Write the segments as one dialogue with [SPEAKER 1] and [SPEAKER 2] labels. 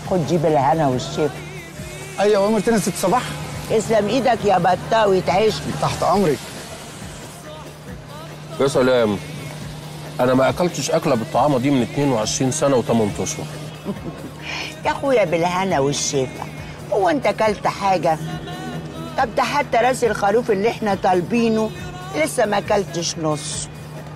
[SPEAKER 1] خد جيب الهنا والشفا
[SPEAKER 2] ايوه امرتنا يا ست صباح
[SPEAKER 1] اسلم ايدك يا بطاوي تعيشني
[SPEAKER 2] تحت امرك
[SPEAKER 3] يا سلام انا ما اكلتش اكله بالطعامه دي من 22 سنه و8 اشهر
[SPEAKER 1] يا اخويا بالهنا والشفا هو انت اكلت حاجه طب ده حتى راس الخروف اللي احنا طالبينه لسه ما اكلتش نص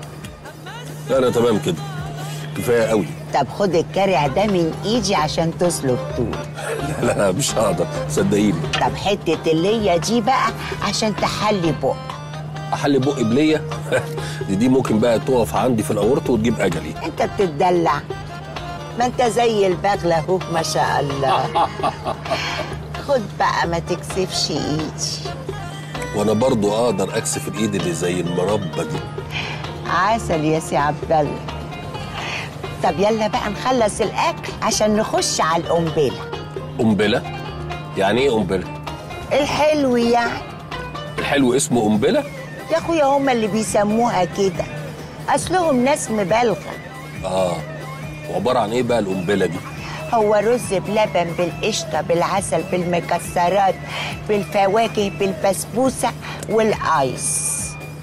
[SPEAKER 3] لا انا تمام كده كفايه قوي
[SPEAKER 1] طب خد الكارع ده من ايدي عشان تسلق طول
[SPEAKER 3] لا لا لا مش هقدر صدقيني
[SPEAKER 1] طب حته اللية دي بقى عشان تحلي بق
[SPEAKER 3] احل بقي بليه دي دي ممكن بقى تقف عندي في الاورط وتجيب اجلي
[SPEAKER 1] انت بتتدلع ما انت زي البغلة اهو ما شاء الله خد بقى ما تكسفش ايدي
[SPEAKER 3] وانا برضو اقدر اكسف الايد اللي زي المربى دي
[SPEAKER 1] عسل يا سي عبد الله طب يلا بقى نخلص الاكل عشان نخش على القنبله
[SPEAKER 3] قنبله يعني ايه قنبله
[SPEAKER 1] الحلو يعني
[SPEAKER 3] الحلو اسمه قنبله
[SPEAKER 1] يا اخويا هما اللي بيسموها كده اصلهم ناس مبالغه
[SPEAKER 3] اه وعباره عن ايه بقى القنبله دي
[SPEAKER 1] هو رز بلبن بالقشطه بالعسل بالمكسرات بالفواكه بالبسبوسه والايس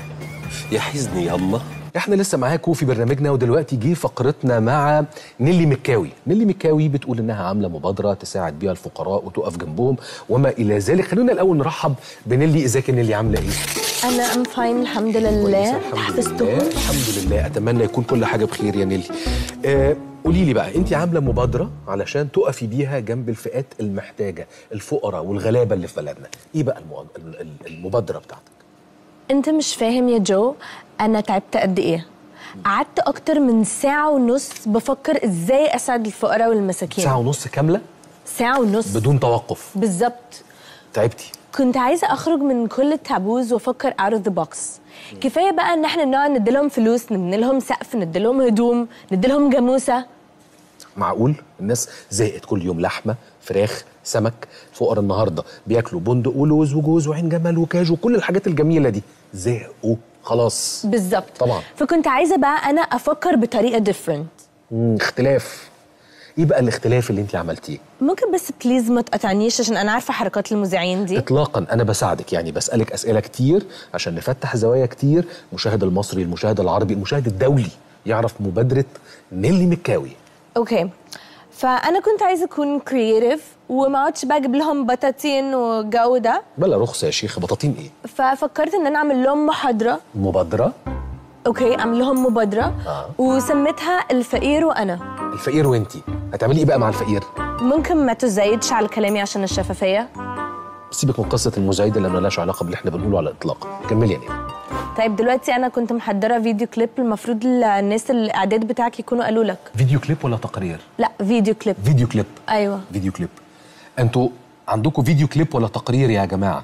[SPEAKER 3] يا حزني ياما
[SPEAKER 4] احنا لسه معاكم في برنامجنا ودلوقتي جه فقرتنا مع نيلي مكاوي نيلي مكاوي بتقول انها عامله مبادره تساعد بيها الفقراء وتقف جنبهم وما الى ذلك خلونا الاول نرحب بنيلي ازيك يا نيلي عامله ايه
[SPEAKER 5] انا ام فاين الحمد
[SPEAKER 4] كويسة،
[SPEAKER 5] لله
[SPEAKER 4] الحمد
[SPEAKER 5] حفظتهم
[SPEAKER 4] لله الحمد لله اتمنى يكون كل حاجه بخير يا نيلي آه قولي لي بقى انت عامله مبادره علشان تقفي بيها جنب الفئات المحتاجه الفقراء والغلابه اللي في بلدنا ايه بقى المو- ال- ال- المبادره بتاعتك
[SPEAKER 5] انت مش فاهم يا جو انا تعبت قد ايه قعدت اكتر من ساعة ونص بفكر ازاي اساعد الفقراء والمساكين
[SPEAKER 4] ساعه ونص كامله
[SPEAKER 5] ساعة ونص
[SPEAKER 4] بدون توقف
[SPEAKER 5] بالظبط
[SPEAKER 4] تعبتي
[SPEAKER 5] كنت عايزة أخرج من كل التابوز وأفكر out of the box كفاية بقى إن إحنا نقعد نديلهم فلوس نديلهم سقف نديلهم هدوم نديلهم جاموسة
[SPEAKER 4] معقول الناس زهقت كل يوم لحمه فراخ سمك فقراء النهارده بياكلوا بندق ولوز وجوز وعين جمل وكاجو وكل الحاجات الجميله دي زهقوا خلاص
[SPEAKER 5] بالظبط
[SPEAKER 4] طبعا.
[SPEAKER 5] فكنت عايزة بقى أنا أفكر بطريقة different
[SPEAKER 4] مم، اختلاف ايه بقى الاختلاف اللي انت عملتيه
[SPEAKER 5] ممكن بس بليز ما تقطعنيش عشان أنا عارفة حركات المذيعين دي
[SPEAKER 4] اطلاقا انا بساعدك يعني بسالك اسئله كتير عشان نفتح زوايا كتير المشاهد المصري المشاهد العربي المشاهد الدولي يعرف مبادره نيلي مكاوي
[SPEAKER 5] اوكي فانا كنت عايزه اكون كرييتيف وما اقعدش بقى اجيب لهم بطاطين والجو ده
[SPEAKER 4] بلا رخصه يا شيخ بطاطين ايه
[SPEAKER 5] ففكرت ان انا اعمل لهم محاضره
[SPEAKER 4] مبادره
[SPEAKER 5] اوكي اعمل لهم مبادره
[SPEAKER 4] آه.
[SPEAKER 5] وسميتها الفقير وانا
[SPEAKER 4] الفقير وانتي هتعملي ايه بقى مع الفقير
[SPEAKER 5] ممكن ما تزايدش على كلامي عشان الشفافيه
[SPEAKER 4] سيبك من قصه المزايده اللي ملهاش علاقه باللي احنا بنقوله على الاطلاق كملي يا نيلي
[SPEAKER 5] طيب دلوقتي انا كنت محضره فيديو كليب المفروض الناس الاعداد بتاعك يكونوا قالوا لك
[SPEAKER 4] فيديو كليب ولا تقرير
[SPEAKER 5] لا فيديو كليب
[SPEAKER 4] فيديو كليب
[SPEAKER 5] ايوه
[SPEAKER 4] فيديو كليب انتوا عندكم فيديو كليب ولا تقرير يا جماعه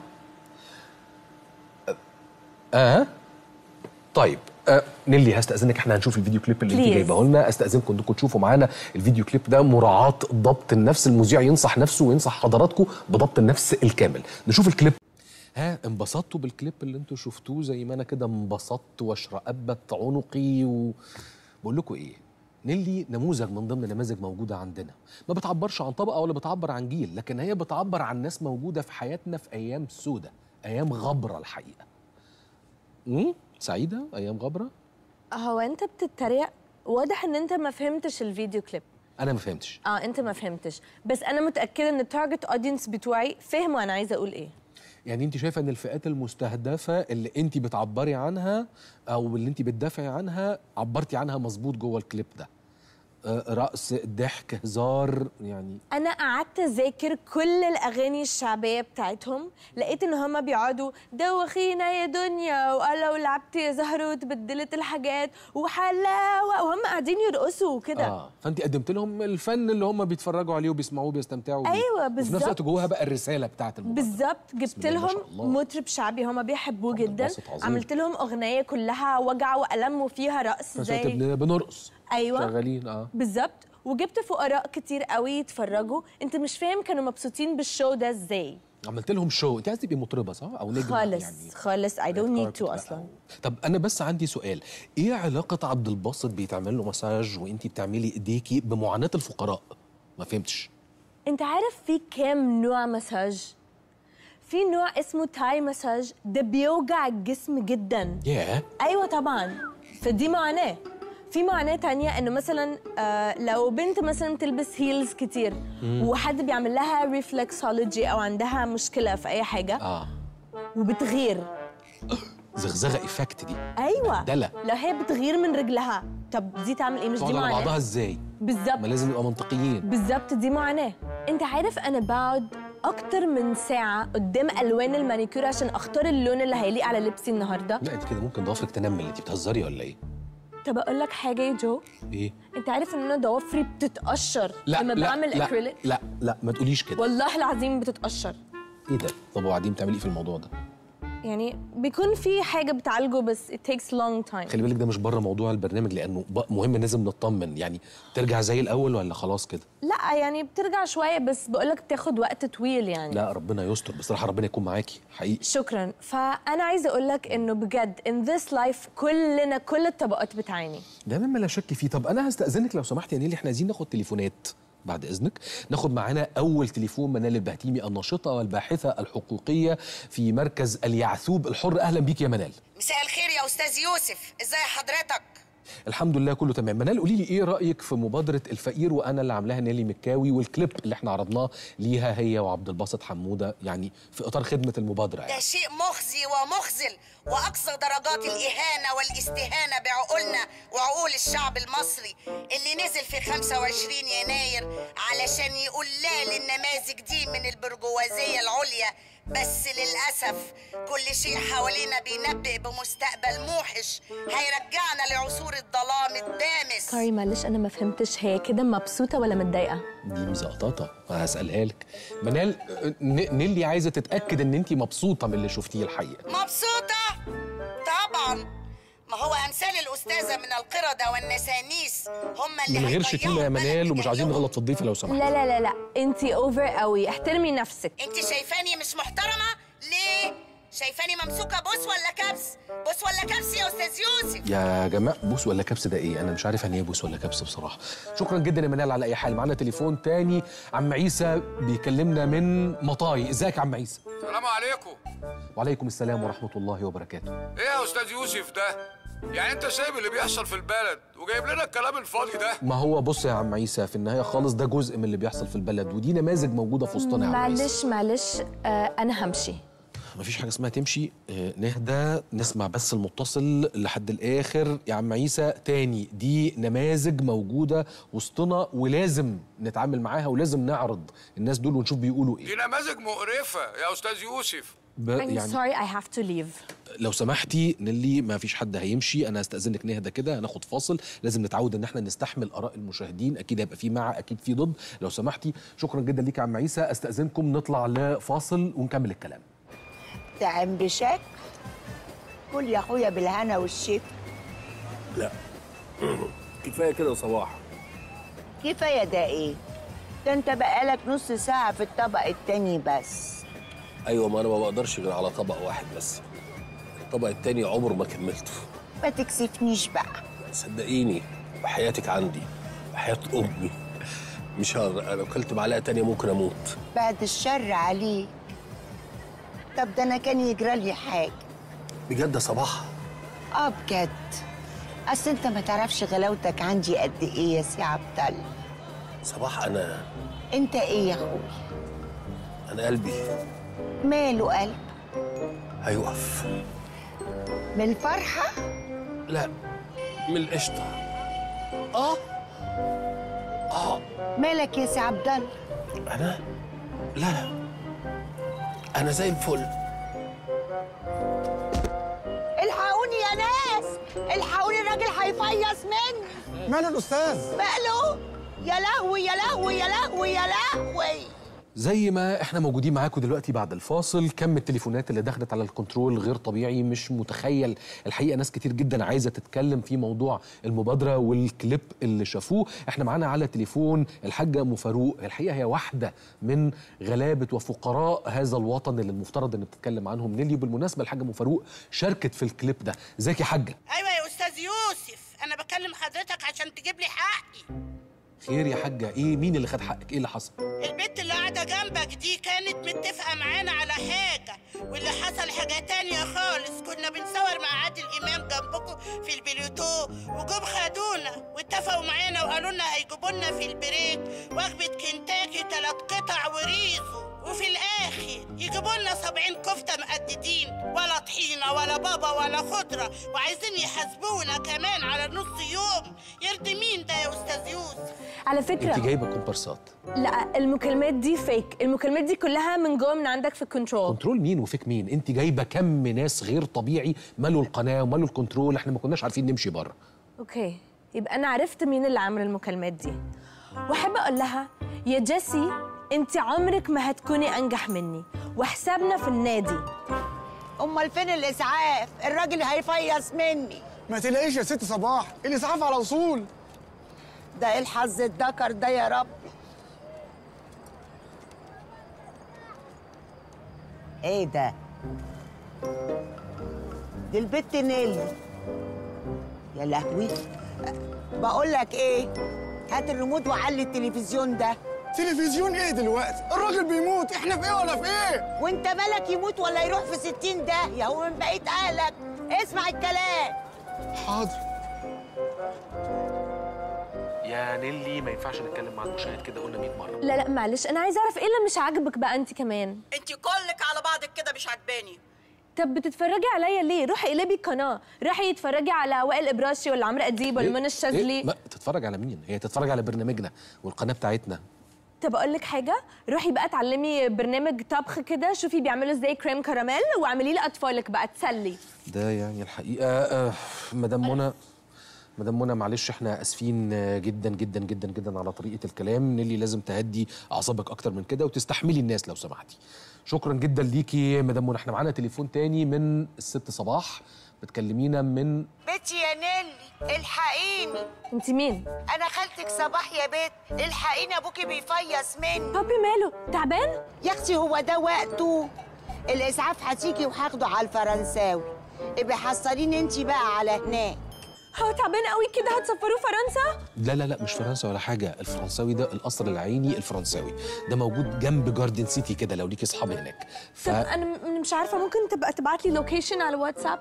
[SPEAKER 4] اه طيب آه نيلي هستأذنك احنا هنشوف الفيديو كليب اللي انت
[SPEAKER 5] Please.
[SPEAKER 4] جايبه لنا استأذنكم انكم تشوفوا معانا الفيديو كليب ده مراعاة ضبط النفس المذيع ينصح نفسه وينصح حضراتكم بضبط النفس الكامل نشوف الكليب ها انبسطتوا بالكليب اللي انتوا شفتوه زي ما انا كده انبسطت واشرقبت عنقي و... بقول لكم ايه نيلي نموذج من ضمن نماذج موجودة عندنا ما بتعبرش عن طبقة ولا بتعبر عن جيل لكن هي بتعبر عن ناس موجودة في حياتنا في أيام سودة أيام غبرة الحقيقة امم سعيدة أيام غبرة
[SPEAKER 5] هو انت بتتريق واضح ان انت ما فهمتش الفيديو كليب
[SPEAKER 4] أنا ما فهمتش
[SPEAKER 5] اه انت ما فهمتش بس انا متاكده ان التارجت اودينس بتوعي فهموا انا عايزه اقول ايه
[SPEAKER 4] يعني انت شايفه ان الفئات المستهدفه اللي انت بتعبري عنها او اللي انت بتدافعي عنها عبرتي عنها مظبوط جوه الكليب ده آه، رقص ضحك هزار يعني
[SPEAKER 5] انا قعدت اذاكر كل الاغاني الشعبيه بتاعتهم لقيت ان هما بيقعدوا دوخينا يا دنيا ولو لعبت يا زهر وتبدلت الحاجات وحلاوه وهم قاعدين يرقصوا وكده
[SPEAKER 4] اه فانت قدمت لهم الفن اللي هم بيتفرجوا عليه وبيسمعوه وبيستمتعوا بيه
[SPEAKER 5] أيوة،
[SPEAKER 4] وفي نفس
[SPEAKER 5] بالظبط.
[SPEAKER 4] الوقت جواها بقى الرساله بتاعت المبادره
[SPEAKER 5] بالظبط جبت
[SPEAKER 4] الله ما
[SPEAKER 5] لهم
[SPEAKER 4] شاء الله.
[SPEAKER 5] مطرب شعبي هما بيحبوه
[SPEAKER 4] طب
[SPEAKER 5] جدا
[SPEAKER 4] انبسط عظيم.
[SPEAKER 5] عملت لهم اغنيه كلها وجع والم وفيها رقص
[SPEAKER 4] في نفس الوقت
[SPEAKER 5] زي
[SPEAKER 4] بن- بنرقص
[SPEAKER 5] ايوه
[SPEAKER 4] شغالين اه
[SPEAKER 5] بالظبط وجبت فقراء كتير قوي يتفرجوا انت مش فاهم كانوا مبسوطين بالشو ده ازاي
[SPEAKER 4] عملت لهم شو انت عايز تبقي مطربه صح او نجم
[SPEAKER 5] خالص
[SPEAKER 4] يعني
[SPEAKER 5] خالص I don't need
[SPEAKER 4] كاربت
[SPEAKER 5] to
[SPEAKER 4] بقى.
[SPEAKER 5] اصلا
[SPEAKER 4] طب انا بس عندي سؤال ايه علاقه عبد الباسط بيتعمل له مساج وانت بتعملي ايديكي بمعاناه الفقراء ما فهمتش
[SPEAKER 5] انت عارف في كام نوع مساج في نوع اسمه تاي مساج ده بيوجع الجسم جدا
[SPEAKER 4] ياه
[SPEAKER 5] ايوه طبعا فدي معاناه في معاناه تانية انه مثلا آه لو بنت مثلا تلبس هيلز كتير وحد بيعمل لها ريفلكسولوجي او عندها مشكله في اي حاجه
[SPEAKER 4] اه
[SPEAKER 5] وبتغير
[SPEAKER 4] زغزغه ايفكت دي
[SPEAKER 5] ايوه
[SPEAKER 4] دلع.
[SPEAKER 5] لو هي بتغير من رجلها طب دي تعمل ايه مش دي
[SPEAKER 4] تقعد على بعضها
[SPEAKER 5] معاناه
[SPEAKER 4] ازاي
[SPEAKER 5] بالظبط
[SPEAKER 4] ما لازم نبقى منطقيين
[SPEAKER 5] بالظبط دي معاناة انت عارف انا بقعد اكتر من ساعة قدام الوان المانيكير عشان اختار اللون اللي هيليق على لبسي النهاردة
[SPEAKER 4] لا انت كده ممكن ضوافرك تنمل انت بتهزري ولا ايه
[SPEAKER 5] طب اقول لك حاجة يا جو
[SPEAKER 4] ايه
[SPEAKER 5] انت عارف ان انا ضوافري بتتقشر
[SPEAKER 4] لا
[SPEAKER 5] لما
[SPEAKER 4] لا
[SPEAKER 5] بعمل
[SPEAKER 4] لا,
[SPEAKER 5] اكريليك
[SPEAKER 4] لا لا ما تقوليش كده
[SPEAKER 5] والله العظيم بتتقشر
[SPEAKER 4] ايه ده طب وبعدين بتعملي ايه في الموضوع ده
[SPEAKER 5] يعني بيكون في حاجة بتعالجه بس it takes long time
[SPEAKER 4] خلي بالك ده مش بره موضوع البرنامج لانه ب- مهم لازم نطمن يعني ترجع زي الاول ولا خلاص كده
[SPEAKER 5] لا يعني بترجع شوية بس بقولك بتاخد وقت طويل يعني
[SPEAKER 4] لا ربنا يستر بصراحه ربنا يكون معاكي حقيقي
[SPEAKER 5] شكرا فانا عايزه اقول لك انه بجد in this life كلنا كل الطبقات بتعاني
[SPEAKER 4] ده مما لا شك فيه طب انا هستاذنك لو سمحت يا نيلي احنا عايزين ناخد تليفونات بعد اذنك ناخد معانا اول تليفون منال البهتيمي الناشطه والباحثه الحقوقيه في مركز اليعثوب الحر اهلا بيك يا منال
[SPEAKER 6] مساء الخير يا استاذ يوسف ازاي حضرتك
[SPEAKER 4] الحمد لله كله تمام منال قولي لي ايه رايك في مبادره الفقير وانا اللي عاملاها نيلي مكاوي والكليب اللي احنا عرضناه ليها هي وعبد الباسط حموده يعني في اطار خدمه المبادره يعني.
[SPEAKER 6] ده شيء مخزي ومخزل واقصى درجات الاهانه والاستهانه بعقولنا وعقول الشعب المصري اللي نزل في 25 يناير علشان يقول لا للنماذج دي من البرجوازيه العليا بس للاسف كل شيء حوالينا بينبئ بمستقبل موحش هيرجعنا لعصور الظلام الدامس
[SPEAKER 5] سوري معلش انا ما فهمتش هي كده مبسوطه ولا متضايقه
[SPEAKER 4] دي مزقططه هسالها لك منال ن- نيلي عايزه تتاكد ان انت مبسوطه من اللي شفتيه الحقيقه
[SPEAKER 6] مبسوطة؟ طبعا ما هو أمثال الأستاذة من القردة والنسانيس هم اللي
[SPEAKER 4] من غير
[SPEAKER 6] هيضيعوا
[SPEAKER 4] شتيمه يا
[SPEAKER 6] البلد
[SPEAKER 4] منال ومش عايزين
[SPEAKER 6] بجهلهم.
[SPEAKER 4] نغلط في الضيف لو سمحت
[SPEAKER 5] لا لا لا لا انت اوفر قوي احترمي نفسك
[SPEAKER 6] أنت شايفاني مش محترمة؟ ليه؟ شايفاني ممسوكة بوس ولا كبس؟ بوس ولا كبس يا أستاذ يوسف؟
[SPEAKER 4] يا جماعه بوس ولا كبس ده ايه انا مش عارف يعني ايه بوس ولا كبس بصراحه شكرا جدا يا منال على اي حال معانا تليفون تاني عم عيسى بيكلمنا من مطاي ازيك يا عم عيسى
[SPEAKER 7] السلام عليكم
[SPEAKER 4] وعليكم السلام ورحمه الله وبركاته
[SPEAKER 7] ايه يا استاذ يوسف ده يعني انت سايب اللي بيحصل في البلد وجايب لنا الكلام الفاضي ده
[SPEAKER 4] ما هو بص يا عم عيسى في النهايه خالص ده جزء من اللي بيحصل في البلد ودي نماذج موجوده في وسطنا يا عم عيسى
[SPEAKER 5] معلش معلش آه انا همشي
[SPEAKER 4] مفيش حاجه اسمها تمشي آه، نهدى نسمع بس المتصل لحد الاخر يا عم عيسى تاني دي نماذج موجوده وسطنا ولازم نتعامل معاها ولازم نعرض الناس دول ونشوف بيقولوا ايه
[SPEAKER 7] دي نماذج مقرفه يا استاذ يوسف
[SPEAKER 4] ب-
[SPEAKER 5] I'm sorry I have to leave
[SPEAKER 4] لو سمحتي نيلي ما فيش حد هيمشي انا هستاذنك نهدى كده هناخد فاصل لازم نتعود ان احنا نستحمل اراء المشاهدين اكيد هيبقى في مع اكيد في ضد لو سمحتي شكرا جدا ليك يا عم عيسى استاذنكم نطلع لفاصل ونكمل الكلام
[SPEAKER 1] تعم بشك كل يا اخويا بالهنا والشفا
[SPEAKER 3] لا كفايه كده يا صباح
[SPEAKER 1] كفايه ده ايه ده انت بقالك نص ساعه في الطبق التاني بس
[SPEAKER 3] ايوه ما انا ما بقدرش غير على طبق واحد بس الطبق التاني عمره ما كملته
[SPEAKER 1] ما تكسفنيش بقى
[SPEAKER 3] صدقيني وحياتك عندي وحياة امي مش هقدر لو كلت معلقه تانية ممكن اموت
[SPEAKER 1] بعد الشر عليك طب ده انا كان يجرى لي حاجه
[SPEAKER 3] بجد يا صباح
[SPEAKER 1] اه بجد اصل انت ما تعرفش غلاوتك عندي قد ايه يا سي عبد الله
[SPEAKER 3] صباح انا
[SPEAKER 1] انت ايه يا اخوي
[SPEAKER 3] انا قلبي
[SPEAKER 1] ماله قلب
[SPEAKER 3] هيقف
[SPEAKER 1] من الفرحه
[SPEAKER 3] لا من القشطه
[SPEAKER 1] مالك يا سي عبد الله
[SPEAKER 3] انا لا لا انا زي الفل
[SPEAKER 1] الحقوني يا ناس الحقوني الراجل هيفيص مني
[SPEAKER 2] ماله الاستاذ
[SPEAKER 1] ماله يا لهوي يا لهوي يا لهوي يا لهوي
[SPEAKER 4] زي ما احنا موجودين معاكم دلوقتي بعد الفاصل كم التليفونات اللي دخلت على الكنترول غير طبيعي مش متخيل الحقيقه ناس كتير جدا عايزه تتكلم في موضوع المبادره والكليب اللي شافوه احنا معانا على تليفون الحاجه ام فاروق الحقيقه هي واحده من غلابه وفقراء هذا الوطن اللي المفترض ان بتتكلم عنهم نيلي بالمناسبه الحاجه ام فاروق شاركت في الكليب ده ازيك يا حاجه
[SPEAKER 6] أيوة يا أستاذ يوسف أنا بكلم حضرتك عشان تجيب لي حقي
[SPEAKER 4] خير يا حاجه ايه مين اللي خد حقك ايه اللي حصل
[SPEAKER 6] البت اللي قاعدة جنبك دي كانت متفقة معانا على حاجة واللي حصل حاجة تانية خالص كنا بنصور مع عادل إمام جنبكم في البليوتو وجم خدونا واتفقوا معانا وقالوا لنا هيجيبوا لنا في البريك وجبة كنتاكي تلات قطع وريزو وفي الآخر يجيبوا لنا 70 كفتة مقددين ولا طحينة ولا بابا ولا خضرة وعايزين يحاسبونا كمان على نص يوم يرضي مين ده يا أستاذ يوسف
[SPEAKER 5] على
[SPEAKER 4] انت
[SPEAKER 5] فكره
[SPEAKER 4] جايبه كومبارسات
[SPEAKER 5] لا المكالمات دي فيك المكالمات دي كلها من جوه من عندك في الكنترول
[SPEAKER 4] كنترول مين وفيك مين انت جايبه كم ناس غير طبيعي مالوا القناه ومالوا الكنترول احنا ما كناش عارفين نمشي بره
[SPEAKER 5] اوكي يبقى انا عرفت مين اللي عامل المكالمات دي واحب اقول لها يا جيسي انت عمرك ما هتكوني انجح مني وحسابنا في النادي
[SPEAKER 1] امال فين الاسعاف الراجل هيفيص مني
[SPEAKER 2] ما تلاقيش يا ست صباح الاسعاف على وصول
[SPEAKER 1] ده ايه الحظ الدكر ده يا رب ايه ده دي البت نيلي يا لهوي بقول لك ايه هات الريموت وعلي التلفزيون ده
[SPEAKER 2] تلفزيون ايه دلوقتي الراجل بيموت احنا في ايه ولا في ايه
[SPEAKER 1] وانت مالك يموت ولا يروح في ستين ده يا هو من بقية اهلك اسمع الكلام
[SPEAKER 2] حاضر
[SPEAKER 4] يا نيلي ما ينفعش نتكلم مع المشاهد كده قلنا 100 مره
[SPEAKER 5] لا لا معلش انا عايزه اعرف ايه اللي مش عاجبك بقى انت كمان
[SPEAKER 6] انت كلك على بعضك كده مش عجباني
[SPEAKER 5] طب بتتفرجي عليا ليه روحي اقلبي القناه روحي اتفرجي على وائل ابراشي ولا عمرو اديب ولا
[SPEAKER 4] إيه؟
[SPEAKER 5] منى الشاذلي
[SPEAKER 4] إيه؟ ما تتفرج على مين هي تتفرج على برنامجنا والقناه بتاعتنا
[SPEAKER 5] طب اقول لك حاجه روحي بقى اتعلمي برنامج طبخ كده شوفي بيعملوا ازاي كريم كراميل واعملي لي اطفالك بقى تسلي
[SPEAKER 4] ده يعني الحقيقه آه مدام منى مدام منى معلش احنا اسفين آه، جدا جدا جدا جدا على طريقه الكلام نيلي لازم تهدي اعصابك اكتر من كده وتستحملي الناس لو سمحتي شكرا جدا ليكي مدام منى احنا معانا تليفون تاني من الست صباح بتكلمينا من
[SPEAKER 1] بنتي يا نيلي الحقيني
[SPEAKER 5] انت مين
[SPEAKER 1] انا خالتك صباح يا بت الحقيني ابوكي بيفيص مني
[SPEAKER 5] بابي ماله تعبان
[SPEAKER 1] يا اختي هو ده وقته الاسعاف هتيجي وهاخده على الفرنساوي ابقي حصليني انت بقى على هناك
[SPEAKER 5] هو تعبان قوي كده هتسفروه فرنسا
[SPEAKER 4] لا لا لا مش فرنسا ولا حاجه الفرنساوي ده القصر العيني الفرنساوي ده موجود جنب جاردن سيتي كده لو ليكي اصحاب هناك ف
[SPEAKER 5] طب انا م- مش عارفه ممكن تبقى تبعت لي لوكيشن على الواتساب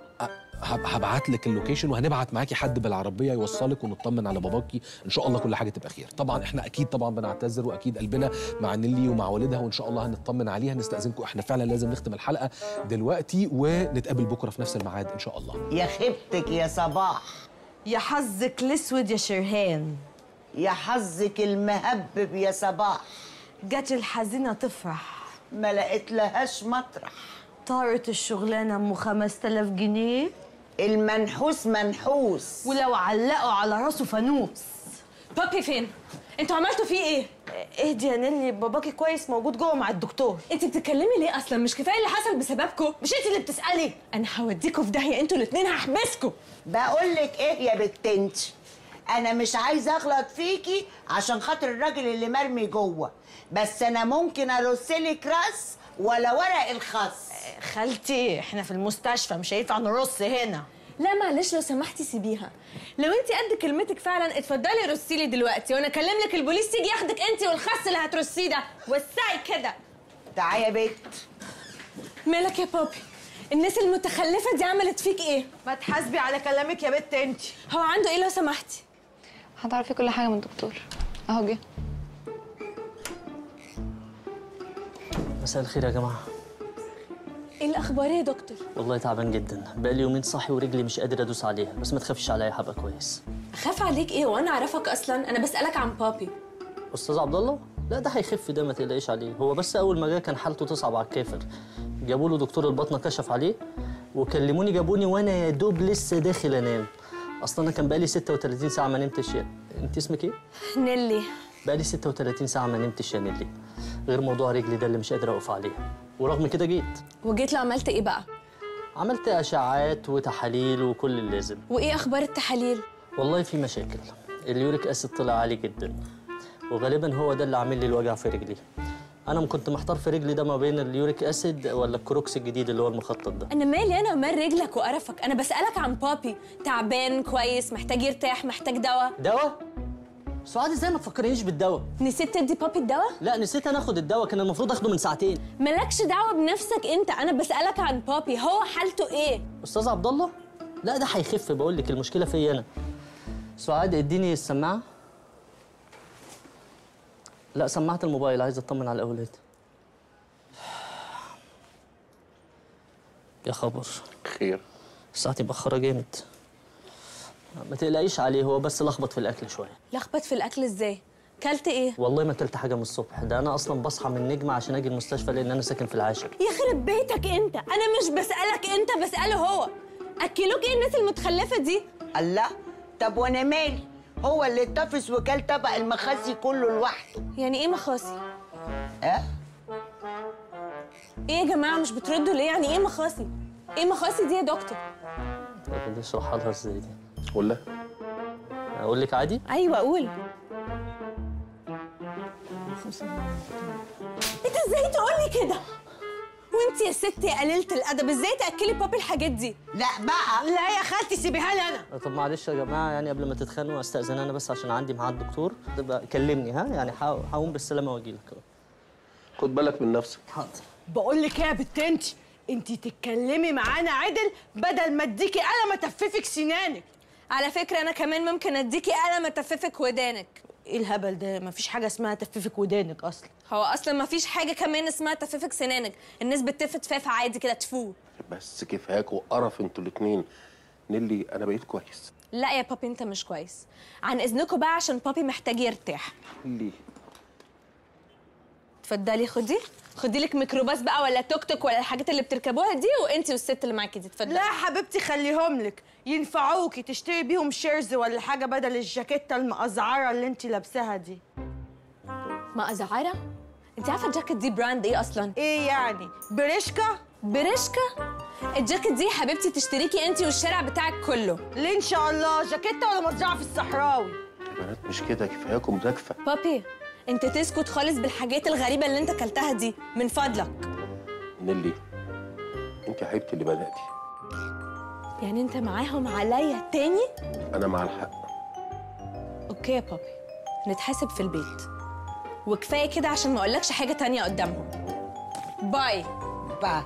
[SPEAKER 4] هبعت لك اللوكيشن وهنبعت معاكي حد بالعربيه يوصلك ونطمن على باباكي ان شاء الله كل حاجه تبقى خير طبعا احنا اكيد طبعا بنعتذر واكيد قلبنا مع نيلي ومع والدها وان شاء الله هنطمن عليها نستاذنكم احنا فعلا لازم نختم الحلقه دلوقتي ونتقابل بكره في نفس الميعاد ان شاء الله
[SPEAKER 1] يا خيبتك يا صباح
[SPEAKER 8] يا حظك الاسود يا شرهان
[SPEAKER 1] يا حظك المهبب يا صباح
[SPEAKER 8] جت الحزينه تفرح
[SPEAKER 1] ما لقيت لهاش مطرح
[SPEAKER 8] طارت الشغلانه ام 5000 جنيه
[SPEAKER 1] المنحوس منحوس
[SPEAKER 8] ولو علقوا على راسه فانوس
[SPEAKER 5] بابي فين انتوا عملتوا فيه ايه
[SPEAKER 8] اهدي يا نيلي باباكي كويس موجود جوه مع الدكتور
[SPEAKER 5] انت بتتكلمي ليه اصلا مش كفايه اللي حصل بسببكم
[SPEAKER 8] مش انت اللي بتسالي
[SPEAKER 5] انا هوديكوا في داهيه انتوا الاثنين هحبسكوا
[SPEAKER 1] بقول لك ايه يا بنت انت انا مش عايزه اغلط فيكي عشان خاطر الراجل اللي مرمي جوه بس انا ممكن ارسلك راس ولا ورق الخس
[SPEAKER 8] خالتي احنا في المستشفى مش هينفع نرص هنا
[SPEAKER 5] لا معلش لو سمحتي سيبيها لو انت قد كلمتك فعلا اتفضلي رصي لي دلوقتي وانا اكلم لك البوليس يجي ياخدك انت والخس اللي هترصيه ده وسعي كده
[SPEAKER 1] تعالي يا بنت
[SPEAKER 5] مالك يا بابي الناس المتخلفه دي عملت فيك ايه
[SPEAKER 8] ما تحاسبي على كلامك يا بت انت
[SPEAKER 5] هو عنده ايه لو سمحتي
[SPEAKER 9] هتعرفي كل حاجة من الدكتور اهو جه
[SPEAKER 10] مساء الخير يا جماعة
[SPEAKER 5] ايه الاخبار يا دكتور
[SPEAKER 10] والله تعبان جدا بقالي يومين صاحي ورجلي مش قادر ادوس عليها بس ما تخافيش عليا هبقى كويس
[SPEAKER 5] اخاف عليك ايه وانا اعرفك اصلا انا بسالك عن بابي
[SPEAKER 10] استاذ عبد الله لا ده هيخف ده ما تقلقيش عليه هو بس اول ما جه كان حالته تصعب على الكافر جابوا له دكتور البطنه كشف عليه وكلموني جابوني وانا يا دوب لسه داخل انام اصلا انا كان بقالي 36 ساعه ما نمتش يا انت اسمك ايه
[SPEAKER 5] نيلي
[SPEAKER 10] بقالي 36 ساعه ما نمتش يا نيلي غير موضوع رجلي ده اللي مش قادر اقف عليه ورغم كده جيت
[SPEAKER 5] وجيت له عملت ايه بقى
[SPEAKER 10] عملت اشعاعات وتحاليل وكل اللازم
[SPEAKER 5] وايه اخبار التحاليل
[SPEAKER 10] والله في مشاكل اليوريك اسيد طلع عالي جدا وغالبا هو ده اللي عامل لي الوجع في رجلي انا كنت محتار في رجلي ده ما بين اليوريك اسيد ولا الكروكس الجديد اللي هو المخطط ده
[SPEAKER 5] انا مالي انا ومال رجلك وقرفك انا بسالك عن بابي تعبان كويس محتاج يرتاح محتاج دواء
[SPEAKER 10] دواء سعاد ازاي ما تفكرنيش بالدواء
[SPEAKER 5] نسيت تدي بابي الدواء
[SPEAKER 10] لا نسيت انا اخد الدواء كان المفروض اخده من ساعتين
[SPEAKER 5] مالكش دعوه بنفسك انت انا بسالك عن بابي هو حالته ايه
[SPEAKER 10] استاذ عبد الله لا ده هيخف بقول لك المشكله فيا انا سعاد اديني السماعه لا سماعه الموبايل عايز اطمن على الاولاد يا خبر
[SPEAKER 3] خير
[SPEAKER 10] ساعتي مأخرة جامد ما تقلقيش عليه هو بس لخبط في الاكل شويه
[SPEAKER 5] لخبط في الاكل ازاي كلت ايه
[SPEAKER 10] والله ما اكلت حاجه من الصبح ده انا اصلا بصحى من نجمه عشان اجي المستشفى لان انا ساكن في العاشر
[SPEAKER 5] يخرب بيتك انت انا مش بسالك انت بساله هو اكلوك ايه الناس المتخلفه دي
[SPEAKER 1] الله طب وانا مالي هو اللي اتفس وكل طبق المخاسي كله لوحده
[SPEAKER 5] يعني ايه مخاصي
[SPEAKER 1] اه
[SPEAKER 5] ايه يا جماعه مش بتردوا ليه يعني ايه مخاصي ايه مخاصي دي يا دكتور
[SPEAKER 10] طب اشرحها لها ازاي دي
[SPEAKER 3] ولا
[SPEAKER 10] اقول لك عادي
[SPEAKER 5] ايوه قول انت ازاي تقولي كده وانت يا ستي يا قليله الادب ازاي تاكلي بابي الحاجات دي
[SPEAKER 1] لا بقى
[SPEAKER 5] لا يا خالتي سيبيها لي انا
[SPEAKER 10] طب معلش يا جماعه يعني قبل ما تتخانقوا استاذن انا بس عشان عندي ميعاد دكتور تبقى كلمني ها يعني هق- هقوم بالسلامه واجي لك
[SPEAKER 3] خد بالك من نفسك
[SPEAKER 10] حاضر
[SPEAKER 8] بقول لك ايه يا بنت انت انت تتكلمي معانا عدل بدل ما اديكي قلم اتففك سنانك
[SPEAKER 5] على فكره انا كمان ممكن اديكي قلم اتففك ودانك
[SPEAKER 8] ايه الهبل ده مفيش حاجه اسمها تففك ودانك اصلا
[SPEAKER 5] هو اصلا ما فيش حاجه كمان اسمها تففك سنانك الناس بتفت فاف عادي كده تفو
[SPEAKER 3] بس كفاك وقرف انتوا الاتنين نيلي انا بقيت كويس
[SPEAKER 5] لا يا بابي انت مش كويس عن اذنكم بقى عشان بابي محتاج يرتاح
[SPEAKER 3] نيلي
[SPEAKER 5] اتفضلي خدي خدي لك ميكروباص بقى ولا توك توك ولا الحاجات اللي بتركبوها دي وانتي والست اللي معاكي دي اتفضلي
[SPEAKER 8] لا يا حبيبتي خليهم لك ينفعوكي تشتري بيهم شيرز ولا حاجه بدل الجاكيته المقزعره اللي انت لابساها دي
[SPEAKER 5] ما ازعره انت عارفه الجاكيت دي براند ايه اصلا
[SPEAKER 8] ايه يعني بريشكا
[SPEAKER 5] بريشكا الجاكيت دي يا حبيبتي تشتريكي انتي والشارع بتاعك كله
[SPEAKER 8] ليه ان شاء الله جاكيته ولا مزرعه في الصحراوي
[SPEAKER 3] يا بنات مش كده كفاياكم زكفه
[SPEAKER 5] بابي انت تسكت خالص بالحاجات الغريبه اللي انت اكلتها دي من فضلك
[SPEAKER 3] نيلي انت يا حبيبتي اللي بداتي
[SPEAKER 5] يعني انت معاهم عليا تاني
[SPEAKER 3] انا مع الحق
[SPEAKER 5] اوكي يا بابي نتحاسب في البيت وكفايه كده عشان ما اقولكش حاجه تانية قدامهم باي
[SPEAKER 1] باي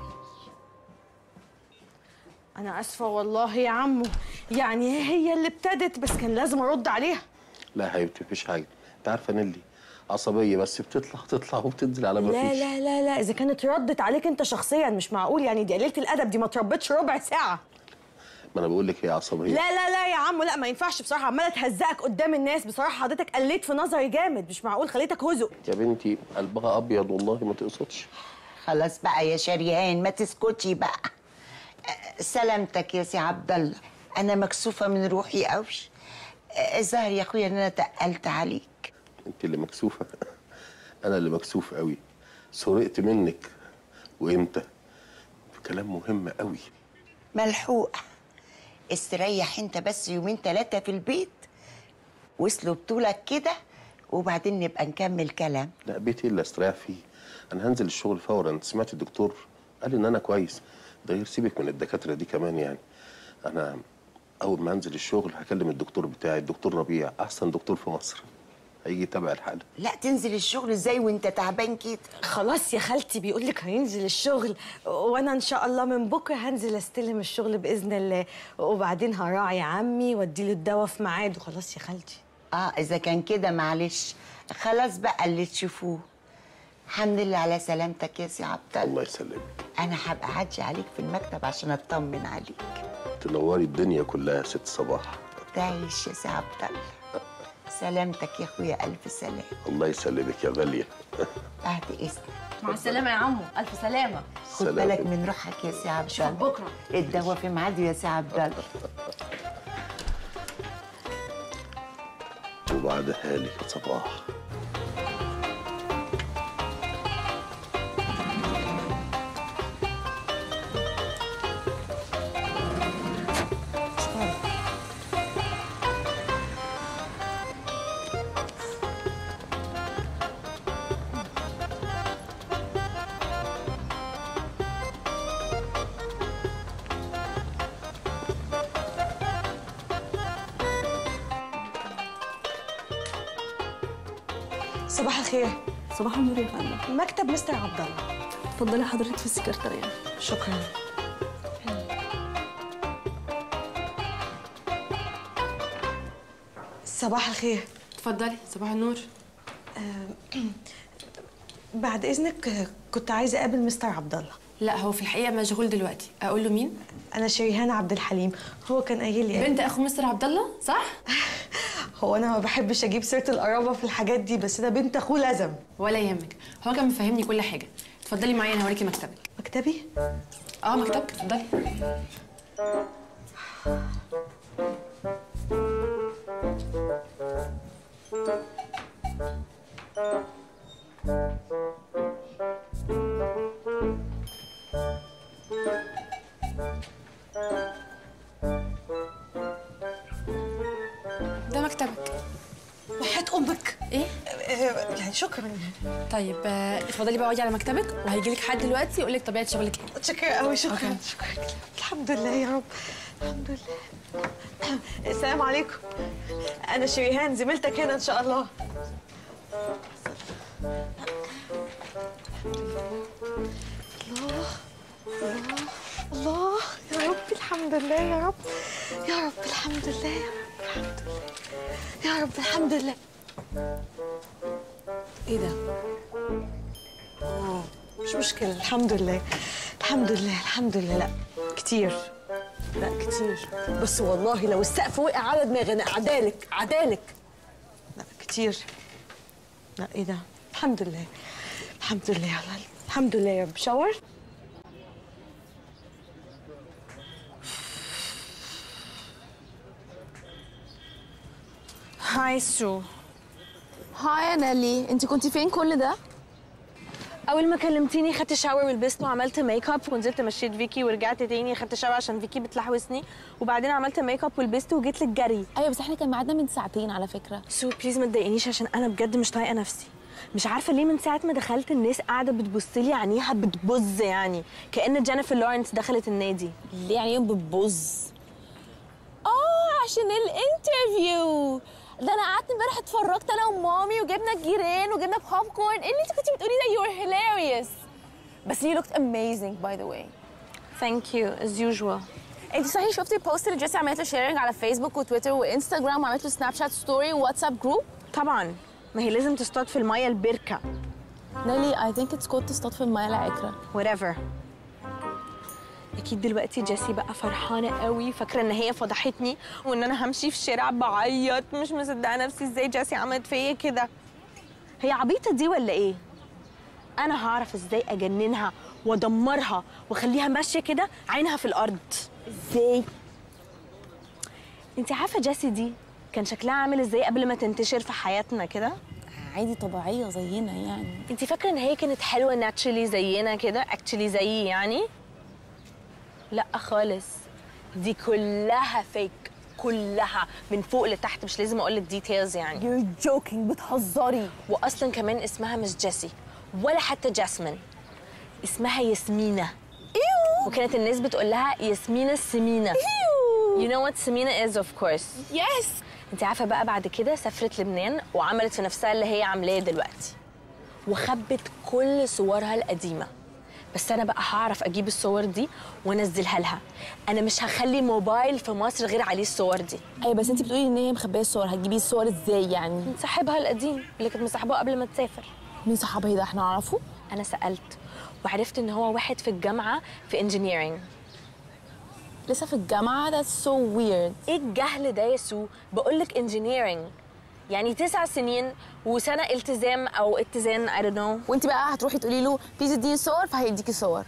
[SPEAKER 8] انا اسفه والله يا عمو يعني هي اللي ابتدت بس كان لازم ارد عليها
[SPEAKER 3] لا يا حبيبتي مفيش حاجه انت عارفه نيلي عصبيه بس بتطلع تطلع وبتنزل على ما
[SPEAKER 8] لا
[SPEAKER 3] فيش
[SPEAKER 8] لا لا لا اذا كانت ردت عليك انت شخصيا مش معقول يعني دي قليله الادب دي ما تربتش ربع ساعه
[SPEAKER 3] ما انا بقول لك هي عصبيه
[SPEAKER 8] لا لا لا يا عمو لا ما ينفعش بصراحه عماله تهزقك قدام الناس بصراحه حضرتك قليت في نظري جامد مش معقول خليتك هزق
[SPEAKER 3] يا بنتي قلبها ابيض والله ما تقصدش
[SPEAKER 1] خلاص بقى يا شريهان ما تسكتي بقى أه، سلامتك يا سي عبد الله انا مكسوفه من روحي قوي أه، الظاهر يا اخويا ان انا تقلت عليك
[SPEAKER 3] انت اللي مكسوفه انا اللي مكسوف قوي سرقت منك وامتى في كلام مهم قوي
[SPEAKER 1] ملحوق استريح انت بس يومين ثلاثه في البيت وصلوا بطولك كده وبعدين نبقى نكمل كلام
[SPEAKER 3] لا بيتي اللي استريح فيه انا هنزل الشغل فورا انت سمعت الدكتور قال ان انا كويس ده غير سيبك من الدكاتره دي كمان يعني انا اول ما انزل الشغل هكلم الدكتور بتاعي الدكتور ربيع احسن دكتور في مصر هيجي يتابع الحاله
[SPEAKER 1] لا تنزل الشغل ازاي وانت تعبان كده
[SPEAKER 8] خلاص يا خالتي بيقول لك هينزل الشغل وانا ان شاء الله من بكره هنزل استلم الشغل باذن الله وبعدين هراعي عمي واديله الدواء في ميعاده خلاص يا خالتي
[SPEAKER 1] اه اذا كان كده معلش خلاص بقى اللي تشوفوه الحمد لله على سلامتك يا سي عبد الله
[SPEAKER 3] الله يسلمك
[SPEAKER 1] انا هبقى اعدي عليك في المكتب عشان اطمن عليك
[SPEAKER 3] تنوري الدنيا كلها يا ست صباح
[SPEAKER 1] تعيش يا سي عبد الله سلامتك يا اخويا الف سلام
[SPEAKER 3] الله يسلمك يا غاليه
[SPEAKER 1] بعد اذنك
[SPEAKER 8] مع السلامه يا عمو الف سلامه
[SPEAKER 1] خد
[SPEAKER 3] سلام.
[SPEAKER 1] بالك من روحك يا سي عبد الله
[SPEAKER 8] بكره
[SPEAKER 1] الدواء في ميعاده يا سي عبد الله
[SPEAKER 3] وبعدها لك يا صباح
[SPEAKER 8] صباح الخير
[SPEAKER 11] صباح النور يا فندم
[SPEAKER 8] مكتب مستر عبد الله
[SPEAKER 11] اتفضلي حضرتك في السكرتاريه
[SPEAKER 8] شكرا صباح الخير
[SPEAKER 12] اتفضلي صباح النور
[SPEAKER 8] بعد اذنك آه، كنت عايزه اقابل مستر عبد الله
[SPEAKER 12] لا هو في الحقيقه مشغول دلوقتي اقول له مين
[SPEAKER 8] انا شريهان عبد الحليم هو كان قايل لي
[SPEAKER 12] بنت اخو مستر عبد الله صح
[SPEAKER 8] هو انا ما بحبش اجيب سيره القرابه في الحاجات دي بس ده بنت اخوه لازم
[SPEAKER 12] ولا يهمك هو كان مفهمني كل حاجه اتفضلي معايا انا هوريكي مكتبك
[SPEAKER 8] مكتبي
[SPEAKER 12] اه مكتبك اتفضلي ده مكتبك
[SPEAKER 8] وحياة امك
[SPEAKER 12] ايه
[SPEAKER 8] يعني شكرا
[SPEAKER 12] طيب آه، اتفضلي بقى اقعدي على مكتبك وهيجي لك حد دلوقتي يقول لك طبيعه شغلك ايه
[SPEAKER 8] شكرا قوي شكرا شكرا الحمد لله يا رب الحمد لله السلام عليكم انا شريهان زميلتك هنا ان شاء الله الله الله الله يا رب الحمد لله يا رب يا رب الحمد لله يا رب الحمد لله يا رب الحمد لله ايه ده؟ اه مش مشكلة الحمد لله الحمد لله الحمد لله لا كتير لا كتير بس والله لو السقف وقع على دماغي انا عدالك عدالك لا كتير لا ايه ده الحمد لله الحمد لله يا الله الحمد لله يا رب شاور
[SPEAKER 5] هاي سو
[SPEAKER 11] هاي يا نالي انت كنتي فين كل ده
[SPEAKER 5] اول ما كلمتيني خدت شاور ولبست وعملت ميك اب ونزلت مشيت فيكي ورجعت تاني خدت شاور عشان فيكي بتلحوسني وبعدين عملت ميك اب ولبست وجيت لك جري
[SPEAKER 11] ايوه بس احنا كان ميعادنا من ساعتين على فكره
[SPEAKER 5] سو بليز ما تضايقنيش عشان انا بجد مش طايقه نفسي مش عارفه ليه من ساعه ما دخلت الناس قاعده بتبص لي عينيها بتبظ يعني كأن جينيفر لورنس دخلت النادي
[SPEAKER 11] ليه يعني يوم بتبظ اه عشان الانترفيو ده انا قعدت امبارح اتفرجت انا ومامي وجبنا الجيران وجبنا بوب كورن ايه اللي انت كنتي بتقولي ده يو ار هيلاريوس بس you looked amazing by the way
[SPEAKER 5] ثانك يو از يوجوال
[SPEAKER 11] انت صحيح شفتي البوست اللي جيسي عملت له شيرنج على فيسبوك وتويتر وانستغرام وعملت له سناب شات ستوري وواتساب جروب
[SPEAKER 5] طبعا ما هي لازم تصطاد في الميه البركه
[SPEAKER 11] نيلي اي ثينك اتس كود تصطاد في الميه العكره
[SPEAKER 5] whatever اكيد دلوقتي جيسي بقى فرحانه قوي فاكره ان هي فضحتني وان انا همشي في الشارع بعيط مش مصدقه نفسي ازاي جيسي عملت فيا كده هي عبيطه دي ولا ايه انا هعرف ازاي اجننها وادمرها واخليها ماشيه كده عينها في الارض ازاي انت عارفه جيسي دي كان شكلها عامل ازاي قبل ما تنتشر في حياتنا كده
[SPEAKER 11] عادي طبيعيه زينا يعني
[SPEAKER 5] انت فاكره ان هي كانت حلوه ناتشلي زينا كده اكشلي زيي يعني لا خالص دي كلها فيك كلها من فوق لتحت مش لازم اقول لك ديتيلز يعني
[SPEAKER 11] يو جوكينج بتهزري
[SPEAKER 5] واصلا كمان اسمها مش جيسي ولا حتى جاسمين اسمها ياسمينة
[SPEAKER 11] ايوه
[SPEAKER 5] وكانت الناس بتقول لها ياسمينة السمينة
[SPEAKER 11] ايوه
[SPEAKER 5] You know what سمينة is of course
[SPEAKER 11] يس
[SPEAKER 5] انت عارفه بقى بعد كده سافرت لبنان وعملت في نفسها اللي هي عاملاه دلوقتي وخبت كل صورها القديمه بس انا بقى هعرف اجيب الصور دي وانزلها لها انا مش هخلي موبايل في مصر غير عليه الصور دي
[SPEAKER 11] ايوه بس انت بتقولي ان هي مخبيه الصور هتجيبي الصور ازاي يعني
[SPEAKER 5] من صاحبها القديم اللي كانت مصاحباه قبل ما تسافر
[SPEAKER 11] مين صاحبها ده احنا نعرفه
[SPEAKER 5] انا سالت وعرفت ان هو واحد في الجامعه في انجينيرنج
[SPEAKER 11] لسه في الجامعه ده سو ويرد
[SPEAKER 5] ايه الجهل ده يا سو بقول لك انجينيرنج يعني تسع سنين وسنه التزام او اتزان I don't know
[SPEAKER 11] وانت بقى هتروحي تقولي له بليز اديني صور فهيديكي صور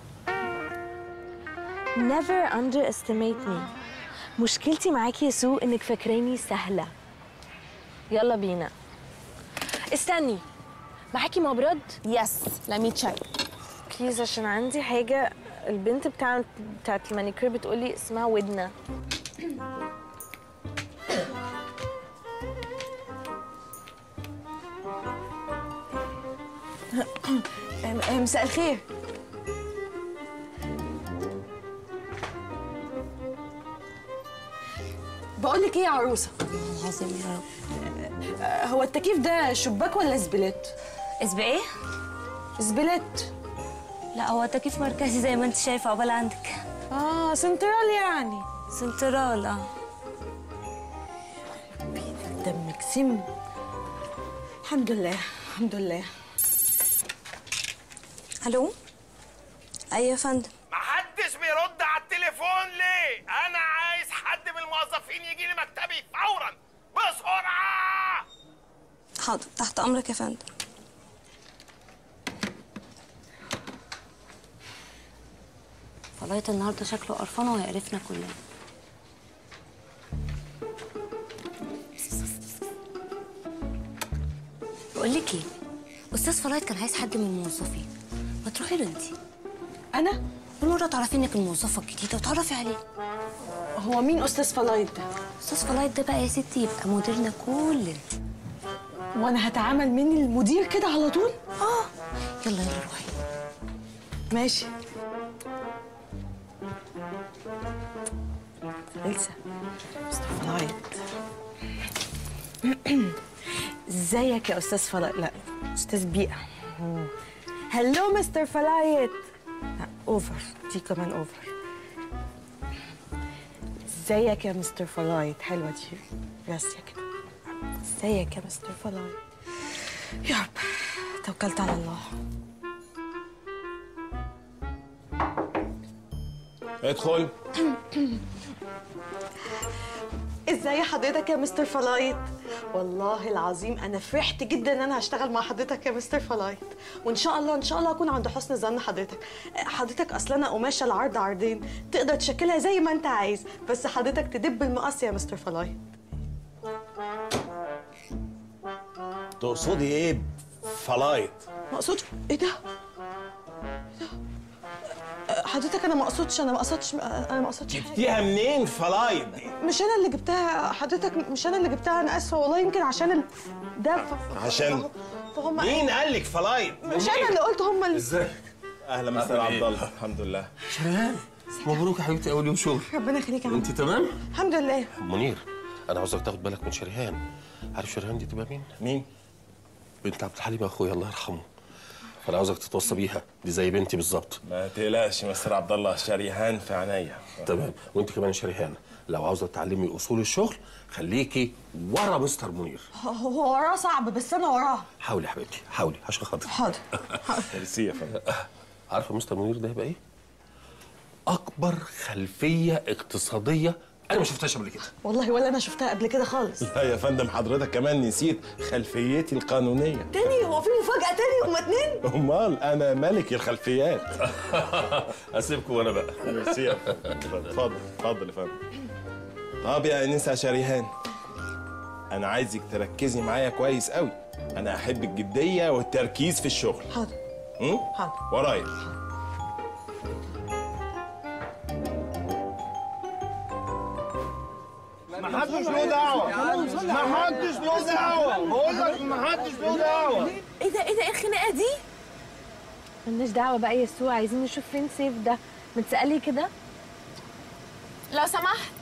[SPEAKER 5] never underestimate me مشكلتي معاكي يا سو انك فاكراني سهله يلا بينا استني معاكي مبرد
[SPEAKER 11] يس لمي تشيك
[SPEAKER 5] بليز عشان عندي حاجه البنت بتاعت بتاعت المانيكير بتقولي اسمها ودنه
[SPEAKER 8] مساء الخير بقول لك ايه يا عروسه
[SPEAKER 11] العظيم يا رب
[SPEAKER 8] آه، هو التكييف ده شباك ولا زبلت
[SPEAKER 13] اسبق ايه
[SPEAKER 8] زبلت
[SPEAKER 13] لا هو تكييف مركزي زي ما انت شايفه عقبال عندك
[SPEAKER 8] اه سنترال يعني
[SPEAKER 13] سنترال اه
[SPEAKER 8] دمك سم الحمد لله الحمد لله
[SPEAKER 13] الو ايوه يا فندم
[SPEAKER 14] محدش بيرد على التليفون ليه؟ أنا عايز حد من الموظفين يجي لي مكتبي فورا بسرعة!
[SPEAKER 13] حاضر تحت امرك يا فندم فلايت النهارده شكله قرفان وهيقرفنا كلنا بقول لك ايه استاذ فلايت كان عايز حد من الموظفين ما تروحي له انت
[SPEAKER 8] انا
[SPEAKER 13] بالمره تعرفي انك الموظفه الجديده وتعرفي عليه
[SPEAKER 8] هو مين استاذ فلايت ده
[SPEAKER 13] استاذ فلايت ده بقى يا ستي يبقى مديرنا كلنا
[SPEAKER 8] وانا هتعامل مني المدير كده على طول
[SPEAKER 13] اه يلا يلا روحي
[SPEAKER 8] ماشي إلسا مستر فلايت ازيك يا استاذ فلايت لا استاذ بيئه هلو مستر فلايت لا اوفر دي كمان اوفر ازيك يا مستر فلايت حلوه دي راسيه كده ازيك يا مستر فلايت يا رب توكلت على الله
[SPEAKER 14] ادخل
[SPEAKER 8] ازاي حضرتك يا مستر فلايت والله العظيم انا فرحت جدا ان انا هشتغل مع حضرتك يا مستر فلايت وان شاء الله ان شاء الله اكون عند حسن ظن حضرتك حضرتك اصلا انا قماشه العرض عرضين تقدر تشكلها زي ما انت عايز بس حضرتك تدب المقص يا مستر فلايت
[SPEAKER 14] تقصدي ايه فلايت؟
[SPEAKER 8] ما اقصدش ايه ده إيه ده؟ أه، حضرتك انا ما اقصدش انا ما اقصدش انا ما اقصدش حاجة.
[SPEAKER 14] جبتيها منين فلايت دي؟
[SPEAKER 8] مش انا اللي جبتها حضرتك مش انا اللي جبتها انا اسفه والله يمكن عشان ال... ده ف...
[SPEAKER 14] عشان
[SPEAKER 8] فهم
[SPEAKER 14] مين قال لك فلايت؟
[SPEAKER 8] مش انا اللي قلت هم اللي
[SPEAKER 14] ازيك؟ اهلا مستر عبد الله الحمد لله
[SPEAKER 3] شريهان مبروك يا حبيبتي اول يوم شغل
[SPEAKER 8] ربنا يخليك يا عم
[SPEAKER 3] انت تمام
[SPEAKER 8] الحمد لله
[SPEAKER 3] منير انا عاوزك تاخد بالك من شريهان عارف شريهان دي تبقى مين
[SPEAKER 14] مين
[SPEAKER 3] بنت عبد الحليم اخويا الله يرحمه فانا عاوزك تتوصى بيها دي زي بنتي بالظبط
[SPEAKER 14] ما تقلقش مستر عبد الله شريهان في عينيا
[SPEAKER 3] تمام وانت كمان شريهان لو عاوزه تتعلمي اصول الشغل خليكي ورا مستر منير
[SPEAKER 8] هو وراه صعب بس انا وراه
[SPEAKER 3] حاولي يا حبيبتي حاولي عشان خاطري
[SPEAKER 8] حاضر
[SPEAKER 3] ميرسي يا فندم عارفه مستر منير ده هيبقى ايه؟ اكبر خلفيه اقتصاديه انا ما شفتهاش قبل كده
[SPEAKER 8] والله ولا انا شفتها قبل كده خالص
[SPEAKER 14] لا يا فندم حضرتك كمان نسيت خلفيتي القانونيه
[SPEAKER 8] تاني هو في مفاجأة تاني هما اتنين
[SPEAKER 14] امال انا ملك الخلفيات
[SPEAKER 3] اسيبكم وانا بقى
[SPEAKER 14] ميرسي يا فندم اتفضل اتفضل يا فندم طب يا انسه شريهان انا عايزك تركزي معايا كويس قوي انا احب الجديه والتركيز في الشغل
[SPEAKER 8] حاضر
[SPEAKER 14] م?
[SPEAKER 8] حاضر
[SPEAKER 14] ورايا
[SPEAKER 2] ما حدش له دعوه ما حدش له دعوه بقول لك ما حدش له دعوه
[SPEAKER 11] ايه ده ايه ده ايه الخناقه دي
[SPEAKER 5] ملناش دعوه بقى يا سو عايزين نشوف فين سيف ده متسألي كده
[SPEAKER 11] لو سمحت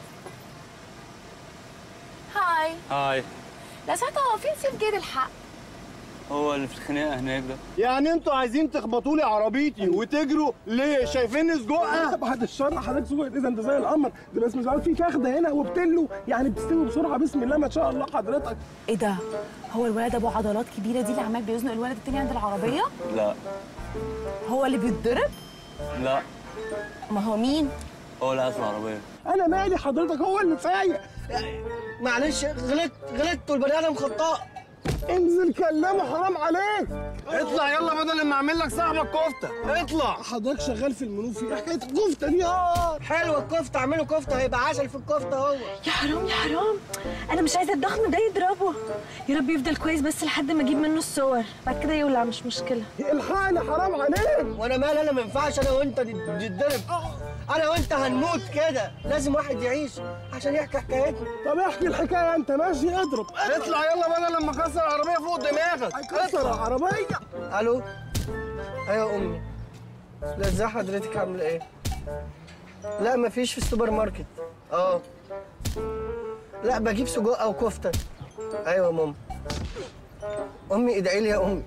[SPEAKER 11] هاي
[SPEAKER 15] هاي
[SPEAKER 11] لو سمحت هو فين سيف جيد الحق
[SPEAKER 15] هو اللي في الخناقه هناك ده
[SPEAKER 2] يعني انتوا عايزين تخبطوا لي عربيتي وتجروا ليه شايفيني سجقها
[SPEAKER 16] بعد الشر حضرتك سجق اذا انت زي القمر ده بس مش عارف في فخده هنا وبتلو يعني بتستوي بسرعه بسم الله ما شاء الله حضرتك
[SPEAKER 12] ايه ده هو الولد ابو عضلات كبيره دي اللي عمال بيزنق الولد التاني عند العربيه
[SPEAKER 15] لا
[SPEAKER 12] هو اللي بيتضرب
[SPEAKER 15] لا
[SPEAKER 12] ما هو مين
[SPEAKER 15] هو اللي قاعد في العربيه
[SPEAKER 16] انا مالي حضرتك هو اللي سايق
[SPEAKER 17] معلش غلطت غلطت والبني ادم خطاء
[SPEAKER 16] انزل كلمه حرام عليك
[SPEAKER 2] اطلع يلا بدل ما اعمل لك صاحبك كفته اطلع
[SPEAKER 16] حضرتك شغال في المنوفي ايه حكايه الكفته دي اه
[SPEAKER 17] حلوه الكفته اعملوا كفته هيبقى عسل في الكفته هو
[SPEAKER 5] يا حرام يا حرام انا مش عايزه الضخم ده يضربه يا رب يفضل كويس بس لحد ما اجيب منه الصور بعد كده يولع مش مشكله
[SPEAKER 16] الحقني حرام عليك
[SPEAKER 17] وانا مال انا ما ينفعش انا وانت نتضرب انا وانت هنموت كده لازم واحد يعيش عشان يحكي حكايتنا
[SPEAKER 16] طب احكي الحكايه انت ماشي اضرب
[SPEAKER 2] اطلع يلا بدل لما اكسر العربيه فوق دماغك
[SPEAKER 16] هيكسر العربيه
[SPEAKER 17] الو ايوه امي لا ازاي حضرتك عامله ايه لا مفيش في السوبر ماركت اه لا بجيب سجق او كفته ايوه يا ماما امي ادعي لي يا امي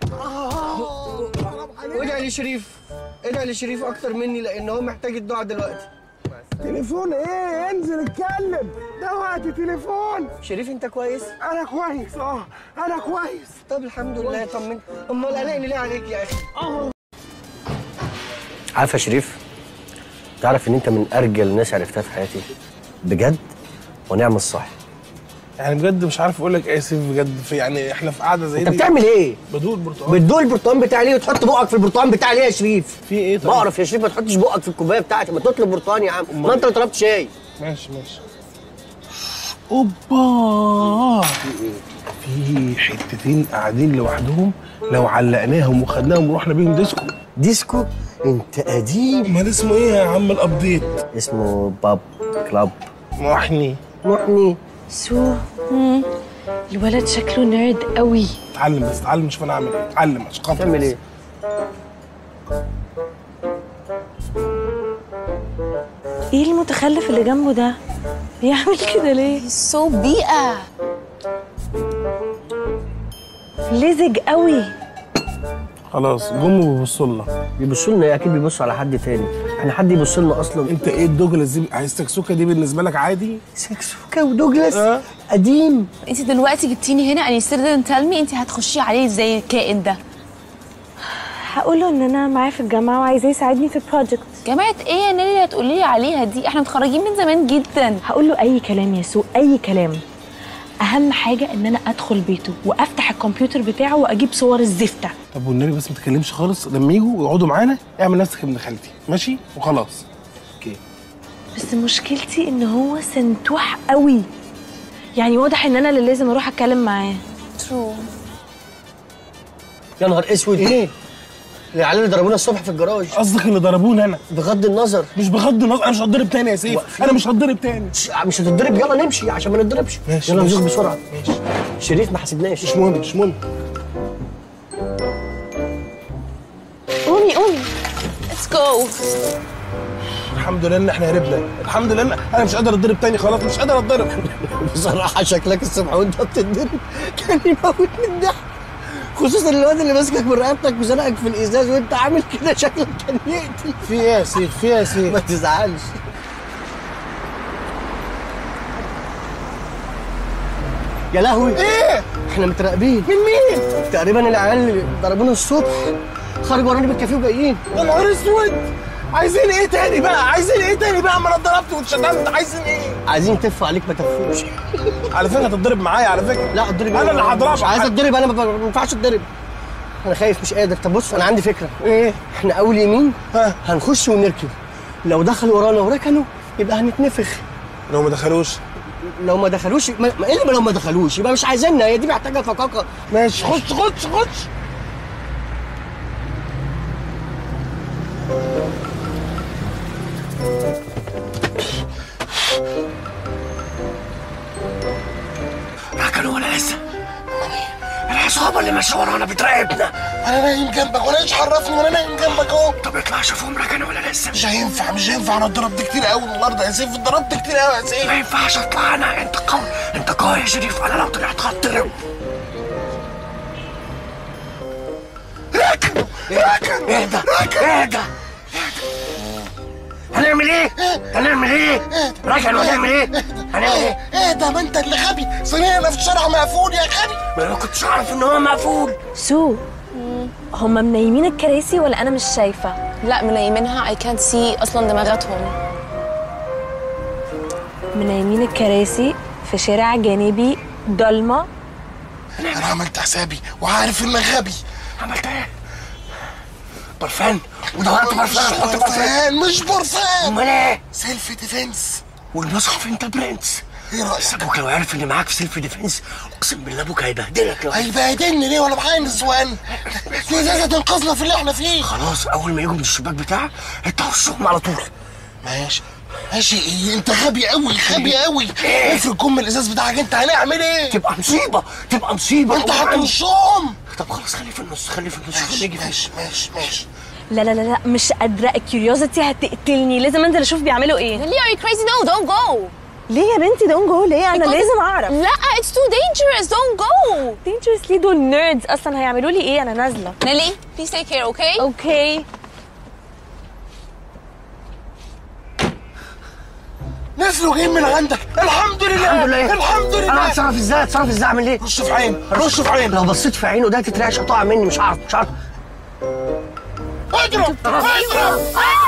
[SPEAKER 17] وادعي لشريف ادعي لشريف اكتر مني لان هو محتاج الدعاء دلوقتي
[SPEAKER 16] تليفون ايه انزل اتكلم ده وقت تليفون
[SPEAKER 17] شريف انت كويس
[SPEAKER 16] انا كويس اه انا كويس
[SPEAKER 17] طب الحمد لله طمنت امال قلقني ليه عليك يا اخي
[SPEAKER 16] اه
[SPEAKER 18] عارف يا شريف تعرف ان انت من ارجل الناس عرفتها في حياتي بجد ونعم الصح
[SPEAKER 16] يعني بجد مش عارف اقول لك اسف بجد في يعني احنا في قعده زي
[SPEAKER 18] انت
[SPEAKER 16] دي
[SPEAKER 18] بتعمل ايه
[SPEAKER 16] بدور برتقال
[SPEAKER 18] بتدوق البرتقال بتاعي ليه وتحط بقك في البرتقال بتاعي ليه يا شريف
[SPEAKER 16] في ايه طيب
[SPEAKER 18] بعرف يا شريف ما تحطش بقك في الكوبايه بتاعتي ما تطلب برتقال يا عم ما انت اللي طلبت شاي
[SPEAKER 16] ماشي ماشي اوبا في حتتين قاعدين لوحدهم لو علقناهم وخدناهم ورحنا بيهم ديسكو
[SPEAKER 18] ديسكو انت قديم
[SPEAKER 16] امال اسمه ايه يا عم الابديت
[SPEAKER 18] اسمه باب كلاب
[SPEAKER 16] محني
[SPEAKER 18] محني
[SPEAKER 12] سو مم. الولد شكله نيرد قوي
[SPEAKER 16] اتعلم بس اتعلم شوف انا اعمل ايه اتعلم عشان خاطر
[SPEAKER 18] تعمل ايه
[SPEAKER 12] ايه المتخلف اللي جنبه ده بيعمل كده ليه
[SPEAKER 11] سو بيئة
[SPEAKER 12] لزج قوي
[SPEAKER 16] خلاص جم بيبصوا لنا
[SPEAKER 18] بيبصوا لنا اكيد بيبصوا على حد تاني احنا حد يبص لنا اصلا
[SPEAKER 16] انت ايه الدوجلاس دي عايز سكسوكه دي بالنسبه لك عادي
[SPEAKER 18] سكسوكه ودوجلاس
[SPEAKER 16] آه.
[SPEAKER 18] قديم
[SPEAKER 11] انت دلوقتي جبتيني هنا and you still didn't tell me انت هتخشي عليه زي الكائن ده
[SPEAKER 12] هقول له ان انا معاه في الجامعه وعايزاه يساعدني في البروجكت
[SPEAKER 11] جامعة ايه يا نيلي اللي هتقولي لي عليها دي احنا متخرجين من زمان جدا
[SPEAKER 12] هقول له اي كلام يا سو اي كلام اهم حاجه ان انا ادخل بيته وافتح الكمبيوتر بتاعه واجيب صور الزفته
[SPEAKER 16] طب والنبي بس ما تتكلمش خالص لما يجوا ويقعدوا معانا اعمل نفسك ابن خالتي ماشي وخلاص اوكي
[SPEAKER 12] بس مشكلتي ان هو سنتوح قوي يعني واضح ان انا اللي لازم اروح اتكلم معاه
[SPEAKER 11] ترو
[SPEAKER 18] يا نهار اسود ايه العيال اللي ضربونا الصبح في الجراج
[SPEAKER 16] قصدك اللي ضربونا انا
[SPEAKER 18] بغض النظر
[SPEAKER 16] مش بغض النظر انا مش هتضرب تاني يا سيف انا مش هتضرب تاني
[SPEAKER 18] مش هتتضرب يلا نمشي عشان ما نتضربش
[SPEAKER 16] ماشي
[SPEAKER 18] يلا
[SPEAKER 16] ماشي.
[SPEAKER 18] نزوق بسرعه
[SPEAKER 16] ماشي
[SPEAKER 18] شريف ما حسبناش
[SPEAKER 16] مش مهم مش مهم
[SPEAKER 11] قومي قومي let's go
[SPEAKER 16] الحمد لله ان احنا هربنا الحمد لله إن- انا مش قادر اتضرب تاني خلاص مش قادر اتضرب
[SPEAKER 18] بصراحه شكلك الصبح وانت بتتضرب كان يموت من الضحك خصوصا الواد اللي ماسكك من رقبتك وزنقك في الازاز وانت عامل كده شكلك كان يقتل
[SPEAKER 16] في ايه يا سيف في ايه يا سيف
[SPEAKER 18] ما تزعلش يا لهوي
[SPEAKER 16] ايه
[SPEAKER 18] احنا متراقبين
[SPEAKER 16] من مين
[SPEAKER 18] تقريبا العيال اللي ضربونا الصبح خرجوا ورانا بالكافيه وجايين
[SPEAKER 16] يا نهار اسود عايزين ايه تاني بقى عايزين ايه تاني بقى ما انا اتضربت واتشتمت عايزين ايه
[SPEAKER 18] عايزين يتفوا عليك ما تفوش
[SPEAKER 16] على فكره هتتضرب معايا على فكره
[SPEAKER 18] لا اتضرب
[SPEAKER 16] انا اللي هضربك
[SPEAKER 18] مش عايز اتضرب انا ما ما ينفعش اتضرب انا خايف مش قادر طب بص انا عندي فكره
[SPEAKER 16] ايه
[SPEAKER 18] احنا اول يمين
[SPEAKER 16] ها
[SPEAKER 18] هنخش ونركب لو دخلوا ورانا وركنوا يبقى هنتنفخ
[SPEAKER 16] لو ما دخلوش
[SPEAKER 18] لو ما دخلوش ما ما- ايه اللي لو ما دخلوش يبقى مش عايزيننا هي دي محتاجه فقاقه
[SPEAKER 16] ماشي خش خش خش
[SPEAKER 18] ركنوا ولا لسه العصابه اللي ماشيه ورانا بتراقبنا
[SPEAKER 16] انا نايم جنبك وانا ايش عرفني وانا نايم جنبك اهو
[SPEAKER 18] طب اطلع شوفهم ركنوا ولا لسه
[SPEAKER 16] مش هينفع مش هينفع انا اتضربت كتير قوي النهارده يا سيف اتضربت كتير قوي يا سيف
[SPEAKER 18] ما ينفعش اطلع انا انت قوي انت قوي يا شريف انا لو طلعت هتضرب
[SPEAKER 16] ركنوا ركنوا
[SPEAKER 18] اهدى اهدى هنعمل ايه؟ هنعمل ايه؟ ركنوا هنعمل ايه؟ هنعمل ايه؟
[SPEAKER 16] ايه ده ما انت اللي غبي صينينا في الشارع مقفول يا غبي
[SPEAKER 18] ما انا ما كنتش اعرف ان هو مقفول
[SPEAKER 12] سو هما منيمين الكراسي ولا انا مش شايفه
[SPEAKER 11] لا منيمينها I can't see اصلا دماغاتهم
[SPEAKER 12] منيمين الكراسي في شارع جانبي ضلمه
[SPEAKER 16] انا عملت حسابي وعارف انك غبي
[SPEAKER 18] عملت ايه؟ برفان ودورت برفان
[SPEAKER 16] مش
[SPEAKER 18] حط برفان
[SPEAKER 16] برفان مش برفان
[SPEAKER 18] امال ايه؟
[SPEAKER 16] سيلف ديفنس
[SPEAKER 18] والمصحف انت برنس
[SPEAKER 16] ايه رايك؟
[SPEAKER 18] بس ابوك لو عرف ان معاك سيلف ديفنس اقسم بالله ابوك هيبهدلك لو
[SPEAKER 16] هيبهدلني ليه وانا معايا نسوان دي ازازه تنقذنا في اللي احنا فيه
[SPEAKER 18] خلاص اول ما يجوا من الشباك بتاعك انت وشهم على طول
[SPEAKER 16] ماشي ماشي ايه انت غبي قوي غبي قوي افرض كم الازاز بتاعك انت هنعمل ايه
[SPEAKER 18] تبقى مصيبه تبقى مصيبه
[SPEAKER 16] انت هترشهم
[SPEAKER 18] طب خلاص خليه في النص خليه في النص
[SPEAKER 16] ماشي
[SPEAKER 18] خليه في
[SPEAKER 16] ماشي ماشي ماشي
[SPEAKER 12] لا لا لا لا مش قادره الكيوريوزيتي هتقتلني لازم انزل اشوف بيعملوا ايه
[SPEAKER 11] نيلي are you crazy no don't go
[SPEAKER 5] ليه يا بنتي دون جو ليه انا
[SPEAKER 11] Because-
[SPEAKER 5] لازم اعرف
[SPEAKER 11] لا it's too dangerous don't go
[SPEAKER 5] dangerous ليه دول نيردز اصلا هيعملوا لي ايه انا نازله
[SPEAKER 11] نيلي please take care okay
[SPEAKER 5] اوكي
[SPEAKER 2] نزلوا جايين من عندك الحمد لله
[SPEAKER 18] الحمد لله
[SPEAKER 2] الحمد لله
[SPEAKER 18] انا هتصرف ازاي اتصرف ازاي اعمل ايه
[SPEAKER 2] رش في عين رش في عين
[SPEAKER 18] لو بصيت في عينه ده تترعش هتقع مني مش هعرف مش هعرف
[SPEAKER 2] اضرب اضرب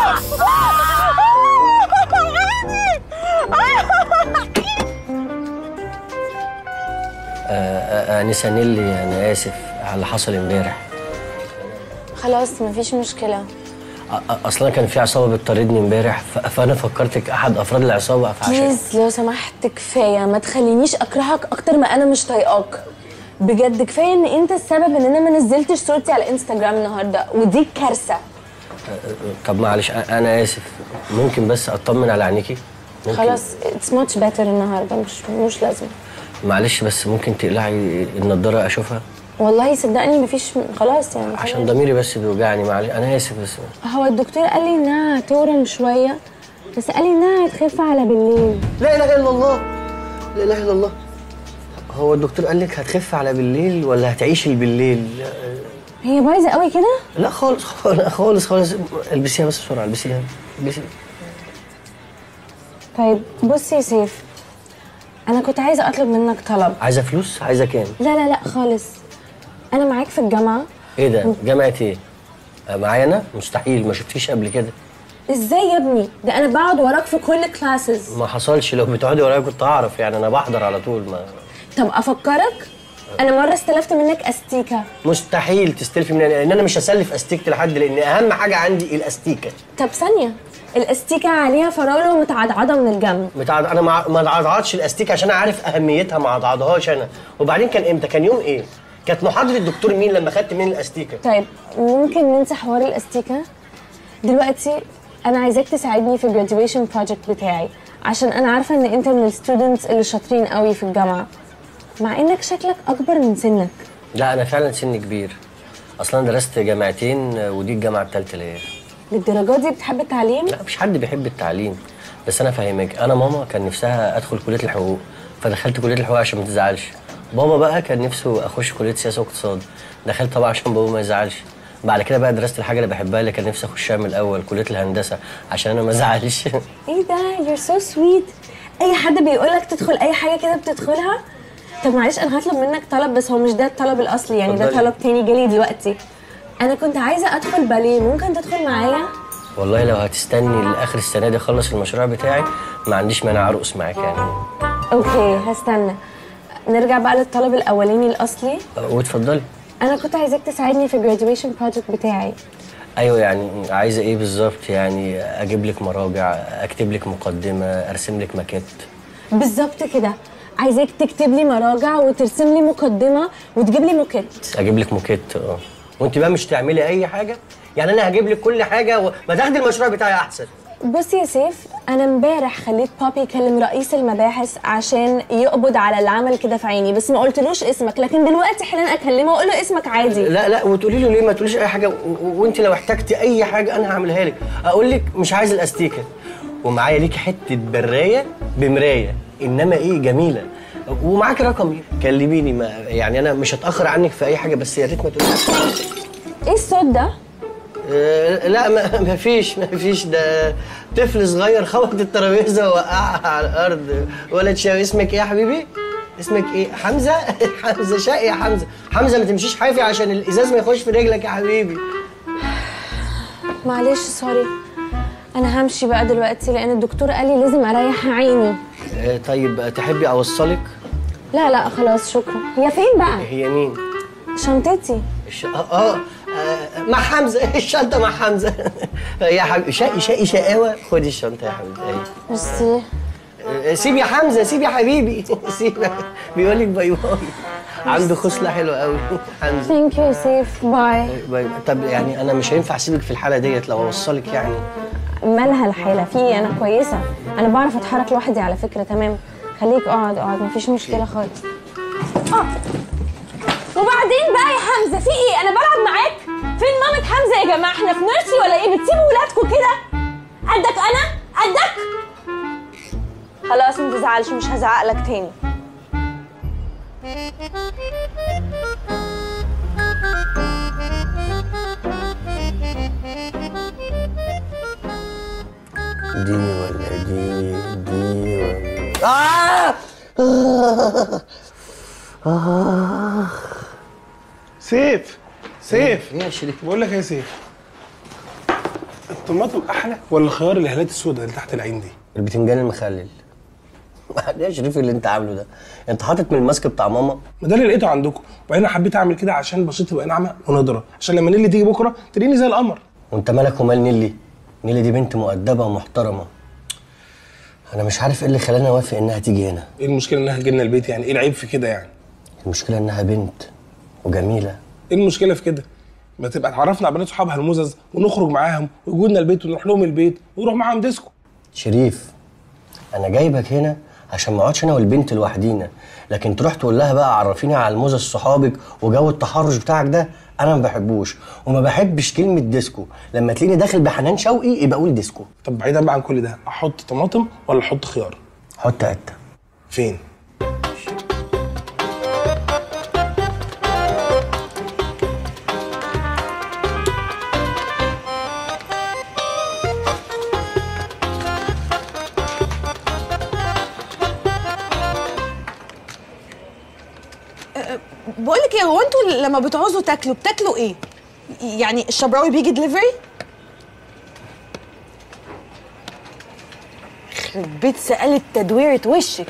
[SPEAKER 18] انسه نيلي انا اسف على اللي حصل امبارح
[SPEAKER 9] خلاص مفيش مشكلة
[SPEAKER 18] أ- أ- اصلا كان في عصابه بتطاردني امبارح ف- فانا فكرتك احد افراد العصابه فعشان
[SPEAKER 9] بليز لو سمحت كفاية ما تخلينيش أكرهك أكتر ما أنا مش طايقاك بجد كفاية إن أنت السبب إن أنا ما نزلتش صورتي على انستجرام النهاردة ودي كارثة
[SPEAKER 18] طب معلش أ- انا اسف ممكن بس اطمن على عينيكي ممكن
[SPEAKER 9] خلاص اتس ماتش بيتر النهاردة مش مش لازم
[SPEAKER 18] معلش بس ممكن تقلعي النضاره اشوفها
[SPEAKER 9] والله صدقني مفيش خلاص يعني
[SPEAKER 18] عشان ضميري بس بيوجعني معلش انا اسف بس
[SPEAKER 9] هو الدكتور قال لي إنها هتورم شوية بس قال لي إنها هتخف على بالليل
[SPEAKER 18] لا اله الا الله لا اله الا الله هو الدكتور قال لك هتخف على بالليل ولا هتعيشي بالليل
[SPEAKER 9] هي بايظة قوي كده
[SPEAKER 18] لا خالص خالص خالص, خالص. البسيها بس بسرعه البسيها البسيها
[SPEAKER 9] طيب بص يا سيف أنا كنت عايزة أطلب منك طلب
[SPEAKER 18] عايزه فلوس عايزه كام
[SPEAKER 9] لا لا لا خالص أنا معاك في الجامعة
[SPEAKER 18] ايه ده جامعه ايه آه، معايا انا مستحيل ما شفتيش قبل كده
[SPEAKER 9] ازاي يا ابني ده انا بقعد وراك في كل كلاسز
[SPEAKER 18] ما حصلش لو بتقعدي ورايا كنت اعرف يعني انا بحضر على طول ما
[SPEAKER 9] طب افكرك انا مره استلفت منك استيكه
[SPEAKER 18] مستحيل تستلفي مني لان انا مش هسلف استيكه لحد لان اهم حاجه عندي الاستيكه
[SPEAKER 9] طب ثانيه الاستيكه عليها فراوله ومتعضعضه من الجنب
[SPEAKER 18] متعض... انا ما ما اتعضعضش الاستيكه عشان عارف اهميتها ما اتعضعضهاش انا وبعدين كان امتى كان يوم ايه كانت محاضره الدكتور مين لما خدت مني الاستيكه
[SPEAKER 9] طيب ممكن ننسى حوار الاستيكه دلوقتي انا عايزاك تساعدني في الجراديويشن بروجكت بتاعي عشان انا عارفه ان انت من الستودنتس اللي شاطرين قوي في الجامعه مع انك شكلك اكبر من سنك
[SPEAKER 18] لا انا فعلا سني كبير اصلا درست جامعتين ودي الجامعه الثالثه ليا
[SPEAKER 9] للدرجه دي بتحب التعليم
[SPEAKER 18] لا مش حد بيحب التعليم بس انا فاهمك انا ماما كان نفسها ادخل كليه الحقوق فدخلت كليه الحقوق عشان ما تزعلش بابا بقى كان نفسه اخش كليه سياسه واقتصاد دخلت طبعا عشان بابا ما يزعلش بعد كده بقى درست الحاجه اللي بحبها اللي كان نفسي اخشها من الاول كليه الهندسه عشان انا ما ازعلش
[SPEAKER 9] ايه ده يور سو سويت اي حد بيقول لك تدخل اي حاجه كده بتدخلها طب معلش انا هطلب منك طلب بس هو مش ده الطلب الاصلي يعني ده
[SPEAKER 18] اتفضلي.
[SPEAKER 9] طلب تاني جالي دلوقتي انا كنت عايزه ادخل باليه ممكن تدخل معايا
[SPEAKER 18] والله لو هتستني لاخر السنه دي اخلص المشروع بتاعي ما عنديش مانع ارقص معاك يعني
[SPEAKER 9] اوكي هستنى نرجع بقى للطلب الاولاني الاصلي
[SPEAKER 18] واتفضلي
[SPEAKER 9] انا كنت عايزاك تساعدني في الجراديويشن بروجكت بتاعي
[SPEAKER 18] ايوه يعني عايزه ايه بالظبط يعني اجيب لك مراجع اكتب لك مقدمه ارسم لك ماكيت
[SPEAKER 9] بالظبط كده عايزاك تكتب لي مراجع وترسم لي مقدمه وتجيب لي موكيت
[SPEAKER 18] اجيب لك موكيت اه وانت بقى مش تعملي اي حاجه يعني انا هجيب لك كل حاجه وما تاخدي المشروع بتاعي احسن
[SPEAKER 9] بص يا سيف انا امبارح خليت بابي يكلم رئيس المباحث عشان يقبض على اللي عمل كده في عيني بس ما قلتلوش اسمك لكن دلوقتي حالا اكلمه واقول له اسمك عادي
[SPEAKER 18] لا لا وتقولي له ليه ما تقوليش اي حاجه و- و- وانت لو احتجتي اي حاجه انا هعملها لك اقول لك مش عايز الاستيكه ومعايا ليكي حته برايه بمرايه انما ايه جميله ومعاكي رقمي كلميني ما يعني انا مش هتاخر عنك في اي حاجه بس يا ريت ما تقوليش
[SPEAKER 9] ايه الصوت ده
[SPEAKER 18] آه، لا ما ما فيش ما فيش ده طفل صغير خبط الترابيزه ووقعها على الارض ولد شاوي اسمك ايه يا حبيبي؟ اسمك ايه؟ حمزه؟ حمزه شقي يا حمزه، حمزه ما تمشيش حافي عشان الازاز ما يخش في رجلك يا حبيبي.
[SPEAKER 9] معلش سوري انا همشي بقى دلوقتي لان الدكتور قال لي لازم اريح عيني
[SPEAKER 18] آه، طيب تحبي اوصلك؟
[SPEAKER 9] لا لا خلاص شكرا هي فين بقى
[SPEAKER 18] هي مين؟
[SPEAKER 9] شنطتي
[SPEAKER 18] الش... آه, اه آه، مع حمزه الشنطه مع حمزه يا حبيبي شقي شقي شقاوه خدي الشنطه يا حبيبي أيوة.
[SPEAKER 9] ميرسي
[SPEAKER 18] آه، سيب يا حمزه سيب يا حبيبي سيب بيقول لك باي باي عنده خصله حلوه قوي حمزه
[SPEAKER 9] ثانك يو سيف باي
[SPEAKER 18] باي باي. طب يعني انا مش هينفع اسيبك في الحاله ديت لو اوصلك يعني
[SPEAKER 9] مالها الحاله في إيه؟ انا كويسه انا بعرف اتحرك لوحدي على فكره تمام خليك اقعد اقعد مفيش مشكله خالص اه وبعدين بقى يا حمزه في ايه انا بلعب معاك فين مامة حمزه يا جماعه احنا في نيرسي ولا ايه بتسيبوا ولادكم كده قدك انا قدك خلاص ما تزعلش مش هزعق لك تاني
[SPEAKER 18] دي ولا دي دي ولا آه! آه! آه!
[SPEAKER 16] سيف سيف
[SPEAKER 18] ايه يا شريف
[SPEAKER 16] بقول لك إيه يا سيف الطماطم احلى ولا خيار الهالات السوداء اللي تحت العين دي
[SPEAKER 18] البتنجان المخلل ايه يا شريف اللي انت عامله ده انت حاطط من الماسك بتاع ماما
[SPEAKER 16] ما ده اللي لقيته عندكم وبعدين أنا حبيت اعمل كده عشان بشرتي تبقى ناعمه ونضره عشان لما نيلي تيجي بكره تلاقيني زي القمر
[SPEAKER 18] وانت مالك ومال نيلي نيلي دي بنت مؤدبه ومحترمه انا مش عارف ايه اللي خلاني اوافق انها تيجي هنا
[SPEAKER 16] ايه المشكله انها تجي لنا البيت يعني ايه العيب في كده يعني
[SPEAKER 18] المشكله انها بنت وجميله
[SPEAKER 16] ايه المشكله في كده ما تبقى اتعرفنا على بنات صحابها المزز ونخرج معاهم ويجوا لنا البيت ونروح لهم البيت ونروح معاهم ديسكو
[SPEAKER 18] شريف انا جايبك هنا عشان ما اقعدش انا والبنت لوحدينا لكن تروح تقول لها بقى عرفيني على الموزة صحابك وجو التحرش بتاعك ده انا ما بحبوش وما بحبش كلمه ديسكو لما تلاقيني داخل بحنان شوقي يبقى قول ديسكو
[SPEAKER 16] طب بعيدا بقى عن كل ده احط طماطم ولا احط خيار
[SPEAKER 18] حط قته
[SPEAKER 16] فين
[SPEAKER 12] بقول لك ايه هو انتوا لما بتعوزوا تاكلوا بتاكلوا ايه؟ يعني الشبراوي بيجي دليفري؟ يخرب بيت سألت تدويرة وشك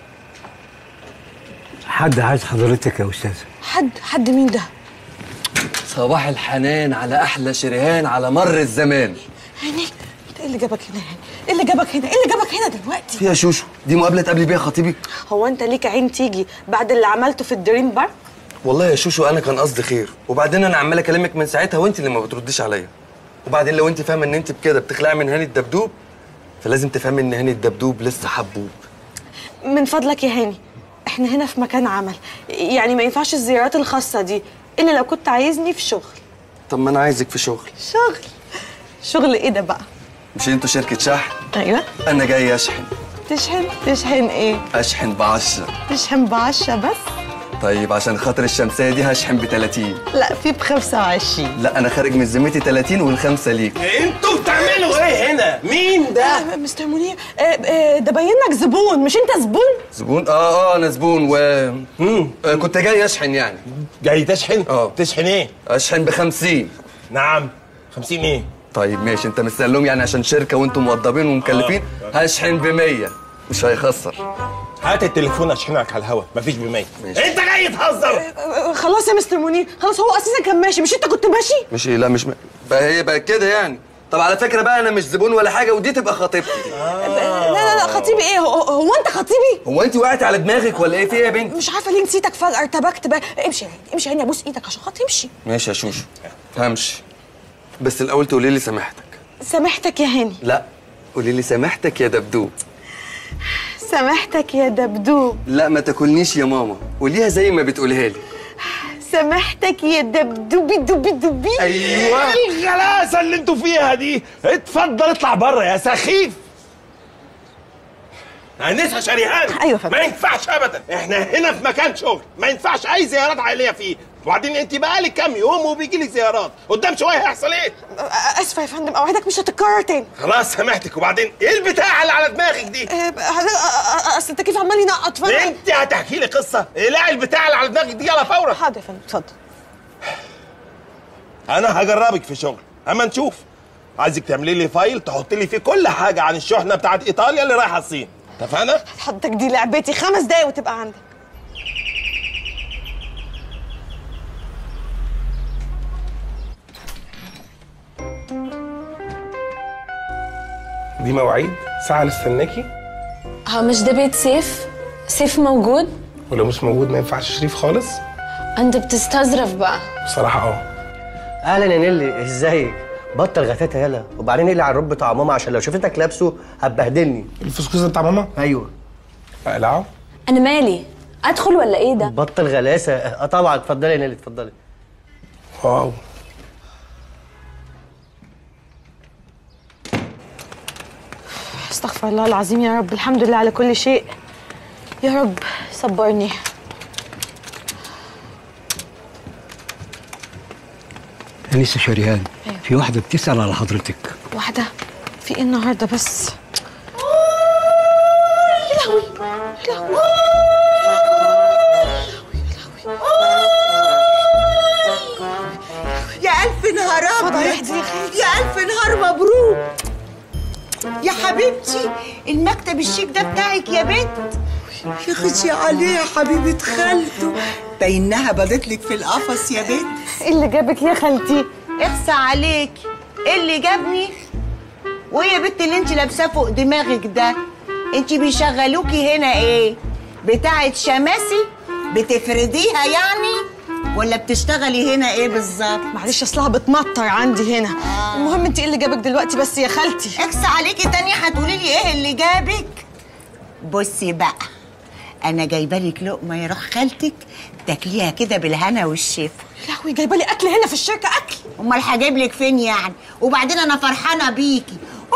[SPEAKER 19] حد عايز حضرتك يا استاذه
[SPEAKER 12] حد حد مين ده؟
[SPEAKER 20] صباح الحنان على احلى شريهان على مر الزمان
[SPEAKER 12] هاني انت ايه اللي جابك هنا هاني؟ ايه اللي جابك هنا؟ ايه اللي جابك هنا دلوقتي؟
[SPEAKER 20] في يا شوشو دي مقابله تقابلي بيها خطيبي
[SPEAKER 12] هو انت ليك عين تيجي بعد اللي عملته في الدريم بارك؟
[SPEAKER 20] والله يا شوشو انا كان قصدي خير وبعدين انا عمال اكلمك من ساعتها وانت اللي ما بترديش عليا وبعدين لو انت فاهمه ان انت بكده بتخلعي من هاني الدبدوب فلازم تفهمي ان هاني الدبدوب لسه حبوب
[SPEAKER 12] من فضلك يا هاني احنا هنا في مكان عمل يعني ما ينفعش الزيارات الخاصة دي الا لو كنت عايزني في شغل
[SPEAKER 20] طب ما انا عايزك في شغل
[SPEAKER 12] شغل شغل ايه ده بقى؟
[SPEAKER 20] مش انتوا شركه شحن
[SPEAKER 12] ايوه
[SPEAKER 20] انا جاي اشحن
[SPEAKER 12] تشحن تشحن ايه؟
[SPEAKER 20] اشحن بعشرة
[SPEAKER 12] تشحن بعشرة بس؟
[SPEAKER 20] طيب عشان خاطر الشمسيه دي هشحن ب 30
[SPEAKER 12] لا في ب 25
[SPEAKER 20] لا انا خارج من ذمتي 30 والخمسه ليك
[SPEAKER 16] انتوا بتعملوا ايه هنا؟ مين ده؟
[SPEAKER 12] آه مستر منير آه آه ده باين لك زبون مش انت زبون؟
[SPEAKER 20] زبون اه اه انا زبون و آه كنت جاي اشحن يعني
[SPEAKER 16] جاي تشحن؟
[SPEAKER 20] اه
[SPEAKER 16] تشحن ايه؟
[SPEAKER 20] اشحن ب 50
[SPEAKER 16] نعم 50 ايه؟
[SPEAKER 20] طيب ماشي انت مستقلهم يعني عشان شركه وانتم موظفين ومكلفين هشحن ب 100 مش هيخسر
[SPEAKER 16] هات التليفون اشحنك على الهوا مفيش ب 100 انت جاي تهزر
[SPEAKER 12] آه خلاص يا مستر منير خلاص هو اساسا كان ماشي مش انت كنت ماشي؟
[SPEAKER 20] مش ايه لا مش م... بقى هي بقى كده يعني طب على فكره بقى انا مش زبون ولا حاجه ودي تبقى خطيبتي
[SPEAKER 12] لا لا لا خطيبي ايه هو, هو انت خطيبي؟
[SPEAKER 20] هو انت وقعتي على دماغك ولا ايه في ايه يا بنت
[SPEAKER 12] مش عارفه ليه نسيتك فجاه ارتبكت بقى امشي يا هاني امشي يا هاني ابوس ايدك عشان خاطر امشي
[SPEAKER 20] ماشي يا شوشو همشي بس الاول تقولي لي سامحتك
[SPEAKER 12] سامحتك يا هاني
[SPEAKER 20] لا قولي لي سامحتك يا دبدوب
[SPEAKER 12] سامحتك يا دبدوب
[SPEAKER 20] لا ما تاكلنيش يا ماما قوليها زي ما بتقولها لي
[SPEAKER 12] سامحتك يا دبدوبي دوبي دوبي
[SPEAKER 16] ايوه الغلاسه اللي انتوا فيها دي اتفضل اطلع بره يا سخيف انسه شريهان
[SPEAKER 12] ايوه فندم
[SPEAKER 16] ما ينفعش ابدا احنا هنا في مكان شغل ما ينفعش اي زيارات عائليه فيه وبعدين انت بقالك كام يوم وبيجي لك زيارات قدام شويه هيحصل ايه
[SPEAKER 12] اسفه يا فندم اوعدك مش هتتكرر تاني
[SPEAKER 16] خلاص سامحتك وبعدين ايه البتاع اللي على دماغك دي
[SPEAKER 12] اصل انت كيف عمال ينقط فانا
[SPEAKER 16] انت هتحكي لي قصه اقلعي البتاع اللي على دماغك دي يلا فورا
[SPEAKER 12] حاضر يا فندم اتفضل
[SPEAKER 16] انا هجربك في شغل اما نشوف عايزك تعملي لي فايل تحط لي فيه كل حاجه عن الشحنه بتاعت ايطاليا اللي رايحه الصين اتفقنا
[SPEAKER 12] حضرتك دي لعبتي خمس دقايق وتبقى عندك
[SPEAKER 16] دي مواعيد ساعه نستناكي
[SPEAKER 9] ها مش ده بيت سيف سيف موجود
[SPEAKER 16] ولو مش موجود ما ينفعش شريف خالص
[SPEAKER 9] انت بتستظرف بقى
[SPEAKER 16] بصراحه اه
[SPEAKER 18] اهلا يا نيلي ازيك بطل غتاتة يلا وبعدين اقلع الروب بتاع ماما عشان لو شفتك لابسه هتبهدلني
[SPEAKER 16] الفسكوس بتاع ماما
[SPEAKER 18] ايوه
[SPEAKER 16] اقلعه
[SPEAKER 9] انا مالي ادخل ولا ايه ده
[SPEAKER 18] بطل غلاسه اه طبعا اتفضلي يا نيلي اتفضلي
[SPEAKER 16] واو
[SPEAKER 8] استغفر الله العظيم يا رب الحمد لله على كل شيء يا رب صبرني
[SPEAKER 19] انسه شريهان في واحده بتسال على حضرتك
[SPEAKER 8] واحدة في ايه النهارده بس يا لهوي يا لهوي
[SPEAKER 1] يا ألف نهار أبيض
[SPEAKER 8] فضايح
[SPEAKER 1] يا ألف نهار مبروك يا حبيبتي المكتب الشيك ده بتاعك يا بنت يا خشي عليه يا حبيبة خالته بينها بدت لك في القفص يا بنت
[SPEAKER 8] ايه اللي جابك يا خالتي
[SPEAKER 1] اخسى عليك ايه اللي جابني وايه يا بنت اللي انت لابساه فوق دماغك ده انت بيشغلوكي هنا ايه بتاعه شماسي بتفرديها يعني ولا بتشتغلي هنا ايه بالظبط
[SPEAKER 8] معلش اصلها بتمطر عندي هنا آه. المهم انت ايه اللي جابك دلوقتي بس يا خالتي
[SPEAKER 1] اخسى عليكي تاني هتقولي لي ايه اللي جابك بصي بقى انا جايبه لك لقمه يا روح خالتك تاكليها كده بالهنا والشفا
[SPEAKER 8] يا لهوي جايبه لي اكل هنا في الشركه اكل
[SPEAKER 1] امال هجيب لك فين يعني وبعدين انا فرحانه بيكي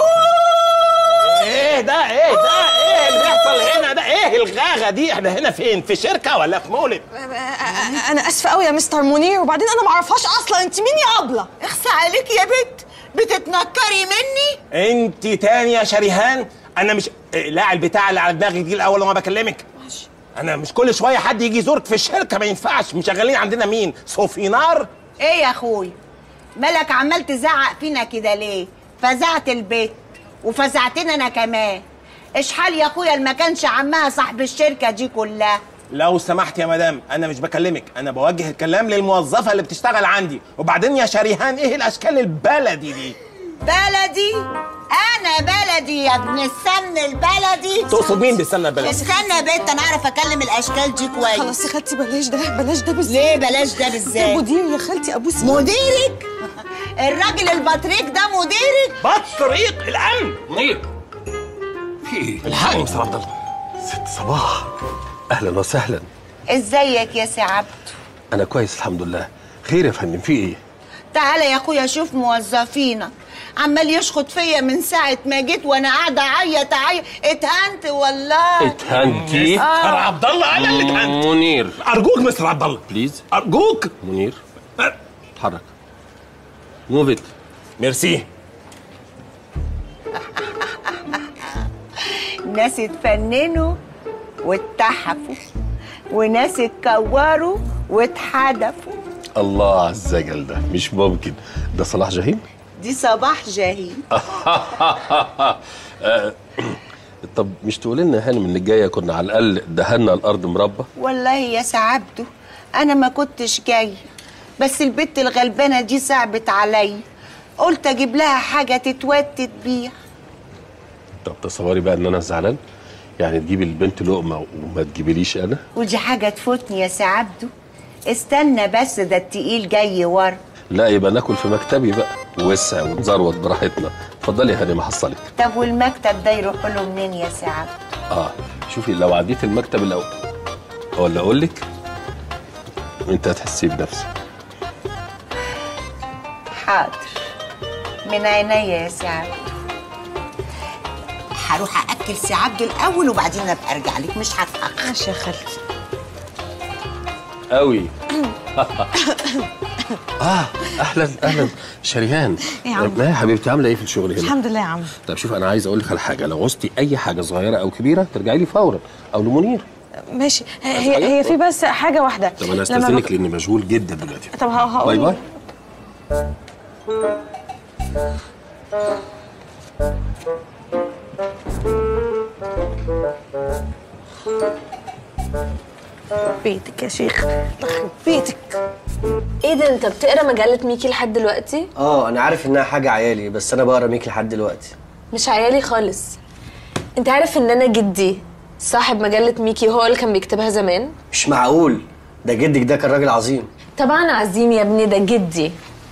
[SPEAKER 16] ايه ده ايه ده ايه اللي بيحصل هنا ده ايه الغاغه دي احنا هنا فين في شركه ولا في مولد
[SPEAKER 8] انا اسفه قوي يا مستر منير وبعدين انا ما اعرفهاش اصلا انت مين يا ابله
[SPEAKER 1] اخسى عليكي يا بنت بتتنكري مني
[SPEAKER 16] انت تاني يا شريهان انا مش إيه، لا البتاع اللي على دماغك دي الاول لما بكلمك انا مش كل شويه حد يجي يزورك في الشركه ما ينفعش مشغلين عندنا مين صوفينار
[SPEAKER 1] ايه يا اخوي مالك عمال تزعق فينا كده ليه فزعت البيت وفزعتني انا كمان اشحال يا اخويا اللي ما كانش عمها صاحب الشركه دي كلها
[SPEAKER 16] لو سمحت يا مدام انا مش بكلمك انا بوجه الكلام للموظفه اللي بتشتغل عندي وبعدين يا شريهان ايه الاشكال البلدي دي
[SPEAKER 1] بلدي انا بلدي يا ابن السمن البلدي
[SPEAKER 16] تقصد مين بالسمنه البلدي
[SPEAKER 1] استنى يا بنت انا اعرف اكلم الاشكال دي كويس
[SPEAKER 8] خلاص يا خالتي بلاش ده بلاش ده بالذات
[SPEAKER 1] ليه بلاش ده بالذات
[SPEAKER 8] ده مدير يا خالتي ابوس
[SPEAKER 1] مديرك الراجل البطريق ده مديرك
[SPEAKER 16] بطريق الامن
[SPEAKER 3] منير في ايه؟
[SPEAKER 16] الحقني مستر عبد الله
[SPEAKER 3] ست صباح اهلا وسهلا
[SPEAKER 1] ازيك يا سي عبد
[SPEAKER 3] انا كويس الحمد لله خير يا فندم في ايه؟
[SPEAKER 1] تعالى يا اخويا شوف موظفينك عمال يشخط فيا من ساعة ما جيت وانا قاعدة اعيط اعيط اتهنت والله
[SPEAKER 3] اتهنتي؟
[SPEAKER 1] آه.
[SPEAKER 16] مستر عبد الله انا اللي اتهنت
[SPEAKER 3] منير
[SPEAKER 16] ارجوك مستر عبد الله
[SPEAKER 3] بليز
[SPEAKER 16] ارجوك
[SPEAKER 3] منير اتحرك موف ات
[SPEAKER 16] ميرسي
[SPEAKER 1] ناس اتفننوا واتحفوا وناس اتكوروا واتحدفوا
[SPEAKER 3] الله على الزجل ده مش ممكن ده صلاح جاهين
[SPEAKER 1] دي صباح جاهين
[SPEAKER 3] آه، طب مش تقول لنا يا هانم ان الجايه كنا على الاقل دهنا الارض مربى
[SPEAKER 1] والله يا سعبده انا ما كنتش جاي بس البت الغلبانه دي صعبت عليا قلت اجيب لها حاجه تتوتت بيها
[SPEAKER 3] طب تصوري بقى ان انا زعلان يعني تجيبي البنت لقمه وما تجيبيليش انا
[SPEAKER 1] ودي حاجه تفوتني يا سعبده استنى بس ده التقيل جاي ورا
[SPEAKER 3] لا يبقى ناكل في مكتبي بقى وسع ونزروت براحتنا اتفضلي يا هانم احصلك
[SPEAKER 1] طب والمكتب ده يروح له منين يا سعبده
[SPEAKER 3] اه شوفي لو عديت المكتب الاول ولا اقول لك انت هتحسي بنفسك
[SPEAKER 1] حاضر من عينيا يا سي عبده هروح اكل سي عبده الاول وبعدين ابقى ارجع لك مش هتاخر
[SPEAKER 8] ماشي يا خالتي
[SPEAKER 3] قوي اه اهلا اهلا شريهان
[SPEAKER 8] إيه يا عم؟
[SPEAKER 3] ما يا حبيبتي عامله ايه في الشغل هنا
[SPEAKER 8] الحمد لله يا عم
[SPEAKER 3] طب شوف انا عايز اقول لك على حاجه لو عوزتي اي حاجه صغيره او كبيره ترجعي لي فورا او لمنير
[SPEAKER 8] ماشي هي هي في بس حاجه واحده
[SPEAKER 3] طب انا
[SPEAKER 8] لما
[SPEAKER 3] استاذنك
[SPEAKER 8] بك-
[SPEAKER 3] لاني مشغول جدا دلوقتي
[SPEAKER 8] طب ه- هقول
[SPEAKER 3] باي باي
[SPEAKER 8] بيتك يا شيخ يخرب بيتك
[SPEAKER 5] ايه ده انت بتقرا مجله ميكي لحد دلوقتي
[SPEAKER 18] اه انا عارف انها حاجه عيالي بس انا بقرا ميكي لحد دلوقتي
[SPEAKER 5] مش عيالي خالص انت عارف ان انا جدي صاحب مجله ميكي هو اللي كان بيكتبها زمان
[SPEAKER 18] مش معقول ده جدك ده كان راجل عظيم
[SPEAKER 5] طبعا عظيم يا ابني ده جدي